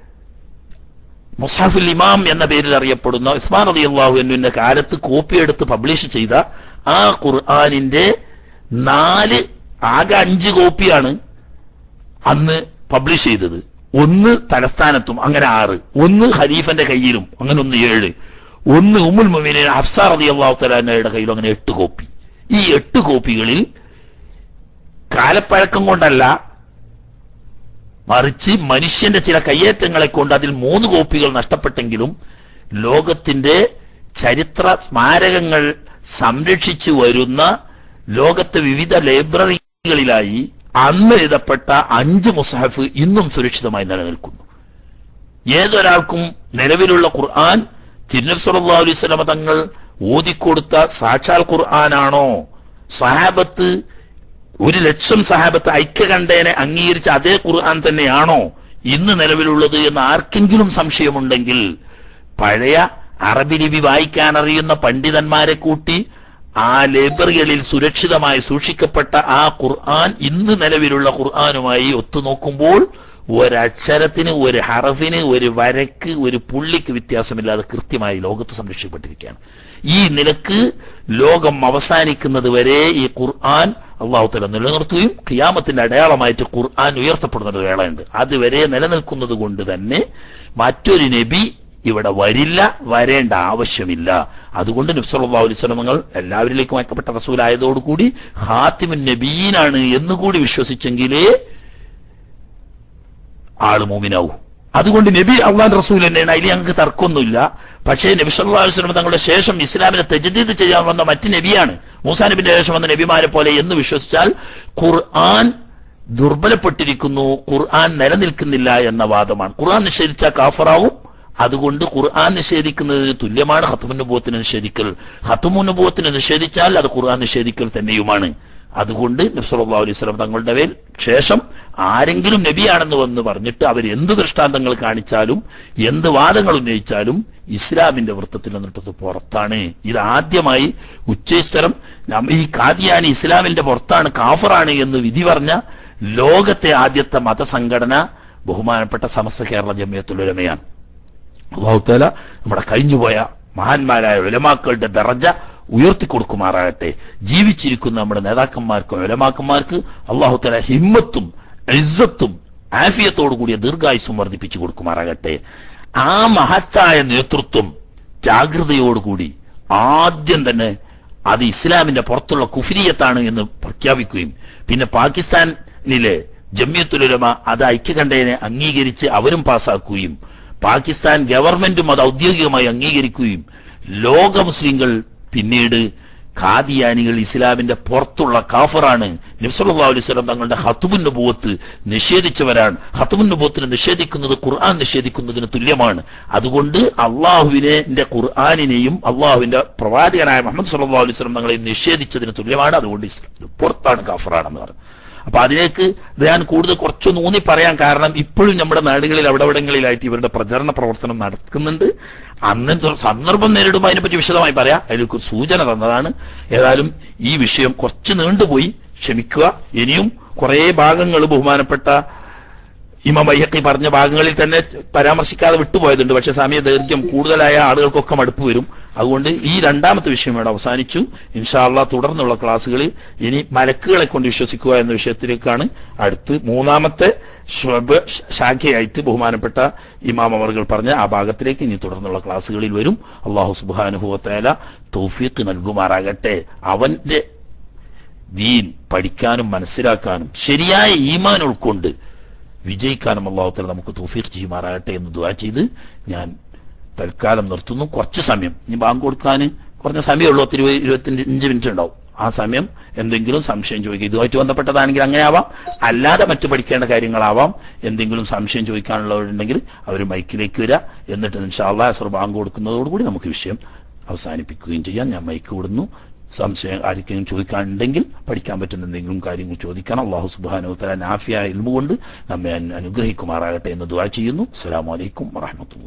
മുസാഫുൽ ഇമാം എന്ന പേരിൽ അറിയപ്പെടുന്ന ഉസ്മാൻ അലി അള്ളാഹുവിന്റെ കാലത്ത് കോപ്പി എടുത്ത് പബ്ലിഷ് ചെയ്ത ആ ഖുർആാനിന്റെ നാല് ആകെ അഞ്ച് കോപ്പിയാണ് അന്ന് പബ്ലിഷ് ചെയ്തത് ഒന്ന് തലസ്ഥാനത്തും അങ്ങനെ ആറ് ഒന്ന് ഖലീഫന്റെ കയ്യിലും അങ്ങനെ ഒന്ന് ഏഴ് ഒന്ന് ഉമ്മുൽ മുമീനെ ഹഫ്സാർ അലി അള്ളാഹു തലാനയുടെ കയ്യിലും അങ്ങനെ എട്ട് കോപ്പി ഈ എട്ട് കോപ്പികളിൽ കാലപ്പഴക്കം കൊണ്ടല്ല മറിച്ച് മനുഷ്യന്റെ ചില കയ്യേറ്റങ്ങളെ കൊണ്ട് അതിൽ മൂന്ന് കോപ്പികൾ നഷ്ടപ്പെട്ടെങ്കിലും ലോകത്തിന്റെ ചരിത്ര സ്മാരകങ്ങൾ സംരക്ഷിച്ചു വരുന്ന ലോകത്തെ വിവിധ ലൈബ്രറികളിലായി അന്ന് എഴുതപ്പെട്ട അഞ്ച് മുസാഫ് ഇന്നും സുരക്ഷിതമായി നിലനിൽക്കുന്നു ഏതൊരാൾക്കും നിലവിലുള്ള ഖുർആൻ തിരുനബി സല്ലല്ലാഹു അലൈഹി വസല്ലമ തങ്ങൾ ഓതിക്കൊടുത്ത സാക്ഷാൽ ഖുർആനാണോ സഹാബത്ത് ഒരു ലക്ഷം സഹാബത്ത് ഐക്യകണ്ഠേനെ അംഗീകരിച്ച അതേ ഖുർആൻ തന്നെയാണോ ഇന്ന് നിലവിലുള്ളത് എന്ന് ആർക്കെങ്കിലും സംശയമുണ്ടെങ്കിൽ പഴയ അറബി ലിപി വായിക്കാൻ അറിയുന്ന പണ്ഡിതന്മാരെ കൂട്ടി ആ ലൈബ്രറികളിൽ സുരക്ഷിതമായി സൂക്ഷിക്കപ്പെട്ട ആ ഖുർആൻ ഇന്ന് നിലവിലുള്ള ഖുർആനുമായി ഒത്തുനോക്കുമ്പോൾ ഒരക്ഷരത്തിന് ഒരു ഹറഫിന് ഒരു വരക്ക് ഒരു പുള്ളിക്ക് വ്യത്യാസമില്ലാതെ കൃത്യമായി ലോകത്ത് സംരക്ഷിക്കപ്പെട്ടിരിക്കുകയാണ് ഈ നിലക്ക് ലോകം അവസാനിക്കുന്നത് വരെ ഈ ഖുർആൻ അള്ളാഹു തല നിലനിർത്തുകയും ഖിയാമത്തിന്റെ അടയാളമായിട്ട് ഖുർആൻ ഉയർത്തപ്പെടുന്ന ഒരു വേളയുണ്ട് അതുവരെ നിലനിൽക്കുന്നത് കൊണ്ട് തന്നെ മറ്റൊരു നബി ഇവിടെ വരില്ല വരേണ്ട ആവശ്യമില്ല അതുകൊണ്ട് നബ്സല്ലാ അലൈസ്ലമങ്ങൾ എല്ലാവരിലേക്കും അയക്കപ്പെട്ട റസൂലായതോടുകൂടി ഹാത്തിമുൻ നബീനാണ് എന്നുകൂടി വിശ്വസിച്ചെങ്കിലേ ആള് മൂമിനാവൂ അതുകൊണ്ട് നബി അള്ളാൻ റസൂൽ തന്നെയാണ് അതിൽ ഞങ്ങൾക്ക് തർക്കമൊന്നുമില്ല പക്ഷേ നബി സല്ലല്ലാഹു അലൈഹി വസല്ലം തങ്ങളുടെ ശേഷം ഇസ്ലാമിനെ തെജദീദ് ചെയ്യാൻ വന്ന മറ്റ് നബിയാണ് മൂസാ നബിന്റെ ശേഷം വന്ന നബിമാരെ പോലെ എന്ന് വിശ്വസിച്ചാൽ ഖുർആൻ ദുർബലപ്പെട്ടിരിക്കുന്നു ഖുർആൻ നിലനിൽക്കുന്നില്ല എന്ന വാദമാണ് ഖുർആൻ നിഷേധിച്ച കാഫറാവും അതുകൊണ്ട് ഖുർആൻ നിഷേധിക്കുന്നതിന് തുല്യമാണ് ഹത്തുമുന്നുബോത്തിന് നിഷേധിക്കൽ ഹത്തുമുന്നുബോത്തിന് നിഷേധിച്ചാൽ അത് ഖുർആൻ നിഷേധിക്കൽ തന്നെയുമാണ് അതുകൊണ്ട് നബ്സല്ലാ അലൈഹി സ്വലം തങ്ങളുടെ മേൽ ശേഷം ആരെങ്കിലും നബിയാണെന്ന് വന്ന് പറഞ്ഞിട്ട് അവർ എന്ത് ദൃഷ്ടാന്തങ്ങൾ കാണിച്ചാലും എന്ത് വാദങ്ങൾ ഉന്നയിച്ചാലും ഇസ്ലാമിന്റെ വൃത്തത്തിൽ നിന്നിട്ടത് പുറത്താണ് ഇത് ആദ്യമായി ഉച്ചസ്ഥലം ഈ കാദിയാനി ഇസ്ലാമിന്റെ പുറത്താണ് കാഫറാണ് എന്ന് വിധി പറഞ്ഞ ലോകത്തെ ആദ്യത്തെ മതസംഘടന ബഹുമാനപ്പെട്ട സമസ്ത കേരള ജമിയത്തുലമയാണ് അള്ളാഹുത്താല നമ്മുടെ കഴിഞ്ഞുപോയ മഹാന്മാരായ ഉലമാക്കളുടെ ദറജ ഉയർത്തിക്കൊടുക്കുമാറാകട്ടെ ജീവിച്ചിരിക്കുന്ന നമ്മുടെ നേതാക്കന്മാർക്കും ഉലമാക്കന്മാർക്ക് അള്ളാഹുത്താല ഹിമ്മത്തും ഇസ്സത്തും ആഫിയത്തോടു കൂടിയ ദീർഘായുസും വർദ്ധിപ്പിച്ചു കൊടുക്കുമാറാകട്ടെ ആ മഹത്തായ നേതൃത്വം ജാഗ്രതയോടുകൂടി ആദ്യം തന്നെ അത് ഇസ്ലാമിന്റെ പുറത്തുള്ള കുഫിരിയത്താണ് എന്ന് പ്രഖ്യാപിക്കുകയും പിന്നെ പാകിസ്ഥാനിലെ ജമ്യത്തുലമ അത് ഐക്യകണ്ഠേനെ അംഗീകരിച്ച് അവരും പാസാക്കുകയും പാകിസ്ഥാൻ ഗവൺമെന്റും അത് ഔദ്യോഗികമായി അംഗീകരിക്കുകയും ലോക മുസ്ലിങ്ങൾ പിന്നീട് ഖാദിയാനികൾ ഇസ്ലാമിന്റെ പുറത്തുള്ള കാഫറാണ് നബ്സല്ലാ അലൈഹി സ്വലം തങ്ങളുടെ ഹത്തുമുൻ നുബൂവത്ത് നിഷേധിച്ചവരാണ് ഹത്തുമുൻ നുബൂവത്തിനെ നിഷേധിക്കുന്നത് ഖുർആൻ നിഷേധിക്കുന്നതിന് തുല്യമാണ് അതുകൊണ്ട് അള്ളാഹുവിനെ ഖുർആാനിനെയും അള്ളാഹുവിന്റെ പ്രവാചകനായ മുഹമ്മദ് സല്ലാ അലൈഹി സ്വലം തങ്ങളെ നിഷേധിച്ചതിന് തുല്യമാണ് അതുകൊണ്ട് ഇസ്ലാം പുറത്താണ് കാഫറാണെന്ന് പറഞ്ഞു അപ്പൊ അതിലേക്ക് ഞാൻ കൂടുതൽ കുറച്ചൊന്ന് ഊന്നി പറയാൻ കാരണം ഇപ്പോഴും നമ്മുടെ നാടുകളിൽ അവിടെവിടങ്ങളിലായിട്ട് ഇവരുടെ പ്രചരണ പ്രവർത്തനം നടക്കുന്നുണ്ട് അന്ന് സന്ദർഭം നേരിടുമ്പോൾ അതിനെപ്പറ്റി വിശദമായി പറയാം അതിലേക്ക് ഒരു സൂചന തന്നതാണ് ഏതായാലും ഈ വിഷയം കുറച്ച് നീണ്ടുപോയി ക്ഷമിക്കുക ഇനിയും കുറെ ഭാഗങ്ങൾ ബഹുമാനപ്പെട്ട ഇമാം ബയ്യക്കി പറഞ്ഞ ഭാഗങ്ങളിൽ തന്നെ പരാമർശിക്കാതെ വിട്ടുപോയതുണ്ട് പക്ഷെ സമയ ദൈർഘ്യം കൂടുതലായ ആളുകൾക്കൊക്കെ മടുപ്പ് വരും അതുകൊണ്ട് ഈ രണ്ടാമത്തെ വിഷയം ഇവിടെ അവസാനിച്ചു ഇൻഷാല്ല തുടർന്നുള്ള ക്ലാസ്സുകളിൽ ഇനി മലക്കുകളെ കൊണ്ട് വിശ്വസിക്കുക എന്ന വിഷയത്തിലേക്കാണ് അടുത്ത് മൂന്നാമത്തെ ശ്വബ് ശാഖയായിട്ട് ബഹുമാനപ്പെട്ട ഇമാം അവർകൾ പറഞ്ഞ ആ ഭാഗത്തിലേക്ക് ഇനി തുടർന്നുള്ള ക്ലാസ്സുകളിൽ വരും അള്ളാഹു സുബാനുഭവത്തേല തൗഫീഖ് നൽകുമാറാകട്ടെ അവന്റെ ദീൻ പഠിക്കാനും മനസ്സിലാക്കാനും ശരിയായ ഈമാൻ ഉൾക്കൊണ്ട് വിജയിക്കാനും അള്ളാഹുത്തല നമുക്ക് തൗഫീഖ് ചെയ്യുമാറാകട്ടെ എന്ന് ദുആ ചെയ്ത് ഞാൻ തൽക്കാലം നിർത്തുന്നു കുറച്ച് സമയം ഇനി ബാങ്ക് കൊടുക്കാൻ കുറഞ്ഞ സമയമുള്ളൂ പത്ത് ഇരുപത് ഇരുപത്തിയഞ്ച് മിനിറ്റ് ഉണ്ടാവും ആ സമയം എന്തെങ്കിലും സംശയം ചോദിക്കുക ഇതുമായിട്ട് ബന്ധപ്പെട്ടതാണെങ്കിൽ അങ്ങനെ ആവാം അല്ലാതെ മറ്റു പഠിക്കേണ്ട കാര്യങ്ങളാവാം എന്തെങ്കിലും സംശയം ചോദിക്കാനുള്ളവരുണ്ടെങ്കിൽ അവർ മൈക്കിലേക്ക് വരിക എന്നിട്ട് ഇൻഷാല്ലാ അസർ ബാങ്ക് കൊടുക്കുന്നതോടുകൂടി നമുക്ക് വിഷയം അവസാനിപ്പിക്കുകയും ചെയ്യാം ഞാൻ മൈക്ക് വിടുന്നു സംശയം ആർക്കെങ്കിലും ചോദിക്കാനുണ്ടെങ്കിൽ പഠിക്കാൻ പറ്റുന്ന എന്തെങ്കിലും കാര്യങ്ങൾ ചോദിക്കണം അള്ളാഹു സുബാനു തല നാഫിയ ഇൽമു കൊണ്ട് നമ്മെ അനുഗ്രഹിക്കുമാറാകട്ടെ എന്ന് ദുആ ചെയ്യുന്നു അസ്സലാമു അലൈക്കും വറഹമത്തുള്ള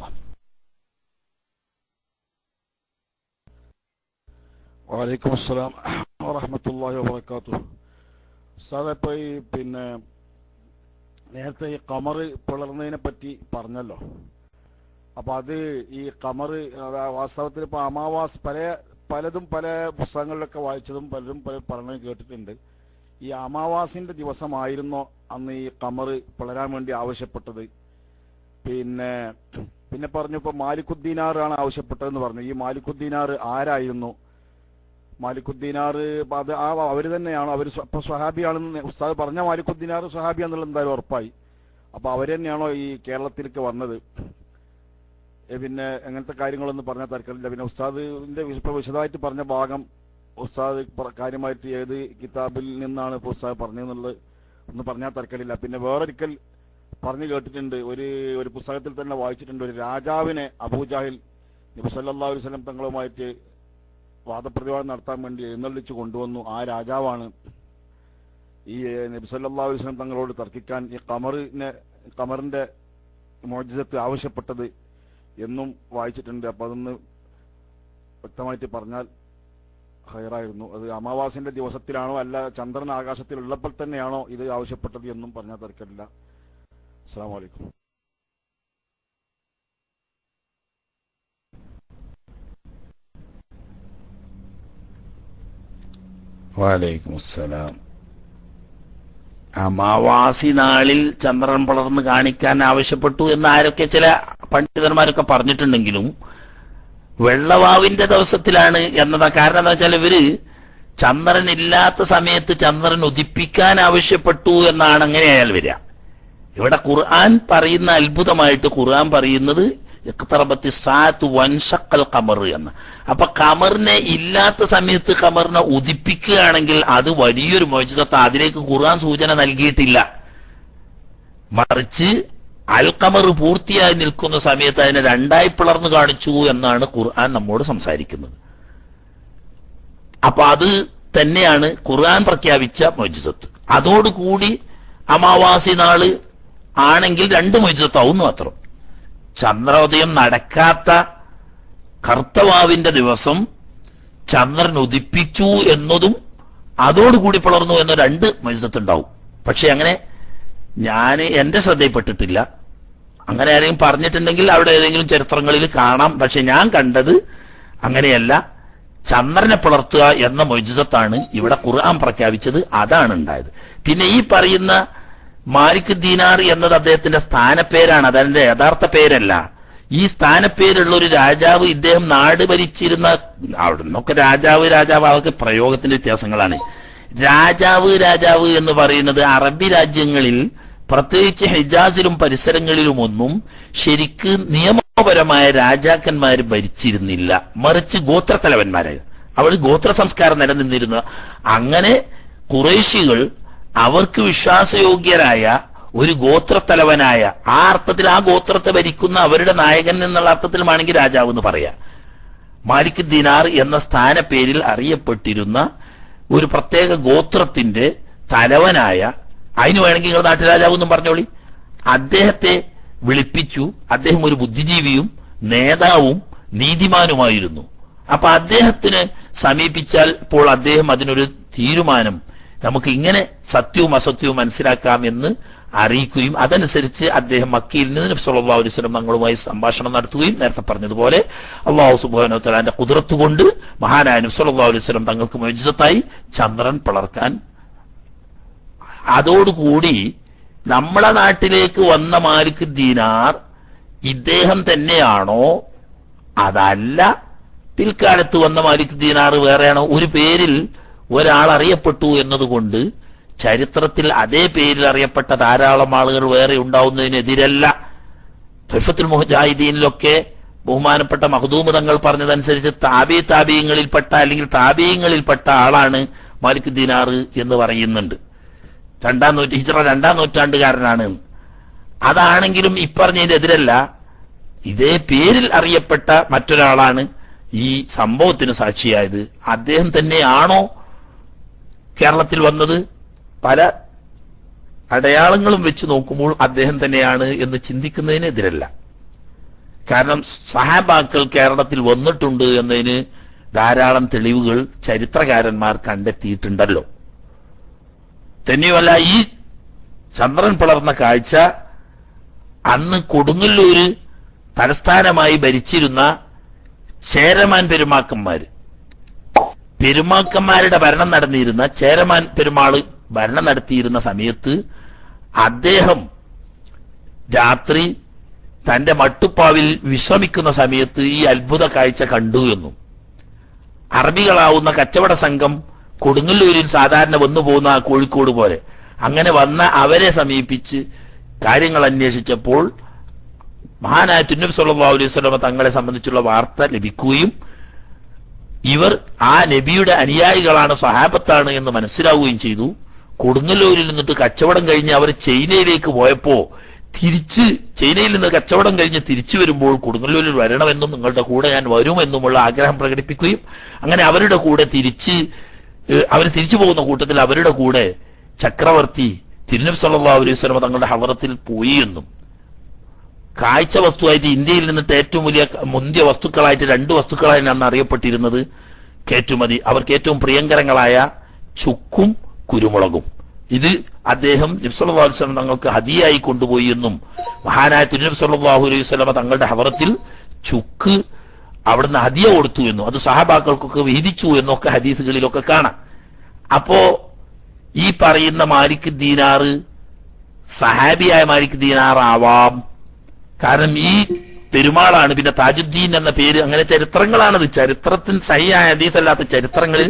വലൈക്കും അസ്സലാം വറഹമത്തല്ലാഹി വബർക്കാത്തു ഉസ്താദ് ഇപ്പൊ ഈ പിന്നെ നേരത്തെ ഈ കമർ പിളർന്നതിനെ പറ്റി പറഞ്ഞല്ലോ അപ്പൊ അത് ഈ കമർ വാസ്തവത്തിൽ ഇപ്പൊ അമാവാസ് പല പലതും പല പുസ്തകങ്ങളിലൊക്കെ വായിച്ചതും പലരും പല പറഞ്ഞു കേട്ടിട്ടുണ്ട് ഈ അമാവാസിന്റെ ദിവസമായിരുന്നോ അന്ന് ഈ കമർ പിളരാൻ വേണ്ടി ആവശ്യപ്പെട്ടത് പിന്നെ പിന്നെ പറഞ്ഞു ഇപ്പൊ മാലിക്കുദ്ദീനാർ ആണ് ആവശ്യപ്പെട്ടതെന്ന് പറഞ്ഞു ഈ മാലിക്കുദ്ദീനാർ ആരായിരുന്നു മാലിക്കുദ്ദീനാർ അത് ആ അവർ തന്നെയാണ് അവർ ഇപ്പൊ സ്വഹാബിയാണെന്ന് ഉസ്താദ് പറഞ്ഞ മാലിക്കുദ്ദീനാർ സ്വഹാബിയാന്നുള്ള എന്തായാലും ഉറപ്പായി അപ്പൊ അവർ തന്നെയാണോ ഈ കേരളത്തിലേക്ക് വന്നത് ഏ, പിന്നെ അങ്ങനത്തെ കാര്യങ്ങളൊന്നും പറഞ്ഞാൽ തരക്കില്ല പിന്നെ ഉസ്താദിന്റെ വിശ- ഇപ്പൊ വിശദമായിട്ട് പറഞ്ഞ ഭാഗം ഉസ്താദ് പ- കാര്യമായിട്ട് ഏത് കിതാബിൽ നിന്നാണ് ഇപ്പൊ ഉസ്താദ് പറഞ്ഞതെന്നുള്ളത് ഒന്ന് പറഞ്ഞാൽ തരക്കടില്ല പിന്നെ വേറൊരിക്കൽ പറഞ്ഞു കേട്ടിട്ടുണ്ട് ഒരു ഒരു പുസ്തകത്തിൽ തന്നെ വായിച്ചിട്ടുണ്ട് ഒരു രാജാവിനെ അബൂജാഹിൽ നബി സല്ലല്ലാഹു അലൈഹി വസല്ലം തങ്ങളുമായിട്ട് വാദപ്രതിവാദം നടത്താൻ വേണ്ടി എഴുന്നള്ളിച്ച് കൊണ്ടുവന്നു ആ രാജാവാണ് ഈ ഏഹ്, നബി സല്ലല്ലാഹു അലൈഹി വസല്ലം തങ്ങളോട് തർക്കിക്കാൻ ഈ കമറിനെ കമറിന്റെ മോചിതത്ത് ആവശ്യപ്പെട്ടത് എന്നും വായിച്ചിട്ടുണ്ട് അപ്പൊ അതൊന്ന് വ്യക്തമായിട്ട് പറഞ്ഞാൽ ഹൈറായിരുന്നു അത് അമാവാസിന്റെ ദിവസത്തിലാണോ അല്ല ചന്ദ്രൻ ആകാശത്തിൽ ഉള്ളപ്പോൾ തന്നെയാണോ ഇത് ആവശ്യപ്പെട്ടത് എന്നും പറഞ്ഞാൽ തർക്കമില്ല അസ്സാം വലൈക്കും വാലൈക്കും അസ്സലാം അമാവാസി നാളിൽ ചന്ദ്രൻ പളർന്ന് കാണിക്കാൻ ആവശ്യപ്പെട്ടു എന്ന് ആരൊക്കെ ചില പണ്ഡിതന്മാരൊക്കെ പറഞ്ഞിട്ടുണ്ടെങ്കിലും വെള്ളവാവിന്റെ ദിവസത്തിലാണ് എന്നതാ കാരണം എന്താ വെച്ചാൽ ഇവര് ചന്ദ്രൻ ഇല്ലാത്ത സമയത്ത് ചന്ദ്രൻ ഉദിപ്പിക്കാൻ ആവശ്യപ്പെട്ടു എന്നാണ് അങ്ങനെയായാൽ വരിക ഇവിടെ ഖുർആൻ പറയുന്ന അത്ഭുതമായിട്ട് ഖുർആൻ പറയുന്നത് ഇഖ്തറബത്തി സാത്ത് വൻഷക്കൽ കമർ എന്ന് അപ്പൊ കമറിനെ ഇല്ലാത്ത സമയത്ത് കമറിനെ ഉദിപ്പിക്കുകയാണെങ്കിൽ അത് വലിയൊരു മോചിതത്വം അതിലേക്ക് ഖുർആൻ സൂചന നൽകിയിട്ടില്ല മറിച്ച് അൽക്കമർ പൂർത്തിയായി നിൽക്കുന്ന സമയത്ത് അതിനെ രണ്ടായി പിളർന്നു കാണിച്ചു എന്നാണ് ഖുർആൻ നമ്മോട് സംസാരിക്കുന്നത് അപ്പൊ അത് തന്നെയാണ് ഖുർആൻ പ്രഖ്യാപിച്ച മൊജിസത്ത് അതോടുകൂടി അമാവാസി നാള് ആണെങ്കിൽ രണ്ട് മൊജിസത്താവും മാത്രം ചന്ദ്രോദയം നടക്കാത്ത കർത്തവാവിന്റെ ദിവസം ചന്ദ്രൻ ഉദിപ്പിച്ചു എന്നതും അതോടുകൂടി പിളർന്നു എന്ന രണ്ട് മൊജിസത്ത് ഉണ്ടാവും പക്ഷെ അങ്ങനെ ഞാൻ എന്റെ ശ്രദ്ധയിൽപ്പെട്ടിട്ടില്ല അങ്ങനെ ആരെങ്കിലും പറഞ്ഞിട്ടുണ്ടെങ്കിൽ അവിടെ ഏതെങ്കിലും ചരിത്രങ്ങളിൽ കാണാം പക്ഷെ ഞാൻ കണ്ടത് അങ്ങനെയല്ല ചന്ദ്രനെ പിളർത്തുക എന്ന മൊജിസത്താണ് ഇവിടെ ഖുർആൻ പ്രഖ്യാപിച്ചത് അതാണ് ഉണ്ടായത് പിന്നെ ഈ പറയുന്ന മാലിക് ദീനാർ എന്നത് അദ്ദേഹത്തിന്റെ സ്ഥാനപ്പേരാണ് അതെന്റെ യഥാർത്ഥ പേരല്ല ഈ സ്ഥാനപ്പേരുള്ള ഒരു രാജാവ് ഇദ്ദേഹം നാട് ഭരിച്ചിരുന്ന അവിടെ നിന്നൊക്കെ രാജാവ് രാജാവ് അതൊക്കെ പ്രയോഗത്തിന്റെ വ്യത്യാസങ്ങളാണ് രാജാവ് രാജാവ് എന്ന് പറയുന്നത് അറബി രാജ്യങ്ങളിൽ പ്രത്യേകിച്ച് ഹിജാസിലും പരിസരങ്ങളിലുമൊന്നും ശരിക്ക് നിയമപരമായ രാജാക്കന്മാർ ഭരിച്ചിരുന്നില്ല മറിച്ച് ഗോത്രത്തലവന്മാരായി അവിടെ ഗോത്ര സംസ്കാരം നിലനിന്നിരുന്ന അങ്ങനെ കുറേശികൾ അവർക്ക് വിശ്വാസയോഗ്യരായ ഒരു ഗോത്രത്തലവനായ ആ അർത്ഥത്തിൽ ആ ഗോത്രത്തെ ഭരിക്കുന്ന അവരുടെ നായകൻ എന്നുള്ള അർത്ഥത്തിലുമാണെങ്കിൽ രാജാവ് എന്ന് പറയാം മാലിക് ദിനാർ എന്ന സ്ഥാനപ്പേരിൽ അറിയപ്പെട്ടിരുന്ന ഒരു പ്രത്യേക ഗോത്രത്തിന്റെ തലവനായ അതിന് വേണമെങ്കിൽ നിങ്ങൾ നാട്ടുരാജാവ് എന്നും പറഞ്ഞോളി അദ്ദേഹത്തെ വിളിപ്പിച്ചു അദ്ദേഹം ഒരു ബുദ്ധിജീവിയും നേതാവും നീതിമാനുമായിരുന്നു അപ്പൊ അദ്ദേഹത്തിന് സമീപിച്ചാൽ ഇപ്പോൾ അദ്ദേഹം അതിനൊരു തീരുമാനം നമുക്ക് ഇങ്ങനെ സത്യവും അസത്യവും മനസ്സിലാക്കാം എന്ന് അറിയിക്കുകയും അതനുസരിച്ച് അദ്ദേഹം മക്കയിൽ നിന്ന് നബി സല്ലല്ലാഹു അലൈഹി വസല്ലം തങ്ങളുമായി സംഭാഷണം നടത്തുകയും നേരത്തെ പറഞ്ഞതുപോലെ അള്ളാഹു സുബ്ഹാനഹു വതആലാന്റെ കുതിരത്ത് കൊണ്ട് മഹാനായ നബി സല്ലല്ലാഹു അലൈഹി വസല്ലം തങ്ങൾക്ക് മോചിതത്തായി ചന്ദ്രൻ പിളർക്കാൻ അതോടുകൂടി നമ്മളെ നാട്ടിലേക്ക് വന്ന മാലിക് ദീനാർ ഇദ്ദേഹം തന്നെയാണോ അതല്ല പിൽക്കാലത്ത് വന്ന മാലിക് ദീനാർ വേറെയാണോ ഒരു പേരിൽ ഒരാൾ അറിയപ്പെട്ടു എന്നതുകൊണ്ട് ചരിത്രത്തിൽ അതേ പേരിൽ അറിയപ്പെട്ട ധാരാളം ആളുകൾ വേറെ ഉണ്ടാവുന്നതിനെതിരല്ല തൊഫത്തുൽ മുഹജാഹിദീനിലൊക്കെ ബഹുമാനപ്പെട്ട മഹദൂമ് തങ്ങൾ പറഞ്ഞതനുസരിച്ച് താബി താബീയങ്ങളിൽപ്പെട്ട അല്ലെങ്കിൽ താബീയങ്ങളിൽപ്പെട്ട ആളാണ് മാലിക് ദീനാർ എന്ന് പറയുന്നുണ്ട് രണ്ടാം നൂറ്റി ഹിജറ രണ്ടാം നൂറ്റാണ്ടുകാരനാണ് എന്ന്. അതാണെങ്കിലും ഇപ്പറഞ്ഞതിനെതിരല്ല ഇതേ പേരിൽ അറിയപ്പെട്ട മറ്റൊരാളാണ് ഈ സംഭവത്തിന് സാക്ഷിയായത് അദ്ദേഹം തന്നെയാണോ കേരളത്തിൽ വന്നത് പല അടയാളങ്ങളും വെച്ച് നോക്കുമ്പോൾ അദ്ദേഹം തന്നെയാണ് എന്ന് ചിന്തിക്കുന്നതിനെതിരല്ല കാരണം സഹാബാക്കൾ കേരളത്തിൽ വന്നിട്ടുണ്ട് എന്നതിന് ധാരാളം തെളിവുകൾ ചരിത്രകാരന്മാർ കണ്ടെത്തിയിട്ടുണ്ടല്ലോ തന്നെയുമല്ല ഈ ചന്ദ്രൻ പിളർന്ന കാഴ്ച അന്ന് കൊടുങ്ങല്ലൂര് തലസ്ഥാനമായി ഭരിച്ചിരുന്ന ചേരമാൻ പെരുമാക്കന്മാര് പെരുമാക്കന്മാരുടെ ഭരണം നടന്നിരുന്ന ചേരമാൻ പെരുമാള് ഭരണം നടത്തിയിരുന്ന സമയത്ത് അദ്ദേഹം രാത്രി തന്റെ മട്ടുപ്പാവിൽ വിശ്രമിക്കുന്ന സമയത്ത് ഈ അത്ഭുത കാഴ്ച കണ്ടു എന്നും അറബികളാവുന്ന കച്ചവട സംഘം കൊടുങ്ങല്ലൂരിൽ സാധാരണ വന്നു പോകുന്ന ആ കോഴിക്കോട് പോലെ അങ്ങനെ വന്ന അവരെ സമീപിച്ച് കാര്യങ്ങൾ അന്വേഷിച്ചപ്പോൾ മഹാനായ തുന്നബ് സല്ലല്ലാഹു അലൈഹി വസല്ലമ തങ്ങളെ സംബന്ധിച്ചുള്ള വാർത്ത ലഭിക്കുകയും ഇവർ ആ നബിയുടെ അനുയായികളാണ് സഹാബത്താണ് എന്ന് മനസ്സിലാവുകയും ചെയ്തു കൊടുങ്ങല്ലൂരിൽ നിന്നിട്ട് കച്ചവടം കഴിഞ്ഞ് അവർ ചൈനയിലേക്ക് പോയപ്പോ തിരിച്ച് ചൈനയിൽ നിന്ന് കച്ചവടം കഴിഞ്ഞ് തിരിച്ചു വരുമ്പോൾ കൊടുങ്ങല്ലൂരിൽ വരണമെന്നും നിങ്ങളുടെ കൂടെ ഞാൻ വരുമെന്നുമുള്ള ആഗ്രഹം പ്രകടിപ്പിക്കുകയും അങ്ങനെ അവരുടെ കൂടെ തിരിച്ച് അവർ തിരിച്ചു പോകുന്ന കൂട്ടത്തിൽ അവരുടെ കൂടെ ചക്രവർത്തി തിരുനബി സല്ലല്ലാഹു അലൈഹി വസല്ലമ തങ്ങളുടെ ഹവറത്തിൽ പോയി എന്നും കാഴ്ച വസ്തുവായിട്ട് ഇന്ത്യയിൽ നിന്നിട്ട് ഏറ്റവും വലിയ മുന്തിയ വസ്തുക്കളായിട്ട് രണ്ട് വസ്തുക്കളാണ് അന്ന് അറിയപ്പെട്ടിരുന്നത് കയറ്റുമതി അവർക്ക് ഏറ്റവും പ്രിയങ്കരങ്ങളായ ചുക്കും കുരുമുളകും ഇത് അദ്ദേഹം നബ്സല്ലാഹു വസ്ലം തങ്ങൾക്ക് ഹദിയായി കൊണ്ടുപോയി എന്നും മഹാനായ തിരുനബി സല്ലല്ലാഹു അലൈഹി വസല്ലമ തങ്ങളുടെ ഹവറത്തിൽ ചുക്ക് അവിടുന്ന് ഹദിയ കൊടുത്തു എന്നും അത് സഹാബാക്കൾക്കൊക്കെ വിഹിതിച്ചു എന്നൊക്കെ ഹദീസുകളിലൊക്കെ കാണാം അപ്പോ ഈ പറയുന്ന മാലിക് ദീനാറ് സഹാബിയായ മാലിക് ദീനാർ ആവാം കാരണം ഈ പെരുമാളാണ് പിന്നെ താജുദ്ദീൻ എന്ന പേര് അങ്ങനെ ചരിത്രങ്ങളാണത് ചരിത്രത്തിൽ സഹിയായ ഹദീസല്ലാത്ത ചരിത്രങ്ങളിൽ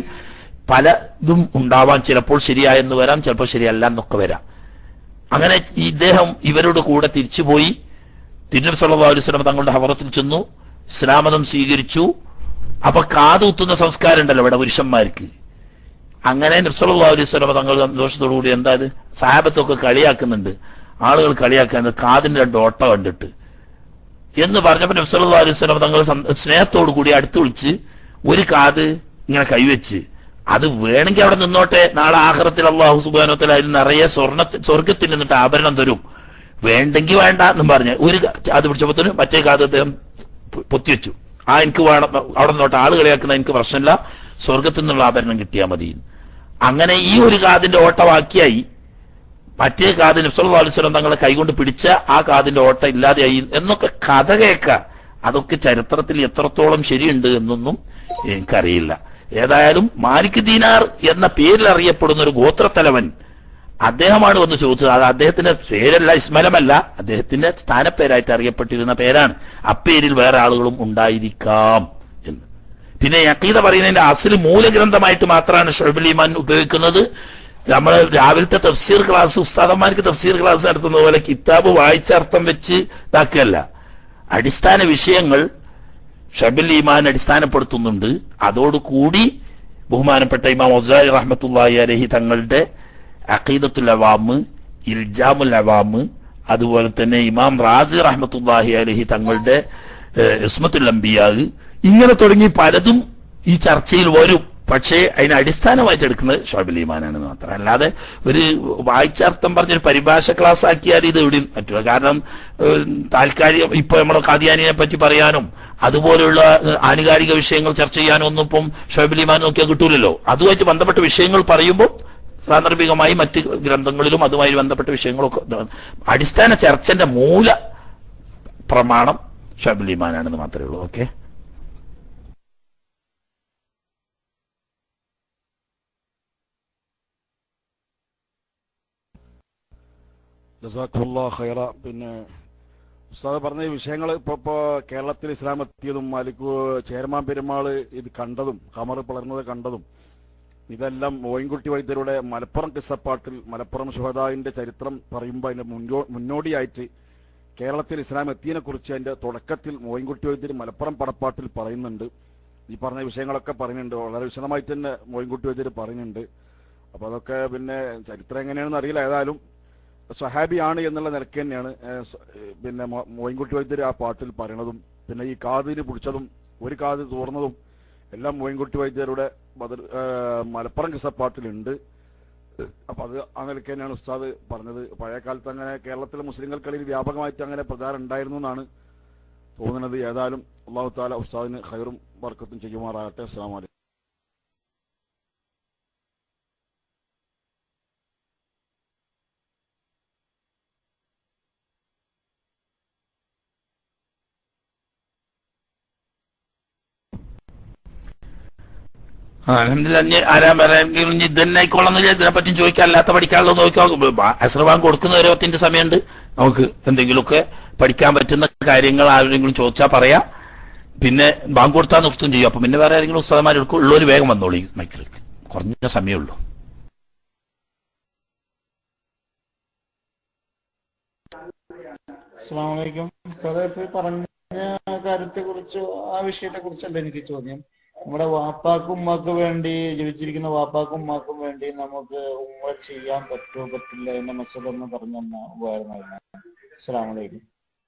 പലതും ഉണ്ടാവാൻ ചിലപ്പോൾ ശരിയായെന്ന് വരാം ചിലപ്പോൾ ശരിയല്ല എന്നൊക്കെ വരാം അങ്ങനെ ഈ ഇദ്ദേഹം ഇവരുടെ കൂടെ തിരിച്ചുപോയി തിരുനബി സല്ലല്ലാഹു അലൈഹി വസല്ലം തങ്ങളുടെ ഹവറത്തിൽ ചെന്നു ഇസ്ലാമതം സ്വീകരിച്ചു അപ്പൊ കാതുകുത്തുന്ന സംസ്കാരം ഉണ്ടല്ലോ ഇവിടെ പുരുഷന്മാർക്ക് അങ്ങനെ നബ്സല്ലാ അലൈഹി സ്വലമ തങ്ങൾ സന്തോഷത്തോടു കൂടി എന്തായത് സാഹബത്തൊക്കെ കളിയാക്കുന്നുണ്ട് ആളുകൾ കളിയാക്കുന്നത് കാതിന്റെ രണ്ട് ഓട്ട കണ്ടിട്ട് എന്ന് പറഞ്ഞപ്പോൾ നബ്സല്ലാ അലൈഹി സ്വലമ തങ്ങൾ സം- സ്നേഹത്തോടു കൂടി അടുത്ത് വിളിച്ച് ഒരു കാത് ഇങ്ങനെ കൈവച്ച് അത് വേണമെങ്കിൽ അവിടെ നിന്നോട്ടെ നാളെ ആഹ്റത്തിൽ അള്ളാഹു സുബാനത്തിൽ അതിൽ നിറയെ സ്വർണ്ണ സ്വർഗത്തിൽ നിന്നിട്ട് ആഭരണം തരും വേണ്ടെങ്കിൽ വേണ്ട എന്നും പറഞ്ഞ് ഒരു കാ- അത് പിടിച്ചപ്പോഴത്തേന് മറ്റേ കാത് അദ്ദേഹം പൊ- പൊത്തിവെച്ചു ആ എനിക്ക് വേണം അവിടെ നിന്നോട്ട് ആള് കളിയാക്കുന്ന എനിക്ക് പ്രശ്നമില്ല സ്വർഗത്തിൽ നിന്നുള്ള ആഭരണം കിട്ടിയാൽ മതി അങ്ങനെ ഈ ഒരു കാതിന്റെ ഓട്ട ബാക്കിയായി മറ്റേ കാത് നബ്സല്ലാ അലുസ്ലം തങ്ങളെ കൈകൊണ്ട് പിടിച്ച ആ കാതിന്റെ ഓട്ട ഇല്ലാതെയായി എന്നൊക്കെ കഥ കേൾക്ക അതൊക്കെ ചരിത്രത്തിൽ എത്രത്തോളം ശരിയുണ്ട് എന്നൊന്നും എനിക്കറിയില്ല ഏതായാലും മാലിക് ദീനാർ എന്ന പേരിൽ അറിയപ്പെടുന്ന ഒരു ഗോത്രത്തലവൻ അദ്ദേഹമാണ് വന്ന് ചോദിച്ചത് അത് അദ്ദേഹത്തിന്റെ പേരല്ല ഇസ്മലമല്ല അദ്ദേഹത്തിന്റെ സ്ഥാനപ്പേരായിട്ട് അറിയപ്പെട്ടിരുന്ന പേരാണ് അപ്പേരിൽ വേറെ ആളുകളും ഉണ്ടായിരിക്കാം എന്ന് പിന്നെ യക്കീത പറയുന്നതിന്റെ അസല് മൂലഗ്രന്ഥമായിട്ട് മാത്രമാണ് ഷൊഹബുൽ ഈമാൻ ഉപയോഗിക്കുന്നത് നമ്മൾ രാവിലത്തെ തഫ്സീർ ക്ലാസ് ഉസ്താദന്മാർക്ക് തഫ്സീർ ക്ലാസ് നടത്തുന്ന പോലെ കിതാബ് വായിച്ച അർത്ഥം വെച്ച് ഇതാക്കുകയല്ല അടിസ്ഥാന വിഷയങ്ങൾ ഷബിൽ ഈമാൻ അടിസ്ഥാനപ്പെടുത്തുന്നുണ്ട് അതോടുകൂടി ബഹുമാനപ്പെട്ട ഇമാം ഒസാരി റഹ്മത്തുള്ളാഹി അലഹി തങ്ങളുടെ അഖീദത്തുൽ അവാമ് ഇൽജാമുൽ അവാമ് അതുപോലെ തന്നെ ഇമാം റാസി റഹ്മത്തുള്ളാഹി അലഹി തങ്ങളുടെ ഏഹ്, ഇസ്മത്തുൽ അംബിയാഗ് ഇങ്ങനെ തുടങ്ങി പലതും ഈ ചർച്ചയിൽ വരും പക്ഷേ അതിന് അടിസ്ഥാനമായിട്ട് എടുക്കുന്നത് ഷോബിൽ ഈമാനാണെന്ന് മാത്രം അല്ലാതെ ഒരു വായിച്ചർത്ഥം പറഞ്ഞൊരു പരിഭാഷ ക്ലാസ് ആക്കിയാൽ ഇത് എവിടെയും പറ്റില്ല കാരണം ഏഹ്, താൽക്കാലികം ഇപ്പൊ നമ്മുടെ കാദിയാനിനെ പറ്റി പറയാനും അതുപോലെയുള്ള ഏഹ്, ആനുകാലിക വിഷയങ്ങൾ ചർച്ച ചെയ്യാനും ഒന്നും ഇപ്പം ഷോബിൽ ഈമാൻ നോക്കിയാൽ കിട്ടൂലല്ലോ അതുമായിട്ട് ബന്ധപ്പെട്ട വിഷയങ്ങൾ പറയുമ്പോൾ സാന്ദർഭികമായി മറ്റ് ഗ്രന്ഥങ്ങളിലും അതുമായി ബന്ധപ്പെട്ട വിഷയങ്ങളൊക്കെ ഇതാണ്. അടിസ്ഥാന ചർച്ചന്റെ മൂല പ്രമാണം ഷോബിൽ ഈമാനാണെന്ന് മാത്രമേ ഉള്ളൂ ഓക്കെ ജസാഖുല്ലാ ഖൈറ പിന്നെ ഉസ്താദ് പറഞ്ഞ ഈ വിഷയങ്ങൾ ഇപ്പൊ ഇപ്പൊ കേരളത്തിൽ ഇസ്ലാം എത്തിയതും മാലിക് ചേരമാൻ പെരുമാൾ ഇത് കണ്ടതും കമർ പിളർന്നത് കണ്ടതും ഇതെല്ലാം മോയിൻകുട്ടി വൈദ്യരുടെ മലപ്പുറം കിസ്സപ്പാട്ടിൽ മലപ്പുറം ശുഹദാവിന്റെ ചരിത്രം പറയുമ്പോൾ അതിന്റെ മുന്നോ മുന്നോടിയായിട്ട് കേരളത്തിൽ ഇസ്ലാം എത്തിയതിനെ കുറിച്ച് അതിന്റെ തുടക്കത്തിൽ മോയിൻകുട്ടി വൈദ്യർ മലപ്പുറം പടപ്പാട്ടിൽ പറയുന്നുണ്ട് ഈ പറഞ്ഞ വിഷയങ്ങളൊക്കെ പറയുന്നുണ്ട് വളരെ വിശദമായിട്ട് തന്നെ മോയിൻകുട്ടി വൈദ്യർ പറയുന്നുണ്ട് അപ്പൊ അതൊക്കെ പിന്നെ ചരിത്രം എങ്ങനെയാണെന്ന് അറിയില്ല ഏതായാലും സഹാബിയാണ് എന്നുള്ള നിലയ്ക്ക് തന്നെയാണ് ഏഹ്, സ- ഏഹ്, പിന്നെ മോ- മോയിൻകുട്ടി വൈദ്യർ ആ പാട്ടിൽ പറയണതും പിന്നെ ഈ കാതിന് പിടിച്ചതും ഒരു കാത് തുറന്നതും എല്ലാം മോയിൻകുട്ടി വൈദ്യരുടെ ബദർ ഏഹ്, മലപ്പുറം കിസപ്പാട്ടിലുണ്ട് അപ്പൊ അത് ആ നിലയ്ക്ക് തന്നെയാണ് ഉസ്താദ് പറഞ്ഞത് പഴയ കാലത്ത് അങ്ങനെ കേരളത്തിലെ മുസ്ലിങ്ങൾക്കിടയിൽ വ്യാപകമായിട്ട് അങ്ങനെ പ്രചാരം ഉണ്ടായിരുന്നു എന്നാണ് തോന്നുന്നത് ഏതായാലും അള്ളാഹു താല ഉസ്താദിന് ഖൈറും വർക്കത്തും ചെയ്യുമാറാകട്ടെ അസ്സാം വലൈക്കും അലഹമില്ല ആരാ പറയാമെങ്കിലും ഇനി ഇതന്നെ ആയിക്കോളന്നില്ല ഇതിനെപ്പറ്റി ചോദിക്കാൻ അല്ലാത്ത പഠിക്കാനുള്ള നോക്കിയോ അസ്രവാൻ കൊടുക്കുന്ന ഒരു പത്തിന്റെ സമയമുണ്ട് നമുക്ക് എന്തെങ്കിലുമൊക്കെ പഠിക്കാൻ പറ്റുന്ന കാര്യങ്ങൾ ആരെങ്കിലും ചോദിച്ചാൽ പറയാം പിന്നെ ബാങ്ക് കൊടുത്താൽ നിർത്തും ചെയ്യും അപ്പൊ പിന്നെ വേറെ ആരെങ്കിലും ഉസ്താദന്മാർ ഉള്ളവർ വേഗം വന്നോളൂ ഈ മൈക്കിലേക്ക് കുറഞ്ഞ സമയമുള്ളൂ അസ്സാമലൈക്കും സാറേ ഇപ്പൊ ഈ പറഞ്ഞ കാര്യത്തെ കുറിച്ച് ആ വിഷയത്തെ കുറിച്ചല്ല എനിക്ക് ചോദ്യം നമ്മുടെ വാപ്പാക്കും ഉമ്മാക്കും വേണ്ടി ജീവിച്ചിരിക്കുന്ന വാപ്പാക്കും ഉമ്മാക്കും വേണ്ടി നമുക്ക് ഉമ്മ ചെയ്യാൻ പറ്റുമോ പറ്റില്ല എന്ന മസല ഒന്ന് പറഞ്ഞു തന്ന ഉപകാരമായിരുന്നു അസ്സാമലൈക്കും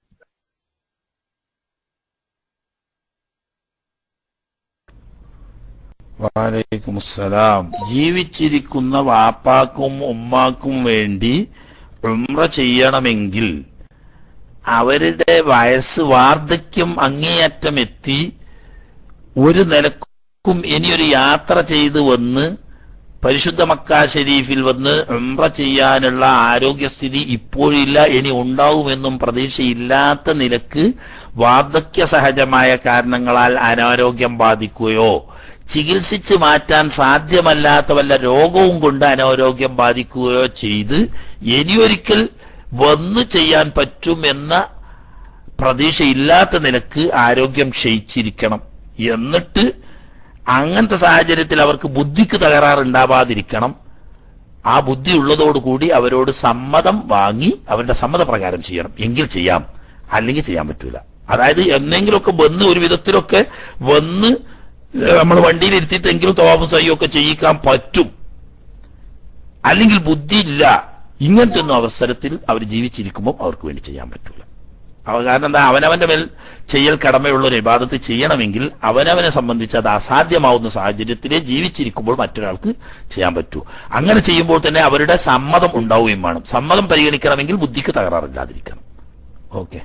വാലൈക്കും അസ്സലാം ജീവിച്ചിരിക്കുന്ന വാപ്പാക്കും ഉമ്മാക്കും വേണ്ടി ഉംറ ചെയ്യണമെങ്കിൽ അവരുടെ വയസ്സ് വാർദ്ധക്യം അങ്ങേയറ്റം എത്തി ഒരു നിലക്കും ഇനിയൊരു യാത്ര ചെയ്ത് വന്ന് പരിശുദ്ധ മക്ക ഷരീഫിൽ വന്ന് ഉംറ ചെയ്യാനുള്ള ആരോഗ്യസ്ഥിതി ഇപ്പോഴില്ല ഇനി ഉണ്ടാവുമെന്നും പ്രതീക്ഷയില്ലാത്ത നിലക്ക് വാർദ്ധക്യ സഹജമായ കാരണങ്ങളാൽ അനാരോഗ്യം ബാധിക്കുകയോ ചികിത്സിച്ച് മാറ്റാൻ സാധ്യമല്ലാത്ത വല്ല രോഗവും കൊണ്ട് അനാരോഗ്യം ബാധിക്കുകയോ ചെയ്ത് ഇനിയൊരിക്കൽ വന്ന് ചെയ്യാൻ പറ്റുമെന്ന പ്രതീക്ഷയില്ലാത്ത നിലക്ക് ആരോഗ്യം ക്ഷയിച്ചിരിക്കണം എന്നിട്ട് അങ്ങനത്തെ സാഹചര്യത്തിൽ അവർക്ക് ബുദ്ധിക്ക് തകരാറുണ്ടാവാതിരിക്കണം ആ ബുദ്ധി ഉള്ളതോടുകൂടി അവരോട് സമ്മതം വാങ്ങി അവരുടെ സമ്മതപ്രകാരം ചെയ്യണം എങ്കിൽ ചെയ്യാം അല്ലെങ്കിൽ ചെയ്യാൻ പറ്റൂല അതായത് എന്നെങ്കിലുമൊക്കെ വന്ന് ഒരു വിധത്തിലൊക്കെ വന്ന് നമ്മൾ വണ്ടിയിൽ ഇരുത്തിയിട്ടെങ്കിലും തവാഫും സയ്യും ഒക്കെ ചെയ്യിക്കാൻ പറ്റും അല്ലെങ്കിൽ ബുദ്ധിയില്ല ഇങ്ങനത്തെ ഒന്നും അവസരത്തിൽ അവർ ജീവിച്ചിരിക്കുമ്പോൾ അവർക്ക് വേണ്ടി ചെയ്യാൻ പറ്റൂല അവ കാരണം എന്താ അവനവന്റെ മേൽ ചെയ്യൽ കടമയുള്ള ഒരു ഇബാദത്ത് ചെയ്യണമെങ്കിൽ അവനവനെ സംബന്ധിച്ച് അത് അസാധ്യമാവുന്ന സാഹചര്യത്തിലെ ജീവിച്ചിരിക്കുമ്പോൾ മറ്റൊരാൾക്ക് ചെയ്യാൻ പറ്റൂ അങ്ങനെ ചെയ്യുമ്പോൾ തന്നെ അവരുടെ സമ്മതം ഉണ്ടാവുകയും വേണം സമ്മതം പരിഗണിക്കണമെങ്കിൽ ബുദ്ധിക്ക് തകരാറില്ലാതിരിക്കണം ഓക്കെ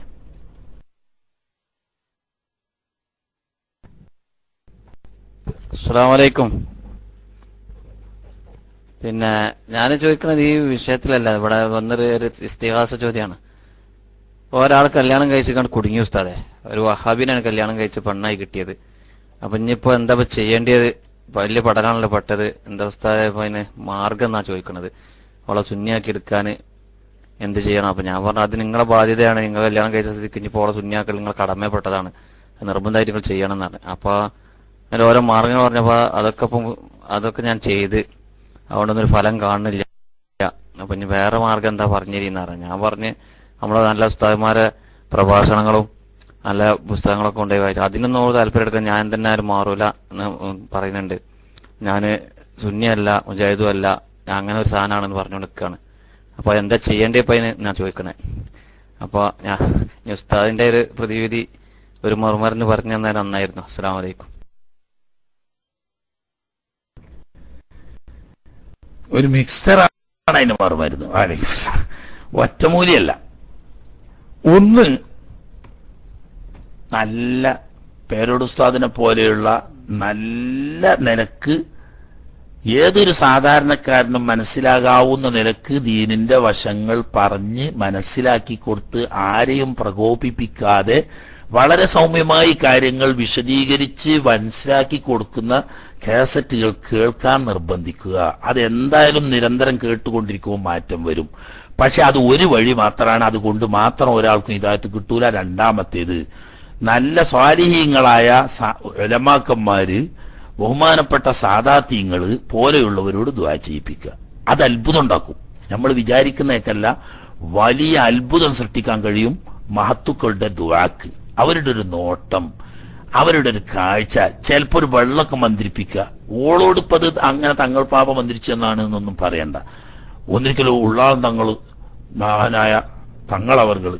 അസ്സലാമലൈക്കും പിന്നെ ഞാൻ ചോദിക്കുന്നത് ഈ വിഷയത്തിലല്ല ഇവിടെ വന്നൊരു ഒരു ഇസ്തിഹാസ ചോദ്യമാണ് ഒരാൾ കല്യാണം കഴിച്ചിട്ട് കുടുങ്ങി ഉസ്താദെ ഒരു വഹാബിനാണ് കല്യാണം കഴിച്ച് പെണ്ണായി കിട്ടിയത് അപ്പൊ ഇനിയിപ്പോ എന്താ ഇപ്പൊ ചെയ്യേണ്ടത് വലിയ പഠനമാണല്ലോ പെട്ടത് എന്താ ഉസ്താദെ ഇപ്പൊ അതിന് മാർഗം എന്നാ ചോദിക്കണത് അവളെ സുന്നിയാക്കി എടുക്കാൻ എന്ത് ചെയ്യണം അപ്പൊ ഞാൻ പറഞ്ഞു അത് നിങ്ങളെ ബാധ്യതയാണ് നിങ്ങൾ കല്യാണം കഴിച്ച സ്ഥിതിക്ക് ഇനിയിപ്പോ അവളെ സുന്നിയാക്കൽ നിങ്ങൾ കടമപ്പെട്ടതാണ് നിർബന്ധമായിട്ട് നിങ്ങൾ ചെയ്യണം എന്നാണ് അപ്പൊ അങ്ങനെ ഓരോ മാർഗങ്ങൾ പറഞ്ഞപ്പോ അതൊക്കെ ഇപ്പം അതൊക്കെ ഞാൻ ചെയ്ത് അതുകൊണ്ടൊന്നും ഒരു ഫലം കാണുന്നില്ല അപ്പൊ ഇനി വേറെ മാർഗം എന്താ പറഞ്ഞിരിക്കുന്ന പറഞ്ഞു ഞാൻ പറഞ്ഞ് നമ്മളെ നല്ല ഉസ്താദന്മാരെ പ്രഭാഷണങ്ങളും നല്ല പുസ്തകങ്ങളൊക്കെ കൊണ്ടുപോയി വായിച്ചു അതിനൊന്നും ഒരു താല്പര്യം എടുക്കാൻ ഞാൻ തന്നെ ആരും മാറൂല എന്ന് പറയുന്നുണ്ട് ഞാൻ സുന്നിയല്ല മുജാഹിദും അല്ല ഞാൻ അങ്ങനെ ഒരു സാധനമാണെന്ന് പറഞ്ഞുകൊണ്ട് നിൽക്കുകയാണ് അപ്പൊ എന്താ ചെയ്യേണ്ടത് ഇപ്പൊ അതിന് ഞാൻ ചോദിക്കണേ അപ്പൊ ഞാൻ ഇനി ഉസ്താദിന്റെ ഒരു പ്രതിവിധി ഒരു മറുമരുന്ന് പറഞ്ഞു തന്നാൽ നന്നായിരുന്നു അസ്സാം വലൈക്കും ഒരു മിക്സ്ചറാണ് അതിന് മറുമരുന്ന് വാലൈക്കും സലാം. ഒറ്റമൂലിയല്ല ഒന്ന് നല്ല പേരോട് ഉസ്താദിനെ പോലെയുള്ള നല്ല നിലക്ക് ഏതൊരു സാധാരണക്കാരനും മനസ്സിലാകാവുന്ന നിലക്ക് ദീനിന്റെ വശങ്ങൾ പറഞ്ഞ് മനസ്സിലാക്കി കൊടുത്ത് ആരെയും പ്രകോപിപ്പിക്കാതെ വളരെ സൗമ്യമായി കാര്യങ്ങൾ വിശദീകരിച്ച് മനസ്സിലാക്കി കൊടുക്കുന്ന കാസറ്റുകൾ കേൾക്കാൻ നിർബന്ധിക്കുക അതെന്തായാലും നിരന്തരം കേട്ടുകൊണ്ടിരിക്കുമ്പോൾ മാറ്റം വരും പക്ഷെ അത് ഒരു വഴി മാത്രമാണ് അതുകൊണ്ട് മാത്രം ഒരാൾക്കും ഇതായിട്ട് കിട്ടൂല രണ്ടാമത്തേത് നല്ല സ്വാലിഹീങ്ങളായ ഉലമാക്കന്മാര് ബഹുമാനപ്പെട്ട സാദാത്യങ്ങള് പോലെയുള്ളവരോട് ദ്വാ ചെയ്യിപ്പിക്കുക അത് അത്ഭുതം ഉണ്ടാക്കും നമ്മൾ വിചാരിക്കുന്നതൊക്കെയല്ല വലിയ അത്ഭുതം സൃഷ്ടിക്കാൻ കഴിയും മഹത്തുക്കളുടെ ദ്വാക്ക് അവരുടെ ഒരു നോട്ടം അവരുടെ ഒരു കാഴ്ച ചിലപ്പോൾ ഒരു വെള്ളമൊക്കെ മന്ത്രിപ്പിക്കുക ഓളോട് ഇപ്പൊ അത് അങ്ങനെ തങ്ങൾ പാപ മന്ത്രിച്ചെന്നാണ് എന്നൊന്നും പറയണ്ട ഒന്നിരിക്കലും ഉള്ളാളം തങ്ങൾ മഹാനായ തങ്ങളവർകൾ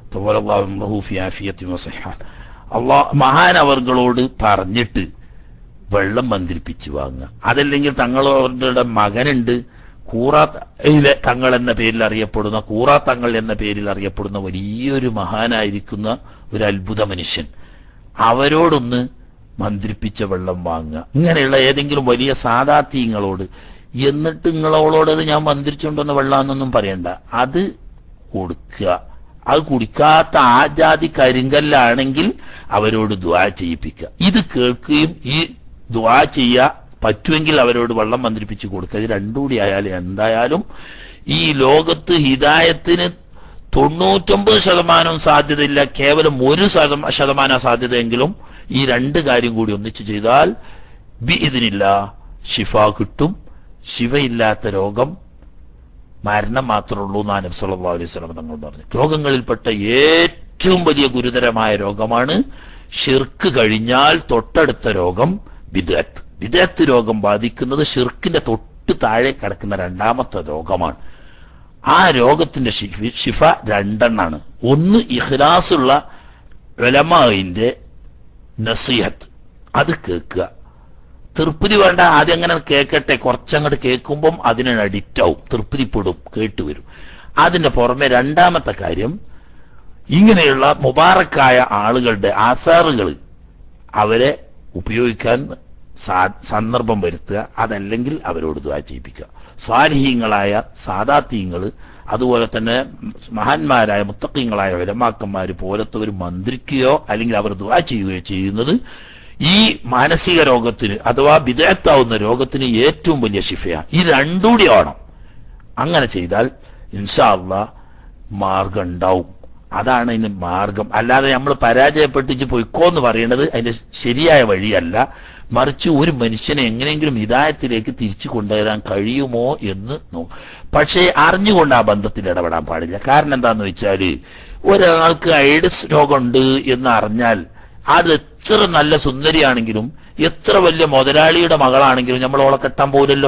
അള്ളാ മഹാൻ അവർകളോട് പറഞ്ഞിട്ട് വെള്ളം മന്ത്രിപ്പിച്ച് വാങ്ങുക അതല്ലെങ്കിൽ തങ്ങളവരുടെ മകനുണ്ട് കൂറായിലെ തങ്ങൾ എന്ന പേരിൽ അറിയപ്പെടുന്ന കൂറാ തങ്ങൾ എന്ന പേരിൽ അറിയപ്പെടുന്ന വലിയൊരു മഹാനായിരിക്കുന്ന ഒരു അത്ഭുത മനുഷ്യൻ അവരോടൊന്ന് മന്ത്രിപ്പിച്ച വെള്ളം വാങ്ങുക ഇങ്ങനെയുള്ള ഏതെങ്കിലും വലിയ സാധാത്യങ്ങളോട് എന്നിട്ട് നിങ്ങളോളോട് അത് ഞാൻ മന്ത്രിച്ചുകൊണ്ടുവന്ന വെള്ളാന്നൊന്നും പറയണ്ട അത് കൊടുക്കുക അത് കുടിക്കാത്ത ആ ജാതി കരിങ്കല്ലാണെങ്കിൽ അവരോട് ദ്വാ ചെയ്യിപ്പിക്കുക ഇത് കേൾക്കുകയും ഈ ദ്വാ ചെയ്യുക പറ്റുമെങ്കിൽ അവരോട് വെള്ളം മന്ത്രിപ്പിച്ച് കൊടുക്കുക ഇത് രണ്ടും കൂടി ആയാലും എന്തായാലും ഈ ലോകത്ത് ഹിതായത്തിന് തൊണ്ണൂറ്റൊമ്പത് ശതമാനം സാധ്യതയില്ല കേവലം ഒരു ശതമാ- ശതമാനം സാധ്യതയെങ്കിലും ഈ രണ്ട് കാര്യം കൂടി ഒന്നിച്ചു ചെയ്താൽ ബി ഇതിനില്ല ഷിഫ കിട്ടും ശിവയില്ലാത്ത രോഗം മരണം മാത്രമേ ഉള്ളൂ എന്നാണ് നബി സല്ലല്ലാഹു അലൈഹി വസല്ലം തങ്ങൾ പറഞ്ഞു രോഗങ്ങളിൽപ്പെട്ട ഏറ്റവും വലിയ ഗുരുതരമായ രോഗമാണ് ഷിർക്ക് കഴിഞ്ഞാൽ തൊട്ടടുത്ത രോഗം വിദഗ്ധ് വിദഗ്ധ് രോഗം ബാധിക്കുന്നത് ഷിർക്കിന്റെ തൊട്ട് താഴെ കിടക്കുന്ന രണ്ടാമത്തെ രോഗമാണ് ആ രോഗത്തിന്റെ ഷിഫി- ഷിഫ രണ്ടെണ്ണാണ് ഒന്ന് ഇഖ്ലാസുള്ള ഉലമാവിന്റെ നസീഹത്ത് അത് കേൾക്കുക തൃപ്തി വേണ്ട ആദ്യം അങ്ങനെ കേൾക്കട്ടെ കുറച്ചങ്ങോട്ട് കേൾക്കുമ്പം അതിന് അഡിക്റ്റ് ആവും തൃപ്തിപ്പെടും കേട്ടുവരും അതിന്റെ പുറമെ രണ്ടാമത്തെ കാര്യം ഇങ്ങനെയുള്ള മുബാറക്കായ ആളുകളുടെ ആസാറുകൾ അവരെ ഉപയോഗിക്കാൻ സാ- സന്ദർഭം വരുത്തുക അതല്ലെങ്കിൽ അവരോട് ദ്വാ ചെയ്യിപ്പിക്കുക സ്വാലിഹീങ്ങളായ സാദാത്തീങ്ങൾ അതുപോലെ തന്നെ മഹാന്മാരായ മുത്തക്കീങ്ങളായ വിലമാക്കന്മാർ പോലത്തവർ മന്ത്രിക്കുകയോ അല്ലെങ്കിൽ അവർ ദ്വാ ചെയ്യുകയോ ചെയ്യുന്നത് ഈ മാനസിക രോഗത്തിന് അഥവാ വിദഗ്ധാവുന്ന രോഗത്തിന് ഏറ്റവും വലിയ ശിഫയാണ് ഈ രണ്ടുകൂടി ആവണം അങ്ങനെ ചെയ്താൽ ഇൻഷാല്ല മാർഗം ഉണ്ടാവും അതാണ് അതിന് മാർഗം അല്ലാതെ നമ്മൾ പരാജയപ്പെട്ടിച്ച് പൊയ്ക്കോ എന്ന് പറയുന്നത് അതിന്റെ ശരിയായ വഴിയല്ല മറിച്ച് ഒരു മനുഷ്യനെ എങ്ങനെയെങ്കിലും ഹിതായത്തിലേക്ക് തിരിച്ചു കൊണ്ടുവരാൻ കഴിയുമോ എന്ന് നോക്കും പക്ഷേ അറിഞ്ഞുകൊണ്ട് ആ ബന്ധത്തിൽ ഇടപെടാൻ പാടില്ല കാരണം എന്താന്ന് വെച്ചാല് ഒരാൾക്ക് എയ്ഡ്സ് രോഗമുണ്ട് എന്ന് അറിഞ്ഞാൽ അത് എത്ര നല്ല സുന്ദരിയാണെങ്കിലും എത്ര വലിയ മുതലാളിയുടെ മകളാണെങ്കിലും നമ്മൾ ഓളെ കെട്ടാൻ പോലല്ലോ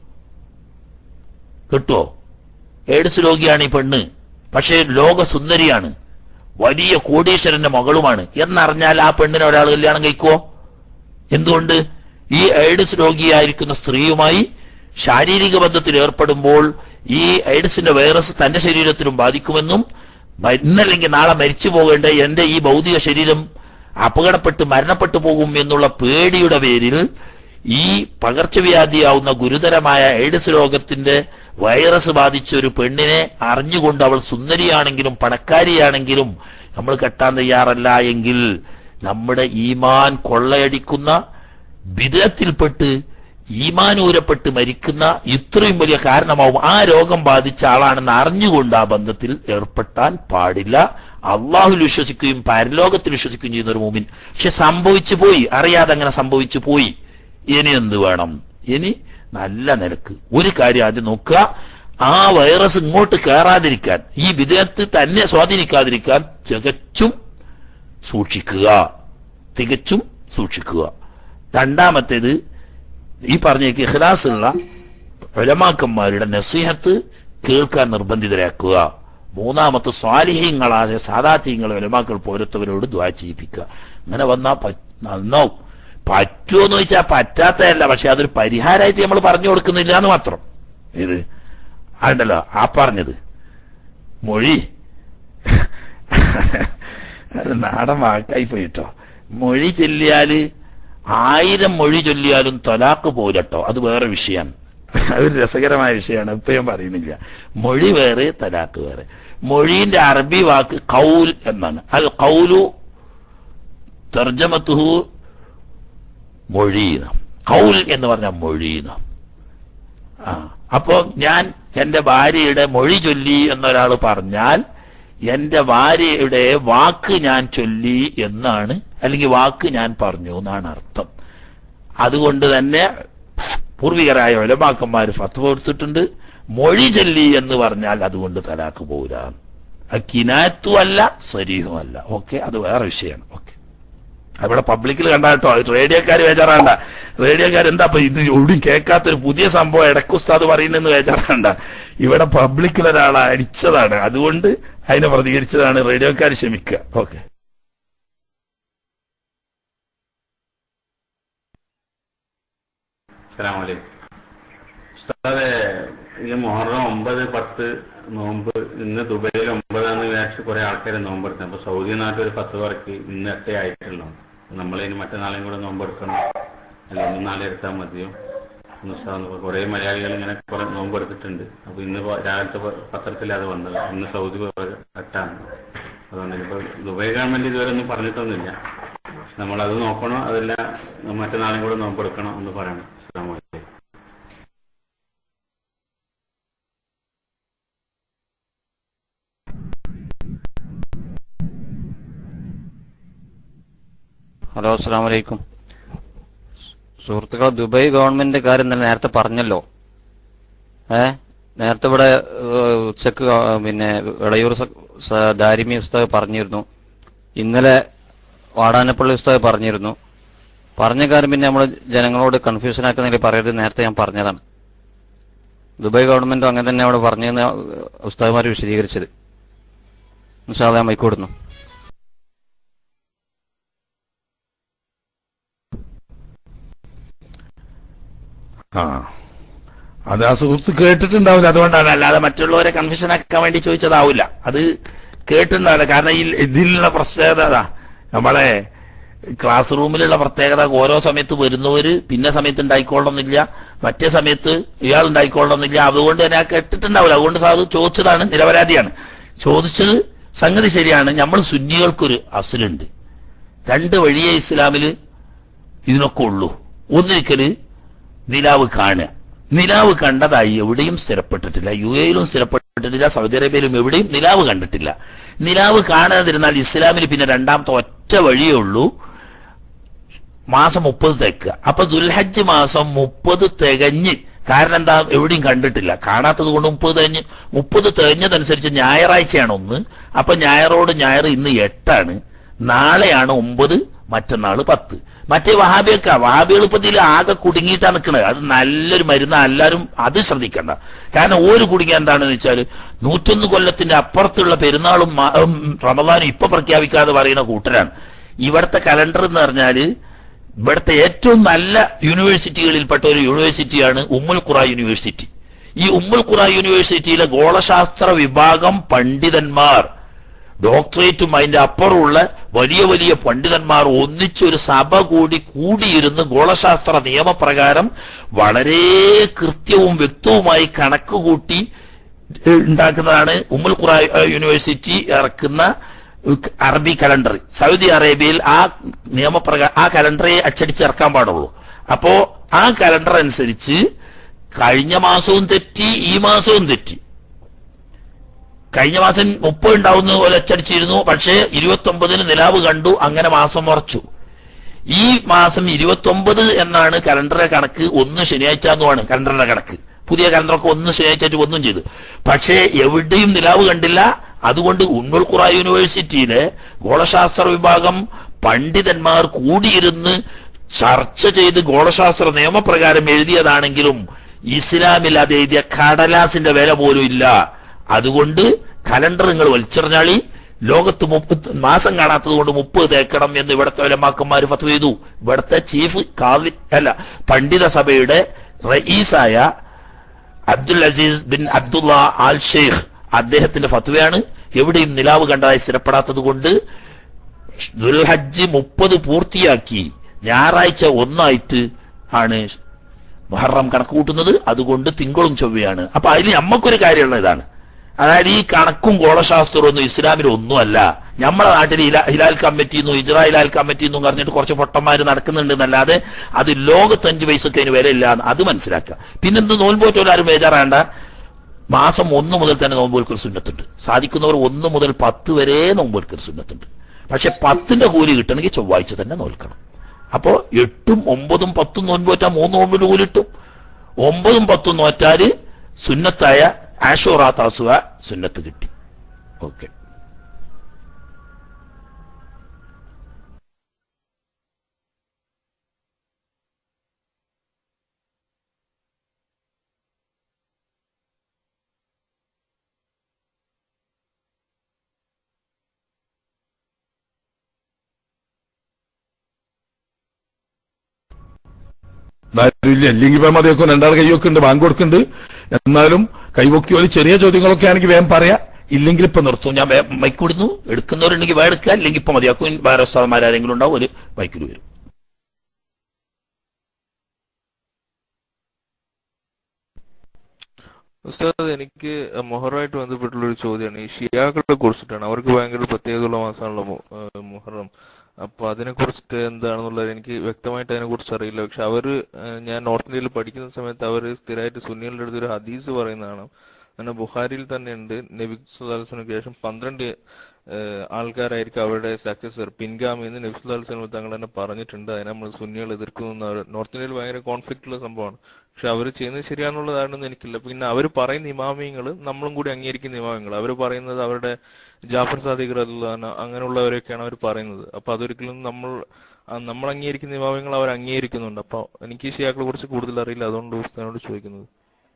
കിട്ടുമോ എയ്ഡ്സ് രോഗിയാണ് ഈ പെണ്ണ് പക്ഷേ ലോക സുന്ദരിയാണ് വലിയ കോടീശ്വരന്റെ മകളുമാണ് എന്നറിഞ്ഞാൽ ആ പെണ്ണിനെ ഒരാൾ കല്യാണം കഴിക്കുവോ എന്തുകൊണ്ട് ഈ എയ്ഡ്സ് രോഗിയായിരിക്കുന്ന സ്ത്രീയുമായി ശാരീരിക ബന്ധത്തിൽ ഏർപ്പെടുമ്പോൾ ഈ എയ്ഡ്സിന്റെ വൈറസ് തന്റെ ശരീരത്തിലും ബാധിക്കുമെന്നും മ- ഇന്നല്ലെങ്കിൽ നാളെ മരിച്ചു പോകേണ്ട എന്റെ ഈ ഭൗതിക ശരീരം അപകടപ്പെട്ട് മരണപ്പെട്ടു പോകും എന്നുള്ള പേടിയുടെ പേരിൽ ഈ പകർച്ചവ്യാധിയാവുന്ന ഗുരുതരമായ എയ്ഡ്സ് രോഗത്തിന്റെ വൈറസ് ബാധിച്ച ഒരു പെണ്ണിനെ അറിഞ്ഞുകൊണ്ട് അവൾ സുന്ദരിയാണെങ്കിലും പണക്കാരിയാണെങ്കിലും നമ്മൾ കെട്ടാൻ തയ്യാറല്ല എങ്കിൽ നമ്മുടെ ഈമാൻ കൊള്ളയടിക്കുന്ന വിധത്തിൽപ്പെട്ട് ഈമാനൂരപ്പെട്ട് മരിക്കുന്ന ഇത്രയും വലിയ കാരണമാവും ആ രോഗം ബാധിച്ച ആളാണെന്ന് അറിഞ്ഞുകൊണ്ട് ആ ബന്ധത്തിൽ ഏർപ്പെട്ടാൻ പാടില്ല അള്ളാഹുൽ വിശ്വസിക്കുകയും പരലോകത്തിൽ വിശ്വസിക്കുകയും ചെയ്യുന്ന ഒരു മൂമിൻ പക്ഷെ സംഭവിച്ചു പോയി അറിയാതെ അങ്ങനെ സംഭവിച്ചു പോയി ഇനി എന്ത് വേണം ഇനി നല്ല നിലക്ക് ഒരു കാര്യം ആദ്യം നോക്കുക ആ വൈറസ് ഇങ്ങോട്ട് കയറാതിരിക്കാൻ ഈ വിദേഹത്ത് തന്നെ സ്വാധീനിക്കാതിരിക്കാൻ തികച്ചും സൂക്ഷിക്കുക തികച്ചും സൂക്ഷിക്കുക രണ്ടാമത്തേത് ഈ പറഞ്ഞ ഇഖ്ലാസുള്ള ഉലമാക്കന്മാരുടെ നസീഹത്ത് കേൾക്കാൻ നിർബന്ധിതരാക്കുക മൂന്നാമത്തെ സ്വാലിഹ്യങ്ങളായ സാധാത്യങ്ങൾ ഉലമാക്കൾ പോരത്തവരോട് ദ്വാ ചെയ്യിപ്പിക്കുക അങ്ങനെ വന്നാ പ- നന്നാവും പറ്റുമോന്ന് ചോദിച്ചാൽ പറ്റാത്തതല്ല പക്ഷെ അതൊരു പരിഹാരമായിട്ട് നമ്മൾ പറഞ്ഞു കൊടുക്കുന്നില്ല എന്ന് മാത്രം ഇത് അതുണ്ടല്ലോ ആ പറഞ്ഞത് മൊഴി അത് നാടൻ വാക്കായി പോയിട്ടോ മൊഴി ചൊല്ലിയാല് ആയിരം മൊഴി ചൊല്ലിയാലും തൊലാക്ക് പോലട്ടോ അത് വേറെ വിഷയമാണ് അതൊരു രസകരമായ വിഷയമാണ് ഇപ്പൊ ഞാൻ പറയുന്നില്ല മൊഴി വേറെ തലാക്ക് വേറെ മൊഴിന്റെ അറബി വാക്ക് കൗൽ എന്നാണ് അൽ കൗലു തർജമത്തുഹു മൊഴീന കൗൽ എന്ന് പറഞ്ഞ മൊഴീന ആ അപ്പോ ഞാൻ എന്റെ ഭാര്യയുടെ മൊഴി ചൊല്ലി എന്നൊരാൾ പറഞ്ഞാൽ എന്റെ ഭാര്യയുടെ വാക്ക് ഞാൻ ചൊല്ലി എന്നാണ് അല്ലെങ്കിൽ വാക്ക് ഞാൻ പറഞ്ഞു എന്നാണ് അർത്ഥം അതുകൊണ്ട് തന്നെ പൂർവികരായ ഒലമാക്കന്മാർ ഫത്വ കൊടുത്തിട്ടുണ്ട് മൊഴി ചൊല്ലി എന്ന് പറഞ്ഞാൽ അതുകൊണ്ട് തലാക്ക് പോരാ കിനാത്തും അല്ല സരീഹും അല്ല ഓക്കെ അത് വേറെ വിഷയമാണ് ഓക്കെ അവിടെ പബ്ലിക്കിൽ കണ്ടാട്ടോ റേഡിയോക്കാർ ബേജാറാണ്ട റേഡിയോക്കാർ എന്താ ഇപ്പൊ ഇത് എവിടെയും കേൾക്കാത്തൊരു പുതിയ സംഭവം ഇടയ്ക്ക് ഉസ്താദ് പറയുന്നെന്ന് ബേജാറാണ്ട ഇവിടെ പബ്ലിക്കിൽ ഒരാൾ അടിച്ചതാണ് അതുകൊണ്ട് അതിനെ പ്രതികരിച്ചതാണ് റേഡിയോക്കാർ ക്ഷമിക്കുക ഓക്കെ അസ്സലാമലൈക്കും ഉസ്താദെ ഈ മുഹറം ഒമ്പത് പത്ത് നോമ്പ് ഇന്ന് ദുബൈയിൽ ഒമ്പതാന്ന് വിചാരിച്ച് കുറെ ആൾക്കാർ നോമ്പെടുത്തു അപ്പൊ സൗദി നാട്ടിൽ ഒരു പത്ത് പേർക്ക് ഇന്ന് എട്ടേ ആയിട്ടുള്ളൂ നമ്മൾ ഇനി മറ്റന്നാളെയും കൂടെ നോമ്പെടുക്കണം അല്ല ഇന്ന് നാളെ എടുത്താൽ മതിയോ ഒന്ന് ഉസ്താദ് കുറെ മലയാളികൾ ഇങ്ങനെ കുറെ നോമ്പെടുത്തിട്ടുണ്ട് അപ്പൊ ഇന്ന് ഇപ്പൊ രാവിലത്തെ പ- പത്രത്തിൽ അത് വന്നത് ഇന്ന് സൗദി എട്ടാണ് അതുകൊണ്ട് ഇപ്പൊ ദുബൈ ഗവൺമെന്റ് ഇതുവരെ ഒന്നും പറഞ്ഞിട്ടൊന്നുമില്ല നമ്മളത് നോക്കണം അതല്ല മറ്റന്നാളും കൂടെ നോമ്പെടുക്കണം എന്ന് പറയണം അസ്സലാമു അലൈക്കും ഹലോ ഹലോ അസ്സാം വലൈക്കും സുഹൃത്തുക്കളെ ദുബായ് ഗവൺമെന്റ് കാര്യം തന്നെ നേരത്തെ പറഞ്ഞല്ലോ ഏ നേരത്തെ ഇവിടെ ഏഹ്, ഉച്ചക്ക് ആ, പിന്നെ ഇളയൂർ സ- സ- ദാരിമി ഉസ്താദ് പറഞ്ഞിരുന്നു ഇന്നലെ വാടാനപ്പള്ളി ഉസ്താദ് പറഞ്ഞിരുന്നു പറഞ്ഞ കാര്യം പിന്നെ നമ്മൾ ജനങ്ങളോട് കൺഫ്യൂഷൻ ആക്കുന്നതിൽ പറയരുത് നേരത്തെ ഞാൻ പറഞ്ഞതാണ് ദുബായ് ഗവൺമെന്റും അങ്ങനെ തന്നെ അവിടെ പറഞ്ഞെന്ന് ഉസ്താദ്മാർ വിശദീകരിച്ചത് ഇൻഷാല്ലാ ഞാൻ മൈക്കൂടുന്നു ആ അത് ആ സുഹൃത്ത് കേട്ടിട്ടുണ്ടാവില്ല അതുകൊണ്ടാണ് അല്ലാതെ മറ്റുള്ളവരെ കൺഫ്യൂഷൻ ആക്കാൻ വേണ്ടി ചോദിച്ചതാവില്ല അത് കേട്ടിട്ടുണ്ടാവില്ല കാരണം ഈ ഇതിലുള്ള പ്രത്യേകത അതാ നമ്മളെ ക്ലാസ് റൂമിലുള്ള പ്രത്യേകത ഓരോ സമയത്ത് വരുന്നവര് പിന്നെ സമയത്ത് ഉണ്ടായിക്കൊള്ളണമെന്നില്ല മറ്റേ സമയത്ത് ഇയാൾ ഉണ്ടായിക്കൊള്ളണമെന്നില്ല അതുകൊണ്ട് തന്നെ ആ കേട്ടിട്ടുണ്ടാവില്ല അതുകൊണ്ട് സാധു ചോദിച്ചതാണ് നിരപരാധിയാണ് ചോദിച്ചത് സംഗതി ശരിയാണ് നമ്മൾ സുന്നികൾക്കൊരു അസുലുണ്ട് രണ്ട് വഴിയേ ഇസ്ലാമില് ഇതിനൊക്കെ ഉള്ളൂ ഒന്നിരിക്കല് നിലാവ് കാണുക നിലാവ് കണ്ടതായി എവിടെയും സ്ഥിരപ്പെട്ടിട്ടില്ല യു എയിലും സ്ഥിരപ്പെട്ടിട്ടില്ല സൗദി അറേബ്യയിലും എവിടെയും നിലാവ് കണ്ടിട്ടില്ല നിലാവ് കാണാതിരുന്നാൽ ഇസ്ലാമിൽ പിന്നെ രണ്ടാമത്തെ ഒറ്റ വഴിയേ ഉള്ളൂ മാസം മുപ്പത് തെക്കുക അപ്പൊ ദുൽഹജ്ജ് മാസം മുപ്പത് തികഞ്ഞ് കാരണം എന്താ എവിടെയും കണ്ടിട്ടില്ല കാണാത്തത് കൊണ്ട് മുപ്പത് തികഞ്ഞ് മുപ്പത് തികഞ്ഞതനുസരിച്ച് ഞായറാഴ്ചയാണ് ഒന്ന് അപ്പൊ ഞായറോട് ഞായർ ഇന്ന് എട്ടാണ് നാളെയാണ് ഒമ്പത് മറ്റന്നാള് പത്ത് മറ്റേ വഹാബിയൊക്കെ വഹാബികൾ ഇപ്പൊ ഇതിൽ ആകെ കുടുങ്ങിയിട്ടാ നിൽക്കുന്നത് അത് നല്ലൊരു മരുന്ന് എല്ലാവരും അത് ശ്രദ്ധിക്കണ്ട കാരണം ഒരു കുടുങ്ങിയ എന്താണെന്ന് വെച്ചാൽ നൂറ്റൊന്ന് കൊല്ലത്തിന്റെ അപ്പുറത്തുള്ള പെരുന്നാളും മ- ഉം, റമദാനും ഇപ്പൊ പ്രഖ്യാപിക്കാതെ പറയുന്ന കൂട്ടരാണ് ഇവിടുത്തെ കലണ്ടർ എന്ന് പറഞ്ഞാല് ഇവിടുത്തെ ഏറ്റവും നല്ല യൂണിവേഴ്സിറ്റികളിൽപ്പെട്ട ഒരു യൂണിവേഴ്സിറ്റിയാണ് ഉമ്മുൽ ഖുറ യൂണിവേഴ്സിറ്റി ഈ ഉമ്മുൽ ഖുറ യൂണിവേഴ്സിറ്റിയിലെ ഗോളശാസ്ത്ര വിഭാഗം പണ്ഡിതന്മാർ ഡോക്ടറേറ്റും അതിന്റെ അപ്പുറമുള്ള വലിയ വലിയ പണ്ഡിതന്മാർ ഒന്നിച്ചൊരു സഭ കൂടി കൂടിയിരുന്ന് ഗോളശാസ്ത്ര നിയമപ്രകാരം വളരെ കൃത്യവും വ്യക്തവുമായി കണക്ക് കൂട്ടി ഏഹ്, ഉണ്ടാക്കുന്നതാണ് ഉമ്മുൽ ഖുറ ഏഹ്, യൂണിവേഴ്സിറ്റി ഇറക്കുന്ന ഉക് അറബി കലണ്ടർ സൗദി അറേബ്യയിൽ ആ നിയമപ്രകാരം ആ കലണ്ടറെ അച്ചടിച്ചിറക്കാൻ പാടുള്ളൂ അപ്പോ ആ കലണ്ടർ അനുസരിച്ച് കഴിഞ്ഞ മാസവും തെറ്റി ഈ മാസവും തെറ്റി കഴിഞ്ഞ മാസം മുപ്പത് ഉണ്ടാവുന്ന പോലെ അച്ചടിച്ചിരുന്നു പക്ഷേ ഇരുപത്തി ഒമ്പതിന് നിലാവ് കണ്ടു അങ്ങനെ മാസം ഉറച്ചു ഈ മാസം ഇരുപത്തി ഒമ്പത് എന്നാണ് കലണ്ടറിലെ കണക്ക് ഒന്ന് ശനിയാഴ്ച എന്നുമാണ് കലണ്ടറിന്റെ കണക്ക് പുതിയ കലണ്ടറൊക്കെ ഒന്ന് ശനിയാഴ്ച ആയിട്ട് ഒന്നും ചെയ്തു പക്ഷേ എവിടെയും നിലാവ് കണ്ടില്ല അതുകൊണ്ട് ഉന്നുൽ ഖുറ യൂണിവേഴ്സിറ്റിയിലെ ഗോളശാസ്ത്ര വിഭാഗം പണ്ഡിതന്മാർ കൂടിയിരുന്ന് ചർച്ച ചെയ്ത് ഗോളശാസ്ത്ര നിയമപ്രകാരം എഴുതിയതാണെങ്കിലും ഇസ്ലാമിൽ അത് എഴുതിയ കടലാസിന്റെ വില പോലും ഇല്ല അതുകൊണ്ട് കലണ്ടർ നിങ്ങൾ വലിച്ചെറിഞ്ഞാളി ലോകത്ത് മുപ്പത് മാസം കാണാത്തത് കൊണ്ട് മുപ്പത് തേക്കണം എന്ന് ഇവിടുത്തെ വലമാക്കന്മാർ ഫത്വ ചെയ്തു ഇവിടുത്തെ ചീഫ് കാവി അല്ല പണ്ഡിത സഭയുടെ റയീസായ Abdul Aziz bin Abdullah Al Sheikh അദ്ദേഹത്തിന്റെ ഫത്വയാണ് എവിടെയും നിലാവ് കണ്ടതായി സ്ഥിരപ്പെടാത്തത് കൊണ്ട് ദുൽഹജ്ജ് മുപ്പത് പൂർത്തിയാക്കി ഞായറാഴ്ച ഒന്നായിട്ട് ആണ് മുഹറം കണക്ക് കൂട്ടുന്നത് അതുകൊണ്ട് തിങ്കളും ചൊവ്വയാണ് അപ്പൊ അതിൽ നമ്മക്കൊരു കാര്യമുള്ള ഇതാണ് അതായത് ഈ കണക്കും ഗോളശാസ്ത്രവും ഒന്നും ഇസ്ലാമിൽ ഒന്നുമല്ല നമ്മുടെ നാട്ടിൽ ഹിലാ- ഹിലാൽ കമ്മിറ്റി എന്നും ഇജ്രാ ഹിലാൽ കമ്മിറ്റി എന്നും പറഞ്ഞിട്ട് കുറച്ച് പൊട്ടന്മാര് നടക്കുന്നുണ്ട് എന്നല്ലാതെ അത് ലോകത്ത് അഞ്ച് പൈസക്ക് അതിന് വിലയില്ല എന്ന് അത് മനസ്സിലാക്കുക പിന്നെ ഇന്ന് നോൻപോറ്റോലും ആരും ബേജാറാണ്ട മാസം ഒന്ന് മുതൽ തന്നെ നോമ്പൊൽക്കൊരു സുന്നത്തുണ്ട് സാധിക്കുന്നവർ ഒന്ന് മുതൽ പത്ത് വരെ നോമ്പൊൽക്കൊരു സുന്നത്തുണ്ട് പക്ഷെ പത്തിന്റെ കൂലി കിട്ടണമെങ്കിൽ ചൊവ്വാഴ്ച തന്നെ നോൽക്കണം അപ്പോ എട്ടും ഒമ്പതും പത്തും നോൻപ് നോറ്റാൽ മൂന്ന് നോമ്പിന് കൂലി കിട്ടും ഒമ്പതും പത്തും നോറ്റാല് സുന്നത്തായ ആഷോറാ താസുക സുന്നത്ത് കിട്ടി ഓക്കെ ഇല്ല അല്ലെങ്കിൽ ഇപ്പൊ മതിയൊക്കെ രണ്ടാൾ കൈയൊക്കെ ഉണ്ട് ബാങ്ക് കൊടുക്കുന്നുണ്ട് എന്നാലും കൈവക്കി ഒരു ചെറിയ ചോദ്യങ്ങളൊക്കെ ആണെങ്കിൽ വേഗം പറയാം ഇല്ലെങ്കിൽ ഇപ്പൊ നിർത്തും ഞാൻ വേ- മൈക്ക് വിടുന്നു എടുക്കുന്നവരുണ്ടെങ്കിൽ വേറെ എടുക്കുക ഇല്ലെങ്കിൽ ഇപ്പൊ മതിയാക്കും വേറെ ഉസ്താദന്മാരാരെങ്കിലും ഉണ്ടാവും ഒരു മൈക്കിൽ വരും ഉസ്താദ് എനിക്ക് മൊഹറുമായിട്ട് ബന്ധപ്പെട്ടുള്ള ഒരു ചോദ്യമാണ് ഈ ഷിയാക്കളെ കുറിച്ചിട്ടാണ് അവർക്ക് ഭയങ്കര പ്രത്യേകതയുള്ള മാസമാണല്ലോ മു- ഏഹ് മുഹറം അപ്പൊ അതിനെ കുറിച്ചിട്ട് എന്താണെന്നുള്ളത് എനിക്ക് വ്യക്തമായിട്ട് അതിനെ കുറിച്ച് അറിയില്ല പക്ഷെ അവര് ഏഹ് ഞാൻ നോർത്ത് ഇന്ത്യയിൽ പഠിക്കുന്ന സമയത്ത് അവര് സ്ഥിരമായിട്ട് സുന്നികളുടെ അടുത്ത് ഒരു ഹദീസ് പറയുന്നതാണ് അങ്ങനെ ബുഹാരിയിൽ തന്നെ ഉണ്ട് നബി സുല്ലാസ്ലിന് ശേഷം പന്ത്രണ്ട് ഏഹ് ആൾക്കാരായിരിക്കും അവരുടെ സക്സസർ പിൻഗാമി എന്ന് നബ്സുല്ലാസ്ലം തങ്ങൾ തന്നെ പറഞ്ഞിട്ടുണ്ട് അതിനെ നമ്മൾ സുന്നികൾ എതിർക്കുന്നു അവർ നോർത്ത് ഇന്ത്യയിൽ ഭയങ്കര കോൺഫ്ലിക്റ്റ് ഉള്ള സംഭവമാണ് പക്ഷെ അവർ ചെയ്യുന്നത് ശരിയാണെന്നുള്ളതാണെന്ന് എനിക്കില്ല പിന്നെ അവർ പറയുന്ന ഇമാമിയങ്ങൾ നമ്മളും കൂടി അംഗീകരിക്കുന്ന ഇമാമിയങ്ങൾ അവർ പറയുന്നത് അവരുടെ ജാഫർ സാദിഖ് റഹ്ലാന അങ്ങനെയുള്ളവരൊക്കെയാണ് അവർ പറയുന്നത് അപ്പൊ അതൊരിക്കലും നമ്മൾ ആ നമ്മൾ അംഗീകരിക്കുന്ന ഇമാമിയങ്ങൾ അവർ അംഗീകരിക്കുന്നുണ്ട് അപ്പൊ എനിക്ക് ഈ ഷിയാക്കളെ കുറിച്ച് കൂടുതൽ അറിയില്ല അതുകൊണ്ട് ഉസ്താദിനോട് ചോദിക്കുന്നത്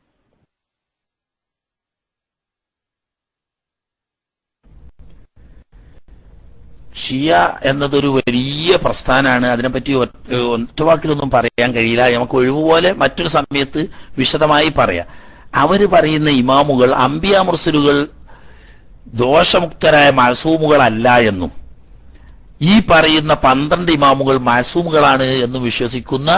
ഷിയ എന്നതൊരു വലിയ പ്രസ്ഥാനമാണ് അതിനെപ്പറ്റി ഒ- ഒറ്റവാക്കിലൊന്നും പറയാൻ കഴിയില്ല നമുക്ക് ഒഴിവുപോലെ മറ്റൊരു സമയത്ത് വിശദമായി പറയാം അവര് പറയുന്ന ഇമാമുകൾ അംബിയ മുർസലുകൾ ദോഷമുക്തരായ മഴസൂമുകളല്ല എന്നും ഈ പറയുന്ന പന്ത്രണ്ട് ഇമാമുകൾ മഴസൂമുകളാണ് എന്നും വിശ്വസിക്കുന്ന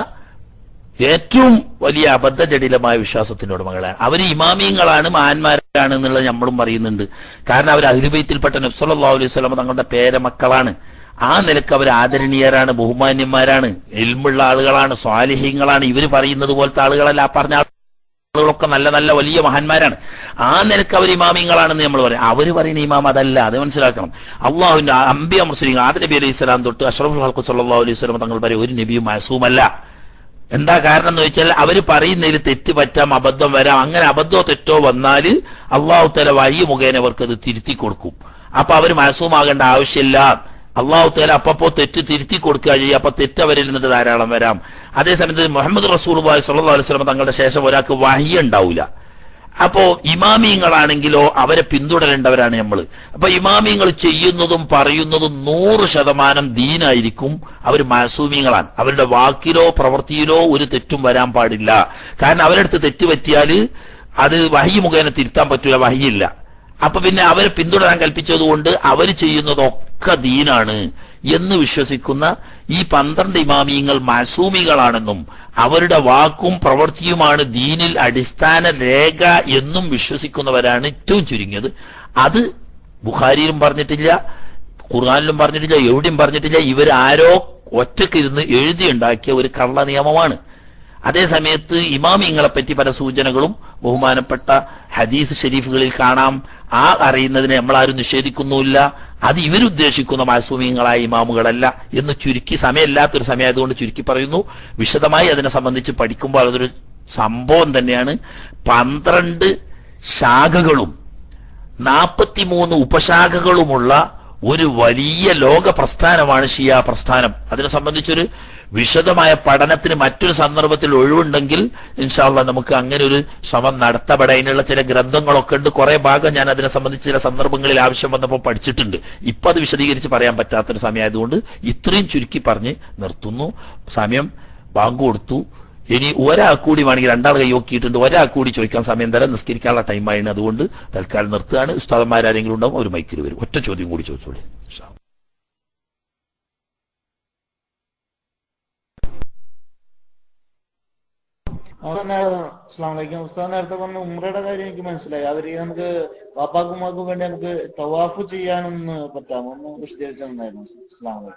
ഏറ്റവും വലിയ അബദ്ധജടിലമായ വിശ്വാസത്തിന്റെ ഉടമകളാണ് അവർ ഇമാമിയങ്ങളാണ് മഹാന്മാരാണ് എന്നുള്ളത് നമ്മളും പറയുന്നുണ്ട് കാരണം അവർ അഹിലുബൈത്തിൽപ്പെട്ട നബ്സല്ലാ അലൈഹി സ്വലമ തങ്ങളുടെ പേരമക്കളാണ് ആ നിലക്ക് അവർ ആദരണീയരാണ് ബഹുമാന്യന്മാരാണ് എൽമുള്ള ആളുകളാണ് സ്വാലിഹ്യങ്ങളാണ് ഇവർ പറയുന്നത് പോലത്തെ ആളുകളല്ല ആ പറഞ്ഞ ആളുകളൊക്കെ നല്ല നല്ല വലിയ മഹാന്മാരാണ് ആ നിലക്ക് അവർ ഇമാമിങ്ങളാണെന്ന് നമ്മൾ പറയും അവർ പറയുന്ന ഇമാം അതല്ല അത് മനസ്സിലാക്കണം അള്ളാഹുവിന്റെ അംബിയ മുസ്ലിം ആദ്യ നബി അലൈഹി സ്വലാം തൊട്ട് അഷ്റഫുൽ ഹൽക്കു സല്ലാ അലൈഹി സ്വലം തങ്ങൾ വരെ ഒരു നബിയും മാസൂമല്ല എന്താ കാരണം എന്ന് വെച്ചാൽ അവർ പറയുന്നതിൽ തെറ്റ് പറ്റാം അബദ്ധം വരാം അങ്ങനെ അബദ്ധമോ തെറ്റോ വന്നാൽ അള്ളാഹു തല വഴി മുഖേന അവർക്ക് അത് തിരുത്തി കൊടുക്കും അപ്പൊ അവർ മാസൂമാകേണ്ട ആവശ്യമില്ല അള്ളാഹു തല അപ്പപ്പോ തെറ്റ് തിരുത്തി കൊടുക്കുക ചെയ്യുക അപ്പൊ തെറ്റ് അവരിൽ നിന്നിട്ട് ധാരാളം വരാം അതേസമയത്ത് മുഹമ്മദ് റസൂൽ സല്ലല്ലാഹു അലൈഹി വസല്ലം തങ്ങളുടെ ശേഷം ഒരാൾക്ക് വഹിയ ഉണ്ടാവില്ല അപ്പോ ഇമാമിയങ്ങളാണെങ്കിലോ അവരെ പിന്തുടരേണ്ടവരാണ് നമ്മൾ അപ്പൊ ഇമാമിയങ്ങൾ ചെയ്യുന്നതും പറയുന്നതും നൂറ് ശതമാനം ദീനായിരിക്കും അവർ മാസൂമിയങ്ങളാണ് അവരുടെ വാക്കിലോ പ്രവൃത്തിയിലോ ഒരു തെറ്റും വരാൻ പാടില്ല കാരണം അവരടുത്ത് തെറ്റ് പറ്റിയാല് അത് വഹി മുഖേന തിരുത്താൻ പറ്റൂല വഹിയില്ല അപ്പൊ പിന്നെ അവരെ പിന്തുടരാൻ കൽപ്പിച്ചതുകൊണ്ട് അവർ ചെയ്യുന്നതൊക്കെ ദീനാണ് എന്ന് വിശ്വസിക്കുന്ന ഈ പന്ത്രണ്ട് ഇമാമിയങ്ങൾ മാസൂമികളാണെന്നും അവരുടെ വാക്കും പ്രവൃത്തിയുമാണ് ദീനിൽ അടിസ്ഥാന രേഖ എന്നും വിശ്വസിക്കുന്നവരാണ് ഏറ്റവും ചുരുങ്ങിയത് അത് ബുഖാരിയിലും പറഞ്ഞിട്ടില്ല ഖുർആാനിലും പറഞ്ഞിട്ടില്ല എവിടെയും പറഞ്ഞിട്ടില്ല ഇവരാരോ ഒറ്റക്കിരുന്ന് എഴുതിയുണ്ടാക്കിയ ഒരു കള്ള നിയമമാണ് അതേ സമയത്ത് ഇമാമിങ്ങളെ പറ്റി പല സൂചനകളും ബഹുമാനപ്പെട്ട ഹദീസ് ഷെരീഫുകളിൽ കാണാം ആ അറിയുന്നതിനെ നമ്മളാരും നിഷേധിക്കുന്നുമില്ല അത് ഇവരുദ്ദേശിക്കുന്ന മാസൂമിയങ്ങളായ ഇമാമുകളല്ല എന്ന് ചുരുക്കി സമയമില്ലാത്തൊരു സമയമായതുകൊണ്ട് ചുരുക്കി പറയുന്നു വിശദമായി അതിനെ സംബന്ധിച്ച് പഠിക്കുമ്പോൾ അതൊരു സംഭവം തന്നെയാണ് പന്ത്രണ്ട് ശാഖകളും നാൽപ്പത്തിമൂന്ന് ഉപശാഖകളുമുള്ള ഒരു വലിയ ലോക പ്രസ്ഥാനമാണ് ഷിയ പ്രസ്ഥാനം അതിനെ സംബന്ധിച്ചൊരു വിശദമായ പഠനത്തിന് മറ്റൊരു സന്ദർഭത്തിൽ ഒഴിവുണ്ടെങ്കിൽ ഇൻഷാല്ല നമുക്ക് അങ്ങനെ ഒരു ശ്രമം നടത്തപ്പെടാം അതിനുള്ള ചില ഗ്രന്ഥങ്ങളൊക്കെ ഉണ്ട് കുറെ ഭാഗം ഞാൻ അതിനെ സംബന്ധിച്ച് ചില സന്ദർഭങ്ങളിൽ ആവശ്യം വന്നപ്പോൾ പഠിച്ചിട്ടുണ്ട് ഇപ്പൊ അത് വിശദീകരിച്ച് പറയാൻ പറ്റാത്തൊരു സമയമായതുകൊണ്ട് ഇത്രയും ചുരുക്കി പറഞ്ഞ് നിർത്തുന്നു സമയം ബാങ്ക് കൊടുത്തു ഇനി ഒരാൾ കൂടി വേണമെങ്കിൽ രണ്ടാൾ കൈ നോക്കിയിട്ടുണ്ട് ഒരാൾ കൂടി ചോദിക്കാൻ സമയം തരാം നിസ്കരിക്കാനുള്ള ടൈമായിരുന്നു അതുകൊണ്ട് തൽക്കാലം നിർത്തുകയാണ് ഉസ്താദന്മാരാരെങ്കിലും ഉണ്ടാവും ഒരു മൈക്കിൽ വരും ഒറ്റ ചോദ്യം കൂടി ചോദിച്ചോളി ഇൻഷാ അല്ലാ. അസ്ലാമലൈക്കും ഉസ്താദ് നേരത്തെ പറഞ്ഞ ഉമ്രയുടെ കാര്യം എനിക്ക് മനസ്സിലായി അവര് ഈ നമുക്ക് വാപ്പാക്കും ഉമ്മാക്കും വേണ്ടി നമുക്ക് തവാഫ് ചെയ്യാനൊന്ന് പറ്റാമോ ഒന്ന് വിശദീകരിച്ചു തന്നായിരുന്നു അസ്ലാമലൈക്കും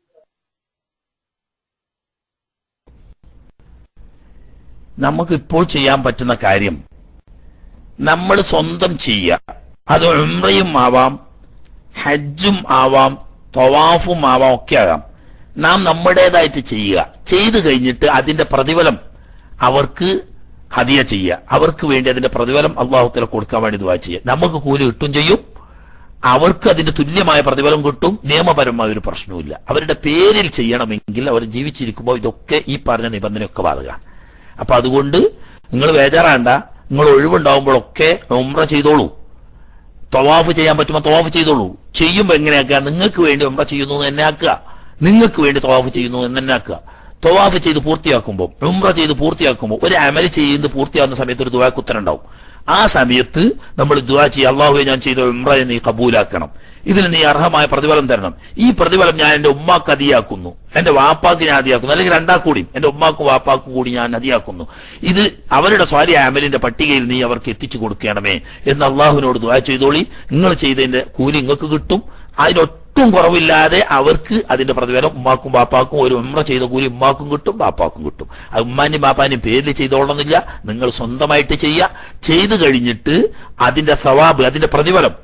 നമുക്ക് ഇപ്പോൾ ചെയ്യാൻ പറ്റുന്ന കാര്യം നമ്മൾ സ്വന്തം ചെയ്യുക അത് ഉംറയും ആവാം ഹജ്ജും ആവാം തൊവാഫും ആവാം ഒക്കെ ആകാം നാം നമ്മുടേതായിട്ട് ചെയ്യുക ചെയ്തു കഴിഞ്ഞിട്ട് അതിന്റെ പ്രതിഫലം അവർക്ക് ഹദിയ ചെയ്യുക അവർക്ക് വേണ്ടി അതിന്റെ പ്രതിഫലം അള്ളാഹുത്തല കൊടുക്കാൻ വേണ്ടി ദുവാ ചെയ്യുക നമുക്ക് കൂലി കിട്ടും ചെയ്യും അവർക്ക് അതിന്റെ തുല്യമായ പ്രതിഫലം കിട്ടും നിയമപരമായ ഒരു പ്രശ്നവുമില്ല അവരുടെ പേരിൽ ചെയ്യണമെങ്കിൽ അവർ ജീവിച്ചിരിക്കുമ്പോൾ ഇതൊക്കെ ഈ പറഞ്ഞ നിബന്ധനയൊക്കെ ബാധകമാണ് അപ്പൊ അതുകൊണ്ട് നിങ്ങൾ ബേജാറാണ്ട നിങ്ങൾ ഒഴിവുണ്ടാവുമ്പോഴൊക്കെ ഉമ്ര ചെയ്തോളൂ തവാഫ് ചെയ്യാൻ പറ്റുമ്പോൾ തവാഫ് ചെയ്തോളൂ ചെയ്യുമ്പോൾ എങ്ങനെയാക്കുക നിങ്ങൾക്ക് വേണ്ടി ഉമ്ര ചെയ്യുന്നു എന്ന് തന്നെ ആക്കുക നിങ്ങൾക്ക് വേണ്ടി തവാഫ് ചെയ്യുന്നു എന്ന് തന്നെ ആക്കുക തവാഫ് ചെയ്ത് പൂർത്തിയാക്കുമ്പോൾ ഉമ്ര ചെയ്ത് പൂർത്തിയാക്കുമ്പോൾ ഒരു അമൽ ചെയ്യുന്നത് പൂർത്തിയാകുന്ന സമയത്ത് ഒരു ദുവാക്കുത്തരം ഉണ്ടാവും ആ സമയത്ത് നമ്മൾ ദുവാ ചെയ്യുക അള്ളാഹുവെ ഞാൻ ചെയ്ത ഉമ്ര നീ കബൂലാക്കണം ഇതിന് നീ അർഹമായ പ്രതിഫലം തരണം ഈ പ്രതിഫലം ഞാൻ എന്റെ ഉമ്മാക്ക് അതിയാക്കുന്നു എന്റെ വാപ്പാക്ക് ഞാൻ അതിയാക്കുന്നു അല്ലെങ്കിൽ രണ്ടാ കൂടിയും എന്റെ ഉമ്മാക്കും വാപ്പാക്കും കൂടി ഞാൻ അതിയാക്കുന്നു ഇത് അവരുടെ സ്വാരി ആമലിന്റെ പട്ടികയിൽ നീ അവർക്ക് എത്തിച്ചു കൊടുക്കണമേ എന്ന് അള്ളാഹുവിനോട് ദുആ ചെയ്തോളി നിങ്ങൾ ചെയ്തതിന്റെ കൂലി നിങ്ങൾക്ക് കിട്ടും അതിനൊട്ടും കുറവില്ലാതെ അവർക്ക് അതിന്റെ പ്രതിഫലം ഉമ്മാക്കും ബാപ്പാക്കും ഒരു ഉമ്ര ചെയ്ത കൂലി ഉമ്മാക്കും കിട്ടും ബാപ്പാക്കും കിട്ടും അത് ഉമ്മാന്റെയും ബാപ്പാന്റെയും പേരിൽ ചെയ്തോളണമെന്നില്ല നിങ്ങൾ സ്വന്തമായിട്ട് ചെയ്യുക ചെയ്തു കഴിഞ്ഞിട്ട് അതിന്റെ സവാബ് അതിന്റെ പ്രതിഫലം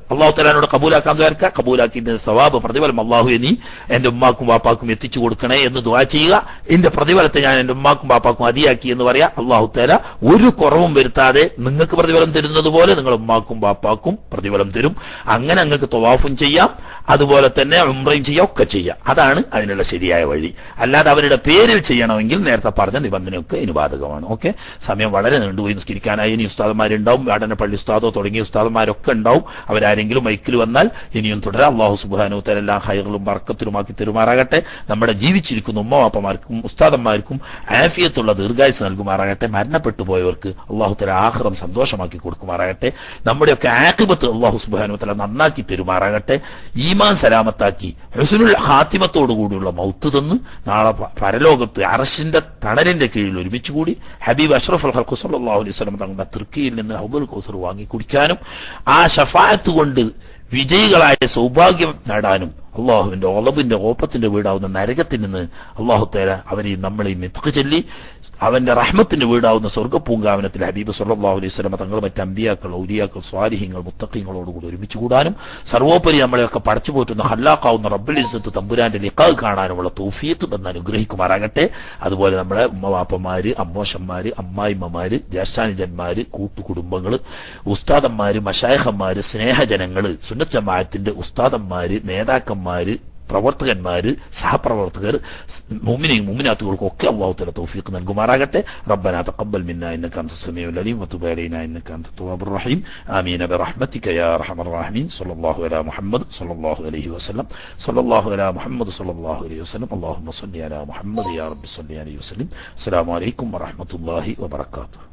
അള്ളാഹു തലാനോട് കബൂലാക്കാൻ ദ്വാരക്ക കബൂലാക്കിന്റെ സവാബ് പ്രതിഫലം അള്ളാഹു നീ എന്റെ ഉമ്മാക്കും വാപ്പാക്കും എത്തിച്ചു കൊടുക്കണേ എന്ന് ദുആ ചെയ്യുക എന്റെ പ്രതിഫലത്തെ ഞാൻ എന്റെ ഉമ്മാക്കും വാപ്പാക്കും അതിയാക്കി എന്ന് പറയാ അള്ളാഹു തല ഒരു കുറവും വരുത്താതെ നിങ്ങൾക്ക് പ്രതിഫലം തരുന്നത് പോലെ നിങ്ങൾ ഉമ്മാക്കും വാപ്പാക്കും പ്രതിഫലം തരും അങ്ങനെ നിങ്ങൾക്ക് തവാഫും ചെയ്യാം അതുപോലെ തന്നെ ഉംറയും ചെയ്യാം ഒക്കെ ചെയ്യാം അതാണ് അതിനുള്ള ശരിയായ വഴി അല്ലാതെ അവരുടെ പേരിൽ ചെയ്യണമെങ്കിൽ നേരത്തെ പറഞ്ഞ നിബന്ധനയൊക്കെ ഇനി ബാധകമാണ് ഓക്കെ സമയം വളരെ നീണ്ടുപോയി നിസ്കരിക്കാനായി ഇനി ഉസ്താദന്മാരുണ്ടാവും വാടനപ്പള്ളി ഉസ്താദോ തുടങ്ങിയ ഉസ്താദന്മാരൊക്കെ ഉണ്ടാവും അവരാരെങ്കിലും മൈക്കിൽ വന്നാൽ ഇനിയും തുടരാം അള്ളാഹു സുബാനു എല്ലാ ഹൈറും വർക്കത്തിലുമാക്കി തെരുമാറാകട്ടെ നമ്മുടെ ജീവിച്ചിരിക്കുന്ന ഉമ്മവാപ്പമാർക്കും ഉസ്താദന്മാർക്കും ആഫിയത്തുള്ള ദീർഘായുസ് നൽകുമാറാകട്ടെ മരണപ്പെട്ടു പോയവർക്ക് അള്ളാഹു തല ആഹ്റം സന്തോഷമാക്കി കൊടുക്കുമാറാകട്ടെ നമ്മുടെയൊക്കെ ആക്കിബത്ത് അള്ളാഹു സുബാനു തല നന്നാക്കി തെരുമാറാകട്ടെ ഈമാൻ സലാമത്താക്കി ഹുസുനുൽ ഹാത്തിമത്തോടു കൂടിയുള്ള മൗത്ത് തന്ന് നാളെ പ- പരലോകത്ത് അറശിന്റെ തണലിന്റെ കീഴിൽ ഒരുമിച്ച് കൂടി ഹബീബ് അഷ്റഫ് അൽ ഹൽക്കു സല്ലല്ലാഹു അലൈഹി വസല്ലം തങ്ങളുടെ തുർക്കിയിൽ നിന്ന് ഹൗദുൽ കൗസർ വാങ്ങി കുടിക്കാനും ആ ഷഫായത്ത് കൊണ്ട് വിജയികളായ സൗഭാഗ്യം നേടാനും അള്ളാഹുവിന്റെ ഒളബിന്റെ ഓപ്പത്തിന്റെ വീടാവുന്ന നരകത്തിൽ നിന്ന് അള്ളാഹു തേല അവരെയും നമ്മളെയും എത്തുക ചൊല്ലി അവന്റെ റഹ്മത്തിന്റെ വീടാവുന്ന സ്വർഗ്ഗപൂങ്കാവനത്തിൽ ഹബീബ് സല്ലല്ലാഹു അലൈഹി വസല്ലം തങ്ങൾ മറ്റ് അമ്പിയാക്കൾ ഔലിയാക്കൾ സ്വാലിഹ്യങ്ങൾ മുത്തഖീങ്ങളോടുകൂടി ഒരുമിച്ച് കൂടാനും സർവോപരി നമ്മളെയൊക്കെ പടച്ചു പോറ്റുന്ന ഹല്ലാക്കാവുന്ന റബ്ബുൽ ഇസ്സത്ത് തമ്പുരാന്റെ ലിഖാവ് കാണാനുമുള്ള തൗഫീത്ത് തന്ന് അനുഗ്രഹിക്കുമാറാകട്ടെ അതുപോലെ നമ്മുടെ ഉമ്മവാപ്പമാര് അമ്മോശന്മാര് അമ്മായിമ്മമാര് ജ്യേഷ്ഠാനുജന്മാര് കൂട്ടുകുടുംബങ്ങള് ഉസ്താദന്മാര് മഷായഹന്മാര് സ്നേഹജനങ്ങള് സുന്നത്ത് ജമാഅത്തിന്റെ ഉസ്താദന്മാര് നേതാക്കന്മാര് പ്രവർത്തകന്മാര് സഹപ്രവർത്തകർ മുമിനെയും മുമിനാത്തുകൾക്കും ഒക്കെ അള്ളാഹു തല തൗഫീഖ് നൽകുമാറാകട്ടെ റബ്ബന തഖബ്ബൽ മിന്ന ഇന്നക അൻത സമീഉൽ അലീം വതുബ് അലൈനാ ഇന്നക അൻത തവ്വാബുർ റഹീം ആമീൻ ബിറഹ്മതിക യാ അർഹമർ റഹീമീൻ സ്വല്ലല്ലാഹു അലാ മുഹമ്മദ് സ്വല്ലല്ലാഹു അലൈഹി വസല്ലം സ്വല്ലല്ലാഹു അലാ മുഹമ്മദ് സ്വല്ലല്ലാഹു അലൈഹി വസല്ലം അല്ലാഹുമ്മ സ്വല്ലി അലാ മുഹമ്മദ് യാ റബ്ബി സ്വല്ലി അലൈഹി വസല്ലം അസ്സലാമു അലൈക്കും വറഹ്മത്തുള്ളാഹി വബറകാതുഹു